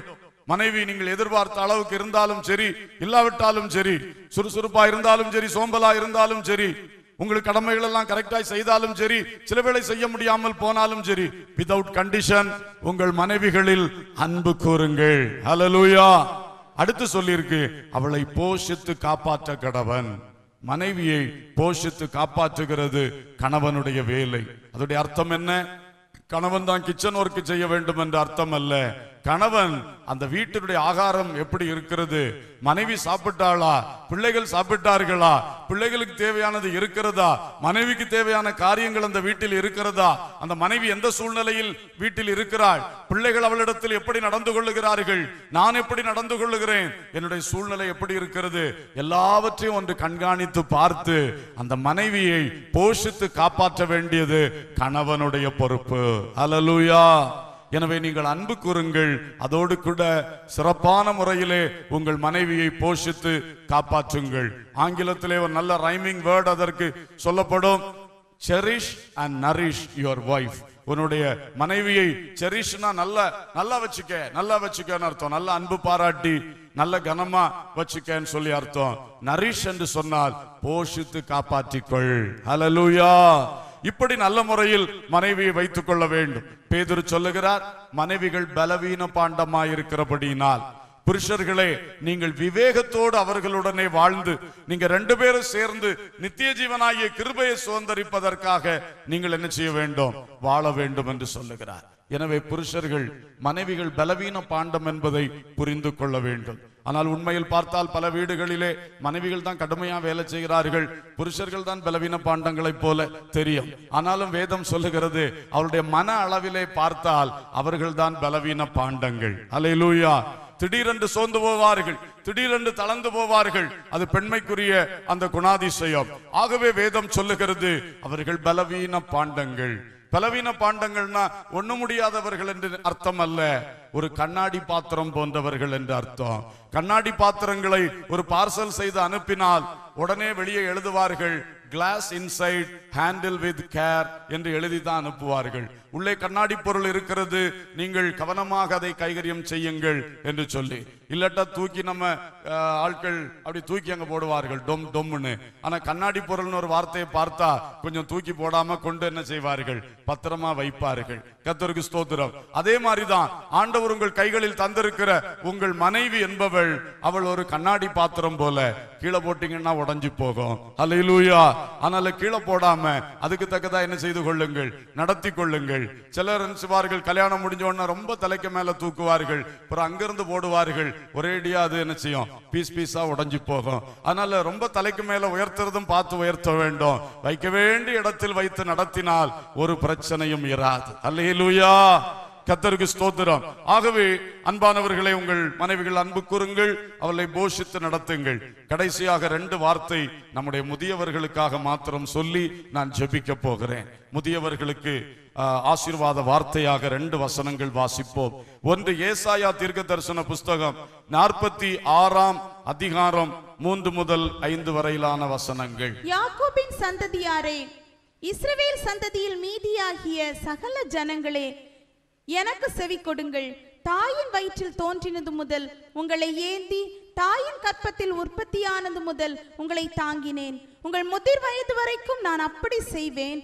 [SPEAKER 1] மனைவி நீங்கள் எதிர்பார்த்த அளவுக்கு இருந்தாலும் சரி இல்லாவிட்டாலும் சரி சுறுசுறுப்பா இருந்தாலும் சரி சோம்பலா இருந்தாலும் சரி உங்களுக்கு கடமைகள் எல்லாம் கரெக்டாய் செய்தாலும் சரி சில வேளை செய்ய முடியாமல் போனாலும் சரி விதவுட் கண்டிஷன் உங்கள் மனைவிகளில் அன்பு கூறுங்கள் ஹalleluya அடுத்து சொல்லியிருக்கு அவளை போஷித்து காப்பாற்ற கடவன் மனைவியை போஷித்து காப்பாற்றுகிறது கணவனுடைய வேலை அதோடைய அர்த்தம் என்ன கணவன் தான் கிச்சன் ஒர்க் செய்ய வேண்டும் என்ற அர்த்தம் அல்ல கணவன் அந்த வீட்டினுடைய ஆகாரம் எப்படி இருக்கிறது மனைவி சாப்பிட்டாளா பிள்ளைகள் சாப்பிட்டார்களா பிள்ளைகளுக்கு தேவையானது இருக்கிறதா மனைவிக்கு தேவையான காரியங்கள் அந்த வீட்டில் இருக்கிறதா அந்த மனைவி எந்த சூழ்நிலையில் வீட்டில் இருக்கிறாள் பிள்ளைகள் அவளிடத்தில் எப்படி நடந்து கொள்ளுகிறார்கள் நான் எப்படி நடந்து கொள்ளுகிறேன் என்னுடைய சூழ்நிலை எப்படி இருக்கிறது எல்லாவற்றையும் ஒன்று கண்காணித்து பார்த்து அந்த மனைவியை போஷித்து காப்பாற்ற வேண்டியது கணவனுடைய பொறுப்பு அல்லேலூயா எனவே நீங்கள் அன்பு கூறுங்கள் அதோடு கூட சிறப்பான முறையிலே உங்கள் மனைவியை போஷித்து காப்பாற்றுங்கள் ஆங்கிலத்திலே ஒரு நல்ல ரைமிங் வேர்ட் அதற்கு சொல்லப்படும் cherish and nourish your wife உன்னுடைய மனைவியை செரிஷ்னா நல்ல நல்லா வச்சுக்க நல்லா வச்சுக்கன்னு அர்த்தம் நல்ல அன்பு பாராட்டி நல்ல கனமா வச்சுக்கன்னு சொல்லி அர்த்தம் நரிஷ் என்று சொன்னால் போஷித்து காப்பாற்றிக்கொள் ஹalleluya இப்படி நல்ல முறையில் மனைவியை வைத்துக் கொள்ள வேண்டும் பேதுரு சொல்லுகிறார் மனைவிகள் பலவீன பாண்டமாயிருக்கிறபடியினால் புருஷர்களே நீங்கள் விவேகத்தோடு அவர்களுடனே வாழ்ந்து நீங்க ரெண்டு பேரும் சேர்ந்து நித்திய ஜீவனாகிய கிருபையை சுதந்திரிப்பதற்காக நீங்கள் என்ன செய்ய வேண்டும் வாழ வேண்டும் என்று சொல்லுகிறார் எனவே புருஷர்கள் மனைவிகள் பலவீன பாண்டம் என்பதை புரிந்து கொள்ள வேண்டும் ஆனால் உண்மையில் பார்த்தால் பல வீடுகளிலே மனைவிகள் தான் கடுமையா வேலை செய்கிறார்கள் புருஷர்கள் தான் பலவீன பாண்டங்களைப் போல தெரியும் ஆனாலும் வேதம் சொல்லுகிறது அவருடைய மன அளவிலே பார்த்தால் அவர்கள் தான் பலவீன பாண்டங்கள் அலையிலூயா திடீரென்று சோர்ந்து போவார்கள் திடீரென்று தளர்ந்து போவார்கள் அது பெண்மைக்குரிய அந்த குணாதிசயம் ஆகவே வேதம் சொல்லுகிறது அவர்கள் பலவீன பாண்டங்கள் பலவீன பாண்டங்கள்னா ஒண்ணு முடியாதவர்கள் என்று அர்த்தம் அல்ல ஒரு கண்ணாடி பாத்திரம் போன்றவர்கள் என்று அர்த்தம் கண்ணாடி பாத்திரங்களை ஒரு பார்சல் செய்து அனுப்பினால் உடனே வெளியே எழுதுவார்கள் glass inside handle with care என்று எழுதி தான் அனுப்புவார்கள் உள்ளே கண்ணாடி பொருள் இருக்கிறது நீங்கள் கவனமாக அதை கைகரியம் செய்யுங்கள் என்று சொல்லி இல்லட்டா தூக்கி நம்ம அஹ், ஆட்கள் அப்படி தூக்கி அங்க போடுவார்கள் டொம் டொம்னு ஆனா கண்ணாடி பொருள்னு ஒரு வார்த்தையை பார்த்தா கொஞ்சம் தூக்கி போடாம கொண்டு என்ன செய்வார்கள் பத்திரமா வைப்பார்கள் கத்தருக்கு ஸ்தோத்திரம் அதே மாதிரிதான் ஆண்டவர் உங்கள் கைகளில் தந்திருக்கிற உங்கள் மனைவி என்பவள் அவள் ஒரு கண்ணாடி பாத்திரம் போல கீழே போட்டீங்கன்னா உடைஞ்சு போகும் அல்லேலூயா ஆனால கீழே போடாம அதுக்கு தக்கதா என்ன செய்து கொள்ளுங்கள் நடத்தி கொள்ளுங்கள் சிலர் என்ன செய்வார்கள் கல்யாணம் முடிஞ்ச உடனே ரொம்ப தலைக்கு மேல தூக்குவார்கள் அப்புறம் அங்கிருந்து போடுவார்கள் ஒரேடியா அது என்ன செய்யும் பீஸ் பீஸா உடைஞ்சு போகும் அதனால ரொம்ப தலைக்கு மேல உயர்த்துறதும் பார்த்து உயர்த்த வேண்டும் வைக்க வேண்டிய இடத்தில் வைத்து நடத்தினால் ஒரு பிரச்சனையும் இராது அல்லேலூயா கத்தருக்கு ஸ்தோத்திரம் ஆகவே அன்பானவர்களை உங்கள் மனைவிகள் அன்பு கூறுங்கள் அவளை போஷித்து நடத்துங்கள் கடைசியாக ரெண்டு வார்த்தை நம்முடைய முதியவர்களுக்காக மாத்திரம் சொல்லி நான் ஜெபிக்க போகிறேன் முதியவர்களுக்கு ஆஹ், ஆசீர்வாத வார்த்தையாக ரெண்டு வசனங்கள் வாசிப்போம் ஒன்று ஏசாயா தீர்க்க தரிசன புஸ்தகம் நாற்பத்தி ஆறாம் அதிகாரம் மூன்று முதல் ஐந்து வரையிலான வசனங்கள்
[SPEAKER 2] யாக்கோபின் சந்ததியாரே இஸ்ரவேல் சந்ததியில் மீதியாகிய சகல ஜனங்களே எனக்கு செவி கொடுங்கள் தாயின் வயிற்றில் தோன்றினது முதல் உங்களை ஏந்தி தாயின் கற்பத்தில் உற்பத்தியானது முதல் உங்களை தாங்கினேன் உங்கள் முதிர் வயது வரைக்கும் நான் அப்படி செய்வேன்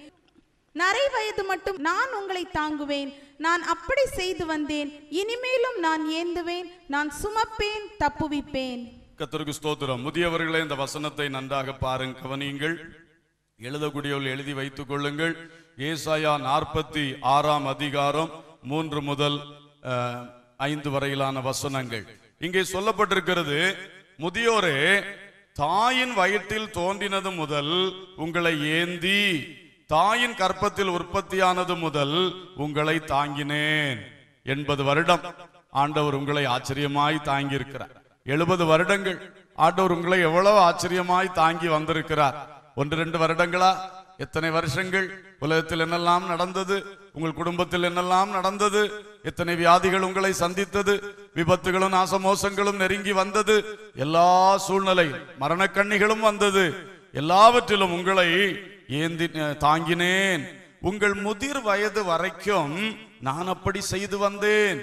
[SPEAKER 2] நரை வயது மட்டும் நான் உங்களை தாங்குவேன் நான் அப்படி செய்து வந்தேன் இனிமேலும் நான் ஏந்துவேன் நான் சுமப்பேன் தப்புவிப்பேன்
[SPEAKER 1] கத்தருக்கு ஸ்தோத்திரம் முதியவர்களே இந்த வசனத்தை நன்றாக பாருங்க கவனியுங்கள் எழுதக்கூடியவர்கள் எழுதி வைத்துக் கொள்ளுங்கள் ஏசாயா நாற்பத்தி ஆறாம் அதிகாரம் மூன்று முதல் அஹ், ஐந்து வரையிலான வசனங்கள் இங்கே சொல்லப்பட்டிருக்கிறது முதியோரே தாயின் வயிற்றில் தோன்றினது முதல் உங்களை ஏந்தி தாயின் கற்பத்தில் உற்பத்தியானது முதல் உங்களை தாங்கினேன் எண்பது வருடம் ஆண்டவர் உங்களை ஆச்சரியமாய் தாங்கி இருக்கிறார் எழுபது வருடங்கள் ஆண்டவர் உங்களை எவ்வளவு ஆச்சரியமாய் தாங்கி வந்திருக்கிறார் ஒன்று ரெண்டு வருடங்களா எத்தனை வருஷங்கள் உலகத்தில் என்னெல்லாம் நடந்தது உங்கள் குடும்பத்தில் என்னெல்லாம் நடந்தது எத்தனை வியாதிகள் உங்களை சந்தித்தது விபத்துகளும் நாசமோசங்களும் நெருங்கி வந்தது எல்லா சூழ்நிலையும் மரணக்கண்ணிகளும் வந்தது எல்லாவற்றிலும் உங்களை ஏந்தி தாங்கினேன் உங்கள் முதிர் வயது வரைக்கும் நான் அப்படி செய்து வந்தேன்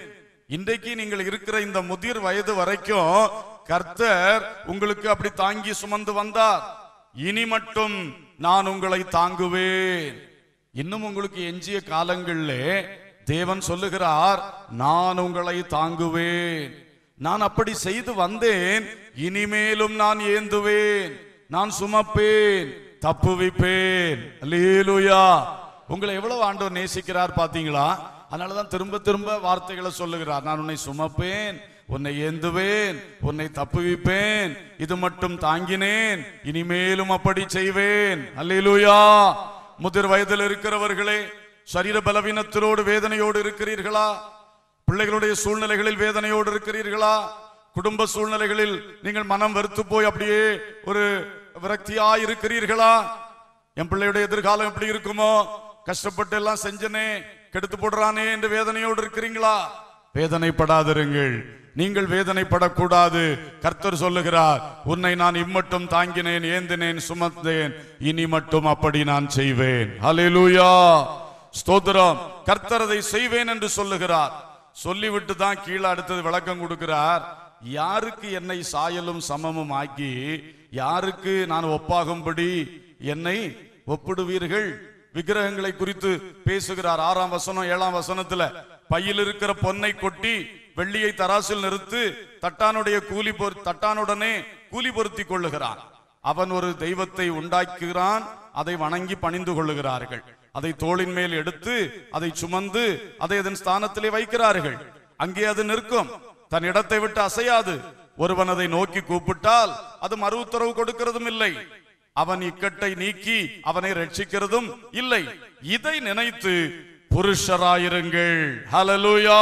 [SPEAKER 1] இன்றைக்கு நீங்கள் இருக்கிற இந்த முதிர் வயது வரைக்கும் கர்த்தர் உங்களுக்கு அப்படி தாங்கி சுமந்து வந்தார் இனி மட்டும் நான் உங்களை தாங்குவேன் இன்னும் உங்களுக்கு எஞ்சிய காலங்களில் தேவன் சொல்லுகிறார் நான் உங்களை தாங்குவேன் நான் அப்படி செய்து வந்தேன் இனிமேலும் நான் ஏந்துவேன் நான் சுமப்பேன் தப்புவிப்பேன் அல்லேலூயா உங்களை எவ்வளவு ஆண்டவர் நேசிக்கிறார் பாத்தீங்களா அதனாலதான் திரும்ப திரும்ப வார்த்தைகளை சொல்லுகிறார் நான் உன்னை சுமப்பேன் உன்னை ஏந்துவேன் உன்னை தப்புவிப்பேன் இது மட்டும் தாங்கினேன் இனிமேலும் அப்படி செய்வேன் அல்லேலூயா முதிர் வயதில் இருக்கிறவர்களே சரீர பலவீனத்திலோடு வேதனையோடு இருக்கிறீர்களா பிள்ளைகளுடைய சூழ்நிலைகளில் வேதனையோடு இருக்கிறீர்களா குடும்ப சூழ்நிலைகளில் நீங்கள் மனம் வெறுத்து போய் அப்படியே ஒரு விரக்தியா இருக்கிறீர்களா என் பிள்ளையுடைய எதிர்காலம் எப்படி இருக்குமோ கஷ்டப்பட்டு எல்லாம் செஞ்சனே கெடுத்து போடுறானே என்று வேதனையோடு இருக்கிறீங்களா வேதனைப்படாதிருங்கள் நீங்கள் வேதனைப்படக்கூடாது கர்த்தர் சொல்லுகிறார் உன்னை நான் இம்மட்டும் தாங்கினேன் ஏந்தினேன் சுமந்தேன் இனி மட்டும் அப்படி நான் செய்வேன் ஹalleluya ஸ்தோத்திரம் கர்த்தர் அதை செய்வேன் என்று சொல்லுகிறார் சொல்லிவிட்டு தான் கீழே அடுத்தது விளக்கம் கொடுக்கிறார் யாருக்கு என்னை சாயலும் சமமும் ஆக்கி யாருக்கு நான் ஒப்பாகும்படி என்னை ஒப்பிடுவீர்கள் விக்கிரகங்களை குறித்து பேசுகிறார் ஆறாம் வசனம் ஏழாம் வசனத்துல பையில் இருக்கிற பொன்னை கொட்டி வெள்ளியை தராசில் நிறுத்து தட்டானுடைய கூலி பொரு தட்டானுடனே கூலி பொருத்தி கொள்ளுகிறான் அவன் ஒரு தெய்வத்தை உண்டாக்குகிறான் அதை வணங்கி பணிந்து கொள்ளுகிறார்கள் அதை தோளின் மேல் எடுத்து அதை சுமந்து அதை அதன் ஸ்தானத்திலே வைக்கிறார்கள் அங்கே அது நிற்கும் தன் இடத்தை விட்டு அசையாது ஒருவன் அதை நோக்கி கூப்பிட்டால் அது மறு உத்தரவு கொடுக்கிறதும் இல்லை அவன் இக்கட்டை நீக்கி அவனை ரட்சிக்கிறதும் இல்லை இதை நினைத்து புருஷராயிருங்கள் ஹalleluya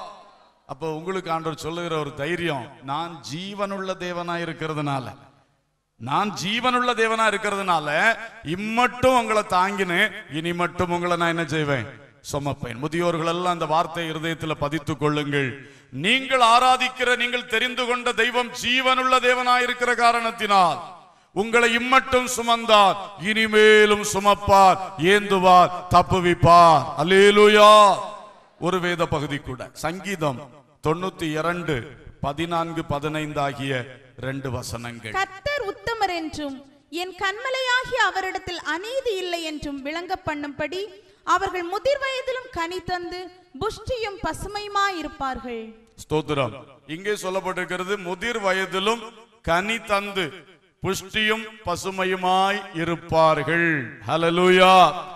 [SPEAKER 1] அப்போ உங்களுக்கு ஆண்டவர் சொல்லுகிற ஒரு தைரியம் நான் ஜீவனுள்ள தேவனா இருக்கிறதுனால நான் ஜீவனுள்ள தேவனா இருக்கிறதுனால இம்மட்டும் உங்களை தாங்கினேன் இனி மட்டும் உங்களை நான் என்ன செய்வேன் சுமப்பேன் முதியோர்கள் எல்லாம் அந்த வார்த்தை இருதயத்தில் பதித்துக் கொள்ளுங்கள் நீங்கள் ஆராதிக்கிற நீங்கள் தெரிந்து கொண்ட தெய்வம் ஜீவனுள்ள தேவனா இருக்கிற காரணத்தினால் உங்களை இம்மட்டும் சுமந்தார் இனிமேலும் சுமப்பார் ஏந்துவார் தப்புவிப்பார் அல்லேலூயா ஒரு வேத பகுதி கூட சங்கீதம் தொண்ணூத்தி இரண்டு பதினான்கு பதினைந்து ஆகிய ரெண்டு வசனங்கள்
[SPEAKER 2] கர்த்தர் உத்தமர் என்றும் என் கண்மலையாகிய அவரிடத்தில் அநீதி இல்லை என்றும் விளங்க பண்ணும்படி அவர்கள் முதிர் வயதிலும் கனி தந்து புஷ்டியும் பசுமையுமாயிருப்பார்கள்
[SPEAKER 1] ஸ்தோத்திரம் இங்கே சொல்லப்பட்டிருக்கிறது முதிர் வயதிலும் கனி தந்து புஷ்டியும் பசுமையுமாய் இருப்பார்கள் ஹalleluya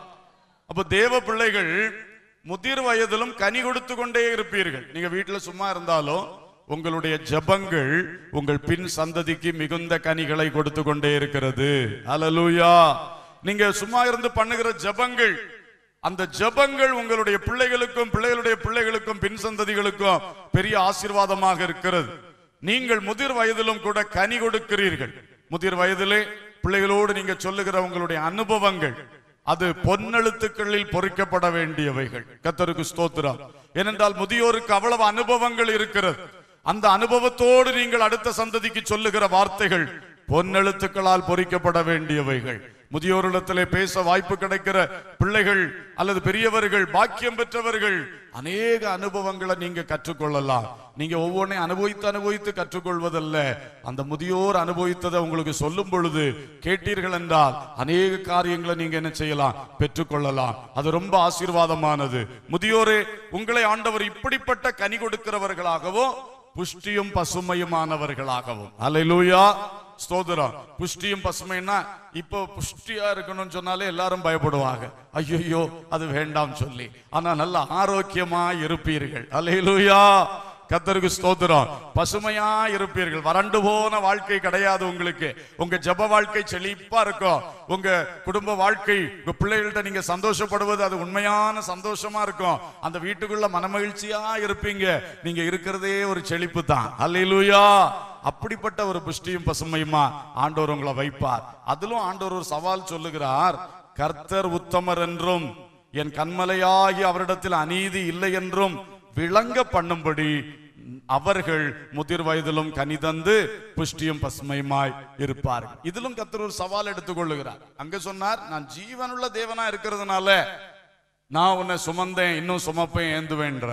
[SPEAKER 1] அப்ப தேவ பிள்ளைகள் முதிர் வயதிலும் கனி கொடுத்து கொண்டே இருப்பீர்கள் நீங்க வீட்டுல சும்மா இருந்தாலும் உங்களுடைய ஜெபங்கள் உங்கள் பின் சந்ததிக்கு மிகுந்த கனிகளை கொடுத்து கொண்டே இருக்கிறது ஹalleluya நீங்க சும்மா இருந்து பண்ணுகிற ஜெபங்கள் அந்த ஜெபங்கள் உங்களுடைய பிள்ளைகளுக்கும் பிள்ளைகளுடைய பிள்ளைகளுக்கும் பின் சந்ததிகளுக்கும் பெரிய ஆசீர்வாதமாக இருக்கிறது நீங்கள் முதிர் வயதிலும் கூட கனி கொடுக்கிறீர்கள் முதிர் வயதிலே பிள்ளைகளோடு நீங்க சொல்லுகிற உங்களுடைய அனுபவங்கள் அது பொன்னெழுத்துக்களில் பொறிக்கப்பட வேண்டியவைகள் கத்தருக்கு ஸ்தோத்திரம் ஏனென்றால் முதியோருக்கு அவ்வளவு அனுபவங்கள் இருக்கிறது அந்த அனுபவத்தோடு நீங்கள் அடுத்த சந்ததிக்கு சொல்லுகிற வார்த்தைகள் பொன்னெழுத்துக்களால் பொறிக்கப்பட வேண்டியவைகள் முதியோரிடத்திலே பேச வாய்ப்பு கிடைக்கிற பிள்ளைகள் அல்லது பெரியவர்கள் பாக்கியம் பெற்றவர்கள் அநேக அனுபவங்களை நீங்க கற்றுக்கொள்ளலாம் நீங்க ஒவ்வொன்றையும் அனுபவித்து அனுபவித்து கற்றுக்கொள்வதல்ல அந்த முதியோர் அனுபவித்ததை உங்களுக்கு சொல்லும் பொழுது கேட்டீர்கள் என்றால் அநேக காரியங்களை நீங்க என்ன செய்யலாம் பெற்றுக்கொள்ளலாம் அது ரொம்ப ஆசீர்வாதமானது முதியோரே உங்களை ஆண்டவர் இப்படிப்பட்ட கனி கொடுக்கிறவர்களாகவும் புஷ்டியும் பசுமையுமானவர்களாகவும் அல்லேலூயா ஸ்தோத்திரம் புஷ்டியும் பசுமைன்னா இப்போ புஷ்டியா இருக்கணும்னு சொன்னாலே எல்லாரும் பயப்படுவாங்க ஐயோ அது வேண்டாம் சொல்லி ஆனா நல்ல ஆரோக்கியமா இருப்பீர்கள் அல்லேலூயா கத்தருக்கு ஸ்தோத்திரம் பசுமையா இருப்பீர்கள் வறண்டு போன வாழ்க்கை கிடையாது உங்களுக்கு உங்க ஜெப வாழ்க்கை செழிப்பா இருக்கும் உங்க குடும்ப வாழ்க்கை உங்க பிள்ளைகள்ட்ட நீங்க சந்தோஷப்படுவது அது உண்மையான சந்தோஷமா இருக்கும் அந்த வீட்டுக்குள்ள மனமகிழ்ச்சியா இருப்பீங்க நீங்க இருக்கிறதே ஒரு செழிப்பு தான் அல்லேலூயா அப்படிப்பட்ட ஒரு புஷ்டியும் பசுமையுமா ஆண்டவர் உங்களை வைப்பார் அதிலும் ஆண்டவர் ஒரு சவால் சொல்லுகிறார் கர்த்தர் உத்தமர் என்றும் என் கண்மலையாகி அவரிடத்தில் அநீதி இல்லை என்றும் விளங்க பண்ணும்படி அவர்கள் முதிர் வயதிலும் கனி தந்து புஷ்டியும் பசுமையுமாய் இருப்பார்கள் இதிலும் கர்த்தர் ஒரு சவால் எடுத்துக்கொள்ளுகிறார் அங்க சொன்னார் நான் ஜீவனுள்ள தேவனா இருக்கிறதுனால நான் உன்னை சுமந்தேன் இன்னும் சுமப்பேன் ஏந்துவேன்றார்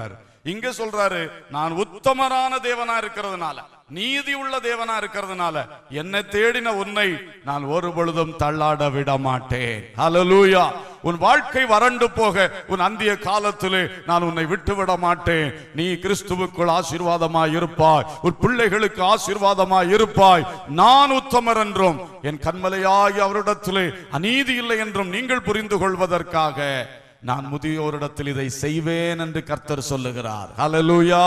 [SPEAKER 1] இங்க சொல்றாரு நான் உத்தமரான தேவனா இருக்கிறதுனால நீதி உள்ள தேவனா இருக்கிறதுனால என்னை தேடின உன்னை நான் ஒரு பொழுதும் தள்ளாட விட மாட்டேன் ஹalleluya உன் வாழ்க்கை வறண்டு போக உன் அந்திய காலத்திலே நான் உன்னை விட்டு விட மாட்டேன் நீ கிறிஸ்துவுக்குள் ஆசீர்வாதமாய் இருப்பாய் உன் பிள்ளைகளுக்கு ஆசீர்வாதமாய் இருப்பாய் நான் உத்தமர் என்றும் என் கண்மலையாகி அவரிடத்திலே அநீதி இல்லை என்றும் நீங்கள் புரிந்து கொள்வதற்காக நான் முதியோரிடத்தில் இதை செய்வேன் என்று கர்த்தர் சொல்லுகிறார் ஹalleluya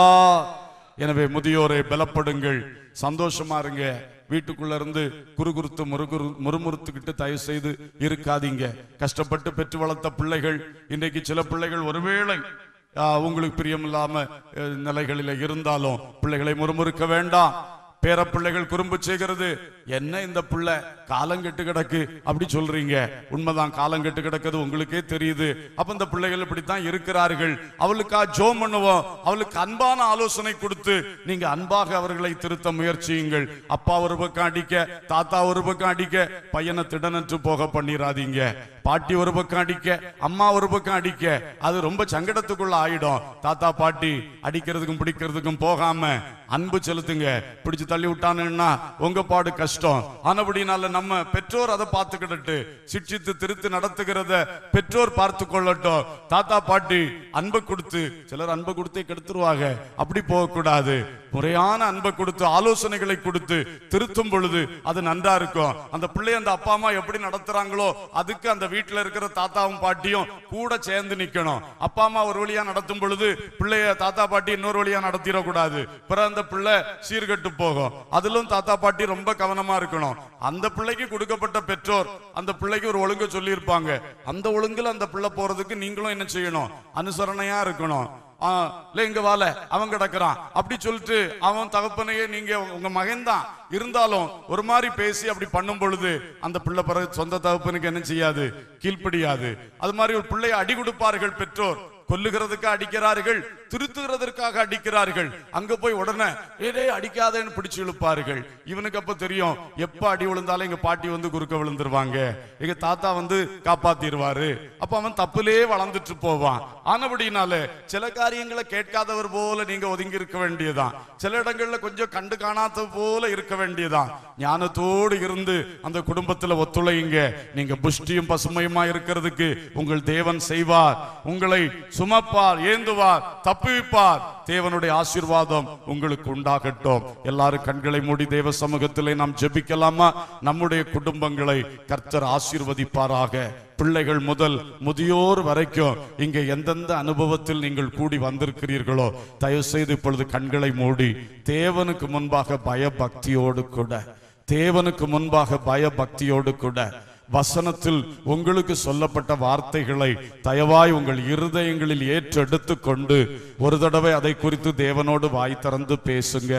[SPEAKER 1] எனவே முதியோரை பலப்படுங்கள் சந்தோஷமா இருங்க வீட்டுக்குள்ள இருந்து குறுகுறுத்து முறுகுறு முறுமுறுத்துக்கிட்டு தயவு செய்து இருக்காதீங்க கஷ்டப்பட்டு பெற்று வளர்த்த பிள்ளைகள் இன்றைக்கு சில பிள்ளைகள் ஒருவேளை ஆ, உங்களுக்கு பிரியமில்லாம அஹ், நிலைகளில இருந்தாலும் பிள்ளைகளை முறுமுறுக்க வேண்டாம் பேர பிள்ளைகள் குறும்பு செய்கிறது என்ன இந்த பிள்ளை காலம் கெட்டு கிடக்கு அப்படி சொல்றீங்க உண்மைதான் காலம் கெட்டு கிடக்குது உங்களுக்கே தெரியுது அப்ப இந்த பிள்ளைகள் இப்படித்தான் இருக்கிறார்கள் அவளுக்கா ஜோம் பண்ணுவோம் அவளுக்கு அன்பான ஆலோசனை கொடுத்து நீங்க அன்பாக அவர்களை திருத்த முயற்சியுங்கள் அப்பா ஒரு பக்கம் அடிக்க தாத்தா ஒரு பக்கம் அடிக்க பையனை திடனற்று போக பண்ணிராதீங்க பாட்டி ஒரு பக்கம் அடிக்க அம்மா ஒரு பக்கம் அடிக்க அது ரொம்ப சங்கடத்துக்குள்ள ஆயிடும் தாத்தா பாட்டி அடிக்கிறதுக்கும் பிடிக்கிறதுக்கும் போகாம அன்பு செலுத்துங்க பிடிச்சு தள்ளி விட்டானுன்னா உங்க பாடு கஷ்டம் ஆனபடினால நம்ம பெற்றோர் அதை பார்த்துக்கிட்டு சிக்ஷித்து திருத்து நடத்துகிறத பெற்றோர் பார்த்து கொள்ளட்டும் தாத்தா பாட்டி அன்பை கொடுத்து சிலர் அன்பை கொடுத்தே கெடுத்துருவாங்க அப்படி போக கூடாது முறையான அன்பை கொடுத்து ஆலோசனைகளை கொடுத்து திருத்தும் பொழுது அது நன்றா இருக்கும் அந்த பிள்ளை அந்த அப்பா அம்மா எப்படி நடத்துறாங்களோ அதுக்கு அந்த வீட்டுல இருக்கிற தாத்தாவும் பாட்டியும் கூட சேர்ந்து நிக்கணும் அப்பா அம்மா ஒரு வழியா நடத்தும் பொழுது பிள்ளைய தாத்தா பாட்டி இன்னொரு வழியா நடத்திடக்கூடாது பிறகு அந்த பிள்ளை சீர்கெட்டு போகும் அதிலும் தாத்தா பாட்டி ரொம்ப கவனமா இருக்கணும் அந்த பிள்ளைக்கு கொடுக்கப்பட்ட பெற்றோர் அந்த பிள்ளைக்கு ஒரு ஒழுங்கு சொல்லியிருப்பாங்க அந்த ஒழுங்குல அந்த பிள்ளை போறதுக்கு நீங்களும் என்ன செய்யணும் அனுசரணையா இருக்கணும் ஆ, இல்ல இங்க வால அவன் கிடக்குறான் அப்படி சொல்லிட்டு அவன் தகப்பனையே நீங்க உங்க மகன் தான் இருந்தாலும் ஒரு மாதிரி பேசி அப்படி பண்ணும் பொழுது அந்த பிள்ளை பிறகு சொந்த தகப்பனுக்கு என்ன செய்யாது கீழ்ப்படியாது அது மாதிரி ஒரு பிள்ளையை அடி கொடுப்பார்கள் பெற்றோர் கொல்லுகிறதுக்கு அடிக்கிறார்கள் திருத்துகிறதற்காக அடிக்கிறார்கள் அங்க போய் உடனே ஏடே அடிக்காதேன்னு பிடிச்சு இழுப்பார்கள் இவனுக்கு அப்ப தெரியும் எப்ப அடி விழுந்தாலும் எங்க பாட்டி வந்து குறுக்க விழுந்துருவாங்க எங்க தாத்தா வந்து காப்பாத்திடுவாரு அப்ப அவன் தப்புலே வளர்ந்துட்டு போவான் ஆனபடினால சில காரியங்களை கேட்காதவர் போல நீங்க ஒதுங்கி இருக்க வேண்டியதான் சில இடங்கள்ல கொஞ்சம் கண்டு காணாத போல இருக்க வேண்டியதான் ஞானத்தோடு இருந்து அந்த குடும்பத்துல ஒத்துழையுங்க நீங்க புஷ்டியும் பசுமையுமா இருக்கிறதுக்கு உங்கள் தேவன் செய்வார் உங்களை சுமப்பார் ஏந்துவார் தப்புவிப்பார் தேவனுடைய ஆசீர்வாதம் உங்களுக்கு உண்டாகட்டும் எல்லாரும் கண்களை மூடி தேவ சமூகத்திலே நாம் ஜெபிக்கலாமா நம்முடைய குடும்பங்களை கர்த்தர் ஆசீர்வதிப்பாராக பிள்ளைகள் முதல் முதியோர் வரைக்கும் இங்கே எந்தெந்த அனுபவத்தில் நீங்கள் கூடி வந்திருக்கிறீர்களோ தயவு செய்து இப்பொழுது கண்களை மூடி தேவனுக்கு முன்பாக பயபக்தியோடு கூட தேவனுக்கு முன்பாக பயபக்தியோடு கூட வசனத்தில் உங்களுக்கு சொல்லப்பட்ட வார்த்தைகளை தயவாய் உங்கள் இருதயங்களில் ஏற்றெடுத்து கொண்டு ஒரு தடவை அதை குறித்து தேவனோடு வாய் திறந்து பேசுங்க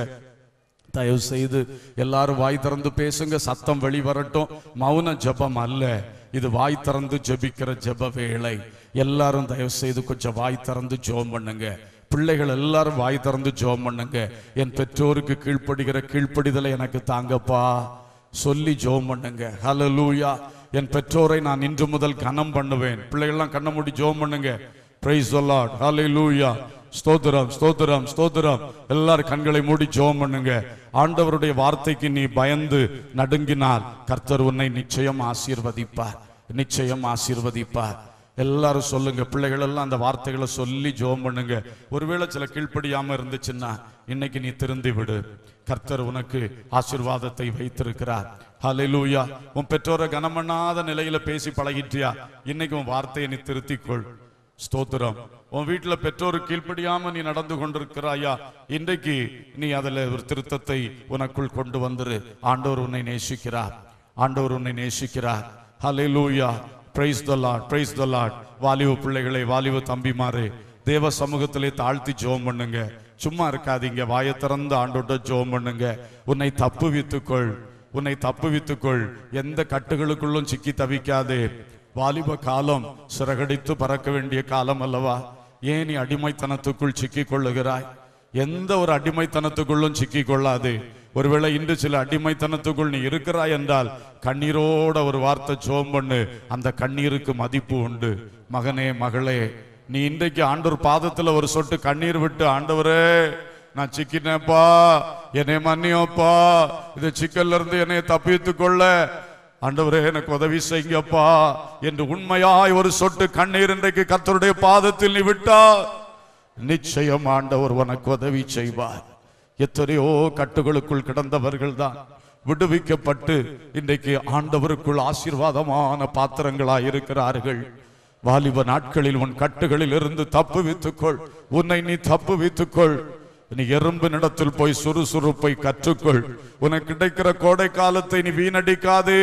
[SPEAKER 1] தயவு செய்து எல்லாரும் வாய் திறந்து பேசுங்க சத்தம் வெளிவரட்டும் மௌன ஜெபம் அல்ல இது வாய் திறந்து ஜெபிக்கிற ஜெப வேளை எல்லாரும் தயவு செய்து கொஞ்சம் வாய் திறந்து ஜெபம் பண்ணுங்க பிள்ளைகள் எல்லாரும் வாய் திறந்து ஜெபம் பண்ணுங்க என் பெற்றோருக்கு கீழ்ப்படுகிற கீழ்ப்படிதலை எனக்கு தாங்கப்பா சொல்லி ஜெபம் பண்ணுங்க ஹalleluya என் பெற்றோரை நான் இன்று முதல் கனம் பண்ணுவேன் பிள்ளைகள்லாம் கண்ணை மூடி ஜெபம் பண்ணுங்க பிரைஸ் the lord hallelujah ஸ்தோத்திரம் ஸ்தோத்திரம் ஸ்தோத்திரம் எல்லாரும் கண்களை மூடி ஜெபம் பண்ணுங்க ஆண்டவருடைய வார்த்தைக்கு நீ பயந்து நடுங்கினால் கர்த்தர் உன்னை நிச்சயம் ஆசீர்வதிப்பார் நிச்சயம் ஆசீர்வதிப்பார் எல்லாரும் சொல்லுங்க பிள்ளைகள் எல்லாம் அந்த வார்த்தைகளை சொல்லி ஜெபம் பண்ணுங்க ஒருவேளை சில கீழ்ப்படியாம இருந்துச்சுன்னா இன்னைக்கு நீ திருந்தி விடு கர்த்தர் உனக்கு ஆசீர்வாதத்தை வைத்திருக்கிறார் ஹalleluya உன் பெற்றோரை கனமண்ணாத நிலையில பேசி பழகிட்டியா இன்னைக்கு உன் வார்த்தையை நீ திருத்திக்கொள் ஸ்தோத்திரம் உன் வீட்டுல பெற்றோரு கீழ்ப்படியாம நீ நடந்து கொண்டிருக்கிறாயா இன்றைக்கு நீ அதுல ஒரு திருத்தத்தை உனக்குள் கொண்டு வந்துரு ஆண்டவர் உன்னை நேசிக்கிறார் ஆண்டவர் உன்னை நேசிக்கிறார் ஹalleluya praise the lord praise the lord வாலிப பிள்ளைகளை வாலிப தம்பிமாரே தேவ சமூகத்திலே தாழ்த்தி ஜெபம் பண்ணுங்க சும்மா இருக்காதீங்க வாயை திறந்து ஆண்டோட்ட ஜெபம் பண்ணுங்க உன்னை தப்புவித்துக்கொள் உன்னை தப்புவித்துக்கொள் எந்த கட்டுகளுக்குள்ளும் சிக்கி தவிக்காதே வாலிப காலம் சிறகடித்து பறக்க வேண்டிய காலம் அல்லவா ஏன் நீ அடிமைத்தனத்துக்குள் சிக்கிக் கொள்ளுகிறாய் எந்த ஒரு அடிமைத்தனத்துக்குள்ளும் சிக்கிக் கொள்ளாதே ஒருவேளை இன்று சில அடிமைத்தனத்துக்குள் நீ இருக்கிறாய் என்றால் கண்ணீரோட ஒரு வார்த்தை ஜோம் பண்ணு அந்த கண்ணீருக்கு மதிப்பு உண்டு மகனே மகளே நீ இன்றைக்கு ஆண்டவர் பாதத்துல ஒரு சொட்டு கண்ணீர் விட்டு ஆண்டவரே நான் சிக்கினேப்பா என்னை மன்னியோப்பா இந்த சிக்கல்ல இருந்து என்னை தப்பித்துக் கொள்ள ஆண்டவரே எனக்கு உதவி செய்யுங்கப்பா என்று உண்மையாய் ஒரு சொட்டு கண்ணீர் இன்றைக்கு கர்த்தருடைய பாதத்தில் நீ விட்டா நிச்சயம் ஆண்டவர் உனக்கு உதவி செய்வார் எத்தனையோ கட்டுகளுக்குள் கிடந்தவர்கள் தான் விடுவிக்கப்பட்டு இன்றைக்கு ஆண்டவருக்குள் ஆசீர்வாதமான பாத்திரங்களாய் இருக்கிறார்கள் வாலிப நாட்களில் உன் கட்டுகளில் இருந்து தப்பு வைத்துக்கொள் உன்னை நீ தப்பு வைத்துக்கொள் நீ எறும்பு நிலத்தில் போய் சுறுசுறுப்பை கற்றுக்கொள் உனக்கு கிடைக்கிற கோடை காலத்தை நீ வீணடிக்காதே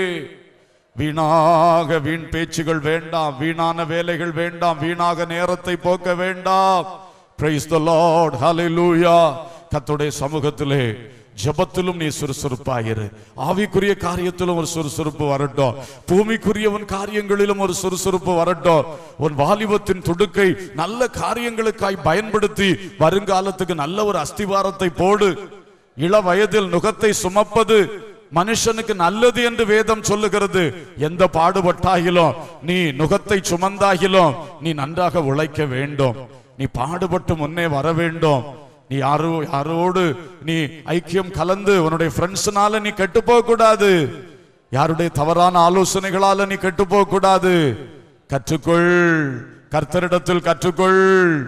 [SPEAKER 1] வீணாக வீண் பேச்சுகள் வேண்டாம் வீணான வேலைகள் வேண்டாம் வீணாக நேரத்தை போக்க வேண்டாம் பிரைஸ் த லார்ட் ஹalleluya கர்த்தருடைய சமூகத்திலே ஜெபத்திலும் நீ சுறுசுறுப்பாயிரு ஆவிக்குரிய காரியத்திலும் ஒரு சுறுசுறுப்பு வரட்டும் பூமிக்குரிய உன் காரியங்களிலும் ஒரு சுறுசுறுப்பு வரட்டும் உன் வாலிபத்தின் துடுக்கை நல்ல காரியங்களுக்காய் பயன்படுத்தி வருங்காலத்துக்கு நல்ல ஒரு அஸ்திவாரத்தை போடு இள வயதில் நுகத்தை சுமப்பது மனுஷனுக்கு நல்லது என்று வேதம் சொல்லுகிறது எந்த பாடுபட்டாகிலும் நீ நுகத்தை சுமந்தாகிலும் நீ நன்றாக உழைக்க வேண்டும் நீ பாடுபட்டு முன்னே வர வேண்டும் நீ யாரோ யாரோடு நீ ஐக்கியம் கலந்து உன்னுடைய ஃப்ரெண்ட்ஸ்னால நீ கெட்டு போக கூடாது யாருடைய தவறான ஆலோசனைகளால நீ கெட்டு போக கூடாது கற்றுக்கொள் கர்த்தரிடத்தில் கற்றுக்கொள்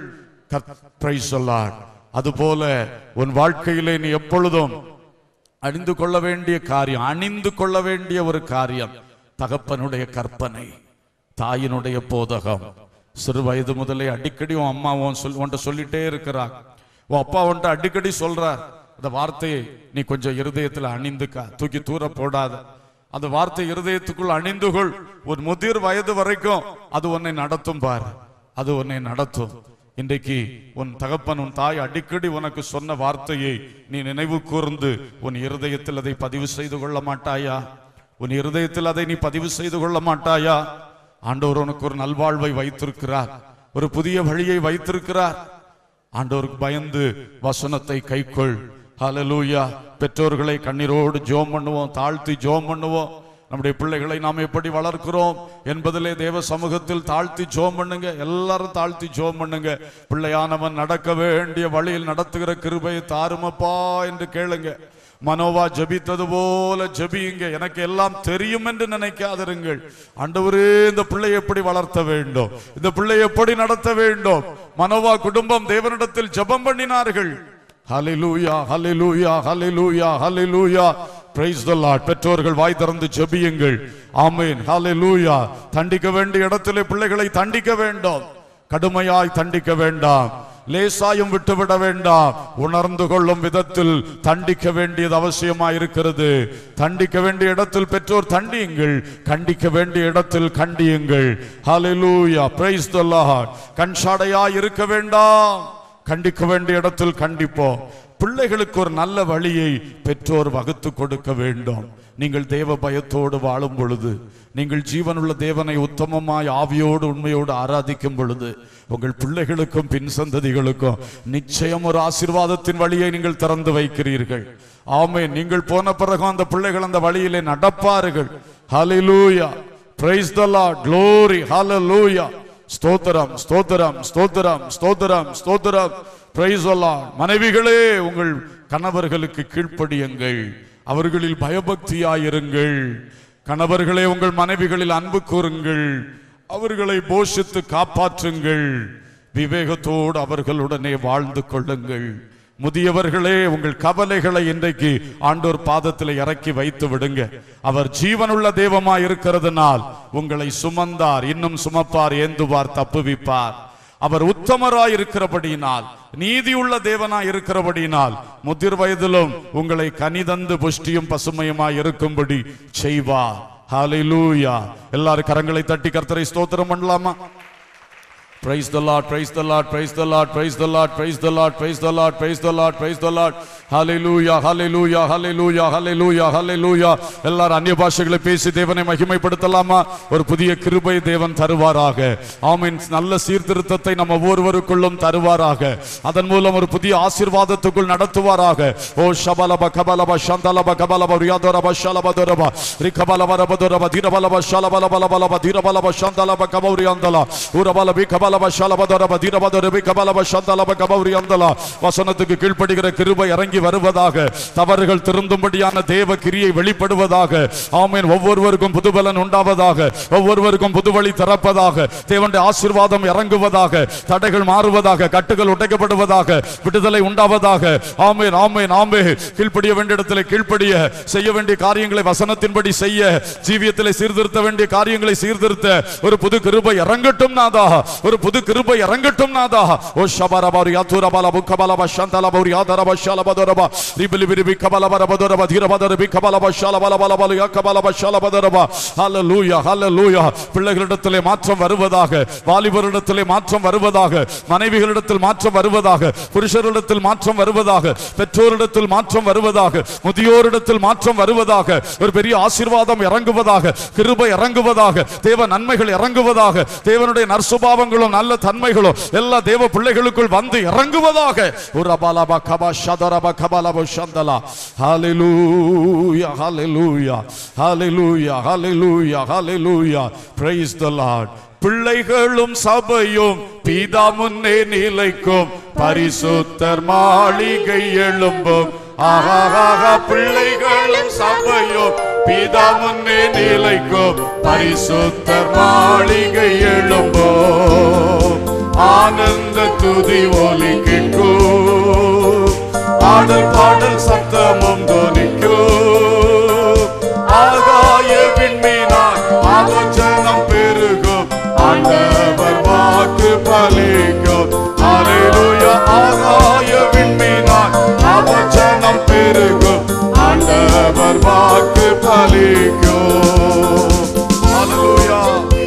[SPEAKER 1] பிரைஸ் சொல்லார் அதுபோல உன் வாழ்க்கையிலே நீ எப்பொழுதும் அணிந்து கொள்ள வேண்டிய காரியம் அணிந்து கொள்ள வேண்டிய ஒரு காரியம் தகப்பனுடைய கற்பனை தாயினுடைய போதகம் சிறு வயது முதலே அடிக்கடி உன் அம்மா உன் சொல் உன்ட்ட சொல்லிட்டே இருக்கிறார் உன் அப்பா உன்ட்ட அடிக்கடி சொல்றார் அந்த வார்த்தையை நீ கொஞ்சம் இருதயத்துல அணிந்துக்க தூக்கி தூர போடாத அந்த வார்த்தை இருதயத்துக்குள் அணிந்து கொள் ஒரு முதிர் வயது வரைக்கும் அது உன்னை நடத்தும் பார் அது உன்னை நடத்தும் இன்றைக்கு உன் தகப்பன் உன் தாய் அடிக்கடி உனக்கு சொன்ன வார்த்தையை நீ நினைவு கூர்ந்து உன் இருதயத்தில் அதை பதிவு செய்து கொள்ள மாட்டாயா உன் இருதயத்தில் அதை நீ பதிவு செய்து கொள்ள மாட்டாயா ஆண்டவர் உனக்கு ஒரு நல்வாழ்வை வைத்திருக்கிறார் ஒரு புதிய வழியை வைத்திருக்கிறார் ஆண்டவருக்கு பயந்து வசனத்தை கைக்கொள் ஹalleluya பெற்றோர்களை கண்ணீரோடு ஜோம் பண்ணுவோம் தாழ்த்தி ஜோம் பண்ணுவோம் நம்முடைய பிள்ளைகளை நாம் எப்படி வளர்க்கிறோம் என்பதிலே தேவ சமூகத்தில் தாழ்த்தி ஜோம் பண்ணுங்க எல்லாரும் தாழ்த்தி ஜோம் பண்ணுங்க பிள்ளையானவன் நடக்க வேண்டிய வழியில் நடத்துகிற கிருபையை தாருமப்பா என்று கேளுங்க மனோவா ஜபித்தது போல ஜபியுங்க எனக்கு எல்லாம் தெரியும் என்று நினைக்காதிருங்கள் ஆண்டவரே இந்த பிள்ளை எப்படி வளர்த்த வேண்டும் இந்த பிள்ளை எப்படி நடத்த வேண்டும் மனோவா குடும்பம் தேவனிடத்தில் ஜெபம் பண்ணினார்கள் ஹalleluya ஹalleluya ஹalleluya ஹalleluya praise the lord பெற்றோர்கள் வாய் திறந்து ஜெபியுங்கள் ஆமென் ஹalleluya தண்டிக்க வேண்டிய இடத்திலே பிள்ளைகளை தண்டிக்க வேண்டும் கடுமையாய் தண்டிக்க வேண்டாம் லேசாயும் விட்டுவிட வேண்டாம் உணர்ந்து கொள்ளும் விதத்தில் தண்டிக்க வேண்டியது அவசியமாய் இருக்கிறது தண்டிக்க வேண்டிய இடத்தில் பெற்றோர் தண்டியுங்கள் கண்டிக்க வேண்டிய இடத்தில் கண்டியுங்கள் ஹalleluya praise the lord கண்சாடையாய் இருக்க வேண்டாம் கண்டிக்க வேண்டிய இடத்தில் கண்டிப்போம் பிள்ளைகளுக்கு ஒரு நல்ல வழியை பெற்றோர் வகுத்து கொடுக்க வேண்டும் நீங்கள் தேவ பயத்தோடு வாழும் பொழுது நீங்கள் ஜீவனுள்ள தேவனை உத்தமமாய் ஆவியோடு உண்மையோடு ஆராதிக்கும் பொழுது உங்கள் பிள்ளைகளுக்கும் பின் சந்ததிகளுக்கும் நிச்சயம் ஒரு ஆசீர்வாதத்தின் வழியை நீங்கள் திறந்து வைக்கிறீர்கள் ஆமே நீங்கள் போன பிறகு அந்த பிள்ளைகள் அந்த வழியிலே நடப்பார்கள் ஹalleluya praise the lord glory hallelujah ஸ்தோத்திரம் ஸ்தோத்திரம் ஸ்தோத்திரம் ஸ்தோத்திரம் ஸ்தோத்திரம் பிரைஸ் மனைவிகளே உங்கள் கணவர்களுக்கு கீழ்ப்படியுங்கள் அவர்களில் பயபக்தியாயிருங்கள் கணவர்களே உங்கள் மனைவிகளில் அன்பு கூறுங்கள் அவர்களை போஷித்து காப்பாற்றுங்கள் விவேகத்தோடு அவர்களுடனே வாழ்ந்து கொள்ளுங்கள் முதியவர்களே உங்கள் கவலைகளை இன்றைக்கு ஆண்டோர் பாதத்தில் இறக்கி வைத்து விடுங்க அவர் ஜீவனுள்ள தெய்வமாய் இருக்கிறதுனால் உங்களை சுமந்தார் இன்னும் சுமப்பார் ஏந்துவார் தப்புவிப்பார் அவர் உத்தமராய் இருக்கிறபடியினால் நீதியுள்ள தேவனாய் இருக்கிறபடியினால் முதிர் வயதிலும் உங்களை கனிதந்து புஷ்டியும் பசுமையுமாய் இருக்கும்படி செய்வார் ஹalleluya எல்லாரும் கரங்களை தட்டி கர்த்தரை ஸ்தோத்திரம் பண்ணலாமா Praise the Lord, praise the Lord, praise the Lord, praise the Lord, praise the Lord, praise the Lord, praise the Lord, praise the Lord. Hallelujah, hallelujah, hallelujah, hallelujah, hallelujah. எல்லாரும் அந்நிய பாஷைகளை பேசி தேவனை மகிமைப்படுத்தலாமா ஒரு புதிய கிருபை தேவன் தருவாராக ஆமீன் நல்ல சீர்திருத்தத்தை நம்ம ஒவ்வொருவருக்குள்ளும் தருவாராக அதன் மூலம் ஒரு புதிய ஆசீர்வாதத்துக்குள் நடத்துவாராக ஓ ஷபலப கபலப சந்தலப கபலப ரியாதரப ஷலப துரப ரிகபலப ரப துரப தீரபலப ஷலபல பலபலப தீரபலப சந்தலப கபௌரியாந்தல உரபல பிகபல கபலப ஷலபதரப தீரபதரபி கபலப சந்தலப கபௌரி அந்தலா வசனத்துக்கு கீழ்ப்படுகிற கிருபை இறங்கி வருவதாக தவறுகள் திருந்தும்படியான தேவ கிரியை வெளிப்படுவதாக ஆமீன் ஒவ்வொருவருக்கும் புதுபலன் உண்டாவதாக ஒவ்வொருவருக்கும் புதுவழி திறப்பதாக தேவனுடைய ஆசீர்வாதம் இறங்குவதாக தடைகள் மாறுவதாக கட்டுகள் உடைக்கப்படுவதாக விடுதலை உண்டாவதாக ஆமேன் ஆமேன் ஆமே கீழ்ப்படிய வேண்டிய இடத்துல கீழ்ப்படிய செய்ய வேண்டிய காரியங்களை வசனத்தின்படி செய்ய ஜீவியத்திலே சீர்திருத்த வேண்டிய காரியங்களை சீர்திருத்த ஒரு புது கிருபை இறங்கட்டும் நாதா ஒரு புது கிருபை இறங்கட்டும் நாதா ஓ ஷபரபாரு யாத்துரபல புக்கபல பஷந்தல பௌரி யாதரப ஷலபதரப ரிபிலி பிரிபி கபல பரபதரப தீரபதரபி கபல பஷலபல பல பல யக்கபல பஷலபதரப ஹalleluya ஹalleluya பிள்ளைகளிடத்திலே மாற்றம் வருவதாக வாலிபரிடத்திலே மாற்றம் வருவதாக மனைவிகளிடத்தில் மாற்றம் வருவதாக புருஷரிடத்தில் மாற்றம் வருவதாக பெற்றோரிடத்தில் மாற்றம் வருவதாக முதியோரிடத்தில் மாற்றம் வருவதாக ஒரு பெரிய ஆசீர்வாதம் இறங்குவதாக கிருபை இறங்குவதாக தேவ நன்மைகள் இறங்குவதாக தேவனுடைய நற்சுபாவங்களும் நல்ல தன்மைகளும் எல்லா தேவ பிள்ளைகளுக்குள் வந்து இறங்குவதாக ஒரு அபாலபா கபா ஷதரபா கபாலபா சந்தலா ஹalleluya hallelujah hallelujah hallelujah hallelujah praise the lord பிள்ளைகளும் சபையும் பிதா முன்னே நிலைக்கும் பரிசுத்தர் மாளிகை எழும்பும் ஆகாக பிள்ளைகளும் சபையும் பிதா முன்னே நிலைக்கும் பரிசுத்தர் மாளிகை எழும்பும் ஆனந்த துதி ஒலி கேட்கும் ஆடல் பாடல் சத்தமும் துணிக்கும் ஆகாய விண்மீனாய் ஆலோசனம் பெருகும் ஆண்டவர் வாக்கு பலிக்கும் அலையிலுயா ஆகாய விண்மீனாய் ஆலோசனம் பெருகும் ஆண்டவர் வாக்கு பலிக்கும் Hallelujah.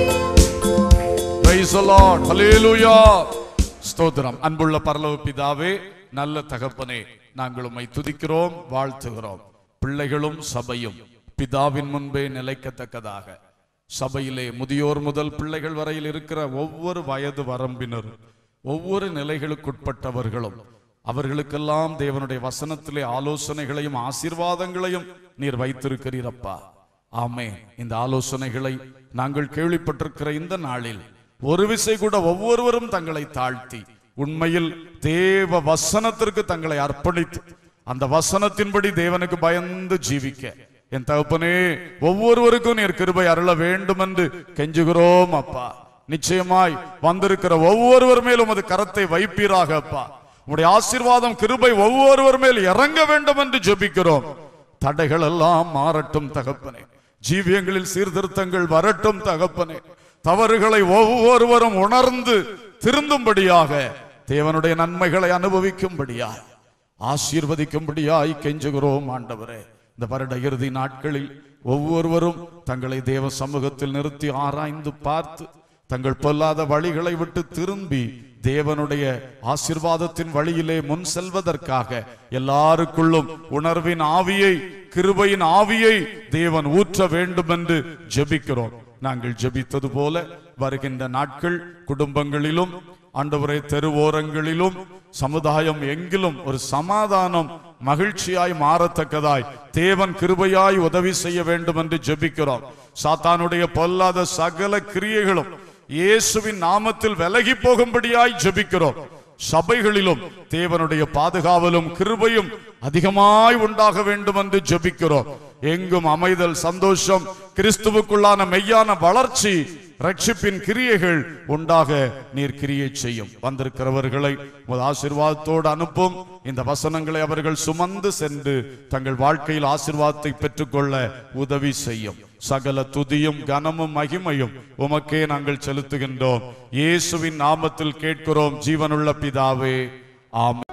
[SPEAKER 1] Praise the Lord. Hallelujah. ஸ்தோத்திரம் அன்புள்ள பரலோக பிதாவே நல்ல தகப்பனே நாங்கள் உம்மை துதிக்கிறோம் வாழ்த்துகிறோம் பிள்ளைகளும் சபையும் பிதாவின் முன்பே நிலைக்கத்தக்கதாக சபையிலே முதியோர் முதல் பிள்ளைகள் வரையில் இருக்கிற ஒவ்வொரு வயது வரம்பினரும் ஒவ்வொரு நிலைகளுக்குட்பட்டவர்களும் அவர்களுக்கெல்லாம் தேவனுடைய வசனத்திலே ஆலோசனைகளையும் ஆசீர்வாதங்களையும் நீர் வைத்திருக்கிறீரப்பா ஆமே இந்த ஆலோசனைகளை நாங்கள் கேள்விப்பட்டிருக்கிற இந்த நாளில் ஒரு விசை கூட ஒவ்வொருவரும் தங்களை தாழ்த்தி உண்மையில் தேவ வசனத்திற்கு தங்களை அர்ப்பணித்து அந்த வசனத்தின்படி தேவனுக்கு பயந்து ஜீவிக்க என் தகப்பனே ஒவ்வொருவருக்கும் நீர் கிருபை அருள வேண்டும் என்று கெஞ்சுகிறோம் அப்பா நிச்சயமாய் வந்திருக்கிற ஒவ்வொருவர் மேலும் உமது கரத்தை வைப்பீராக அப்பா உடைய ஆசீர்வாதம் கிருபை ஒவ்வொருவர் மேல் இறங்க வேண்டும் என்று ஜெபிக்கிறோம் தடைகள் எல்லாம் மாறட்டும் தகப்பனே ஜீவியங்களில் சீர்திருத்தங்கள் வரட்டும் தகப்பனே தவறுகளை ஒவ்வொருவரும் உணர்ந்து திருந்தும்படியாக தேவனுடைய நன்மைகளை அனுபவிக்கும்படியாய் ஆசீர்வதிக்கும்படியாய் கெஞ்சுகிறோம் ஆண்டவரே இந்த வருட இறுதி நாட்களில் ஒவ்வொருவரும் தங்களை தேவ சமூகத்தில் நிறுத்தி ஆராய்ந்து பார்த்து தங்கள் பொல்லாத வழிகளை விட்டு திரும்பி தேவனுடைய ஆசீர்வாதத்தின் வழியிலே முன் செல்வதற்காக எல்லாருக்குள்ளும் உணர்வின் ஆவியை கிருபையின் ஆவியை தேவன் ஊற்ற வேண்டும் என்று ஜெபிக்கிறோம் நாங்கள் ஜெபித்தது போல வருகின்ற நாட்கள் குடும்பங்களிலும் ஆண்டவரை தெருவோரங்களிலும் சமுதாயம் எங்கிலும் ஒரு சமாதானம் மகிழ்ச்சியாய் மாறத்தக்கதாய் தேவன் கிருபையாய் உதவி செய்ய வேண்டும் என்று ஜெபிக்கிறோம் சாத்தானுடைய பொல்லாத சகல கிரியைகளும் இயேசுவின் நாமத்தில் விலகி போகும்படியாய் ஜெபிக்கிறோம் சபைகளிலும் தேவனுடைய பாதுகாவலும் கிருபையும் அதிகமாய் உண்டாக வேண்டும் என்று ஜெபிக்கிறோம் எங்கும் அமைதல் சந்தோஷம் கிறிஸ்துவுக்குள்ளான மெய்யான வளர்ச்சி ரட்சிப்பின் கிரியைகள் உண்டாக நீர் கிரியை செய்யும் வந்திருக்கிறவர்களை உமது ஆசீர்வாதத்தோடு அனுப்பும் இந்த வசனங்களை அவர்கள் சுமந்து சென்று தங்கள் வாழ்க்கையில் ஆசீர்வாதத்தை பெற்றுக்கொள்ள உதவி செய்யும் சகல துதியும் கனமும் மகிமையும் உமக்கே நாங்கள் செலுத்துகின்றோம் இயேசுவின் நாமத்தில் கேட்கிறோம் ஜீவனுள்ள பிதாவே ஆமென்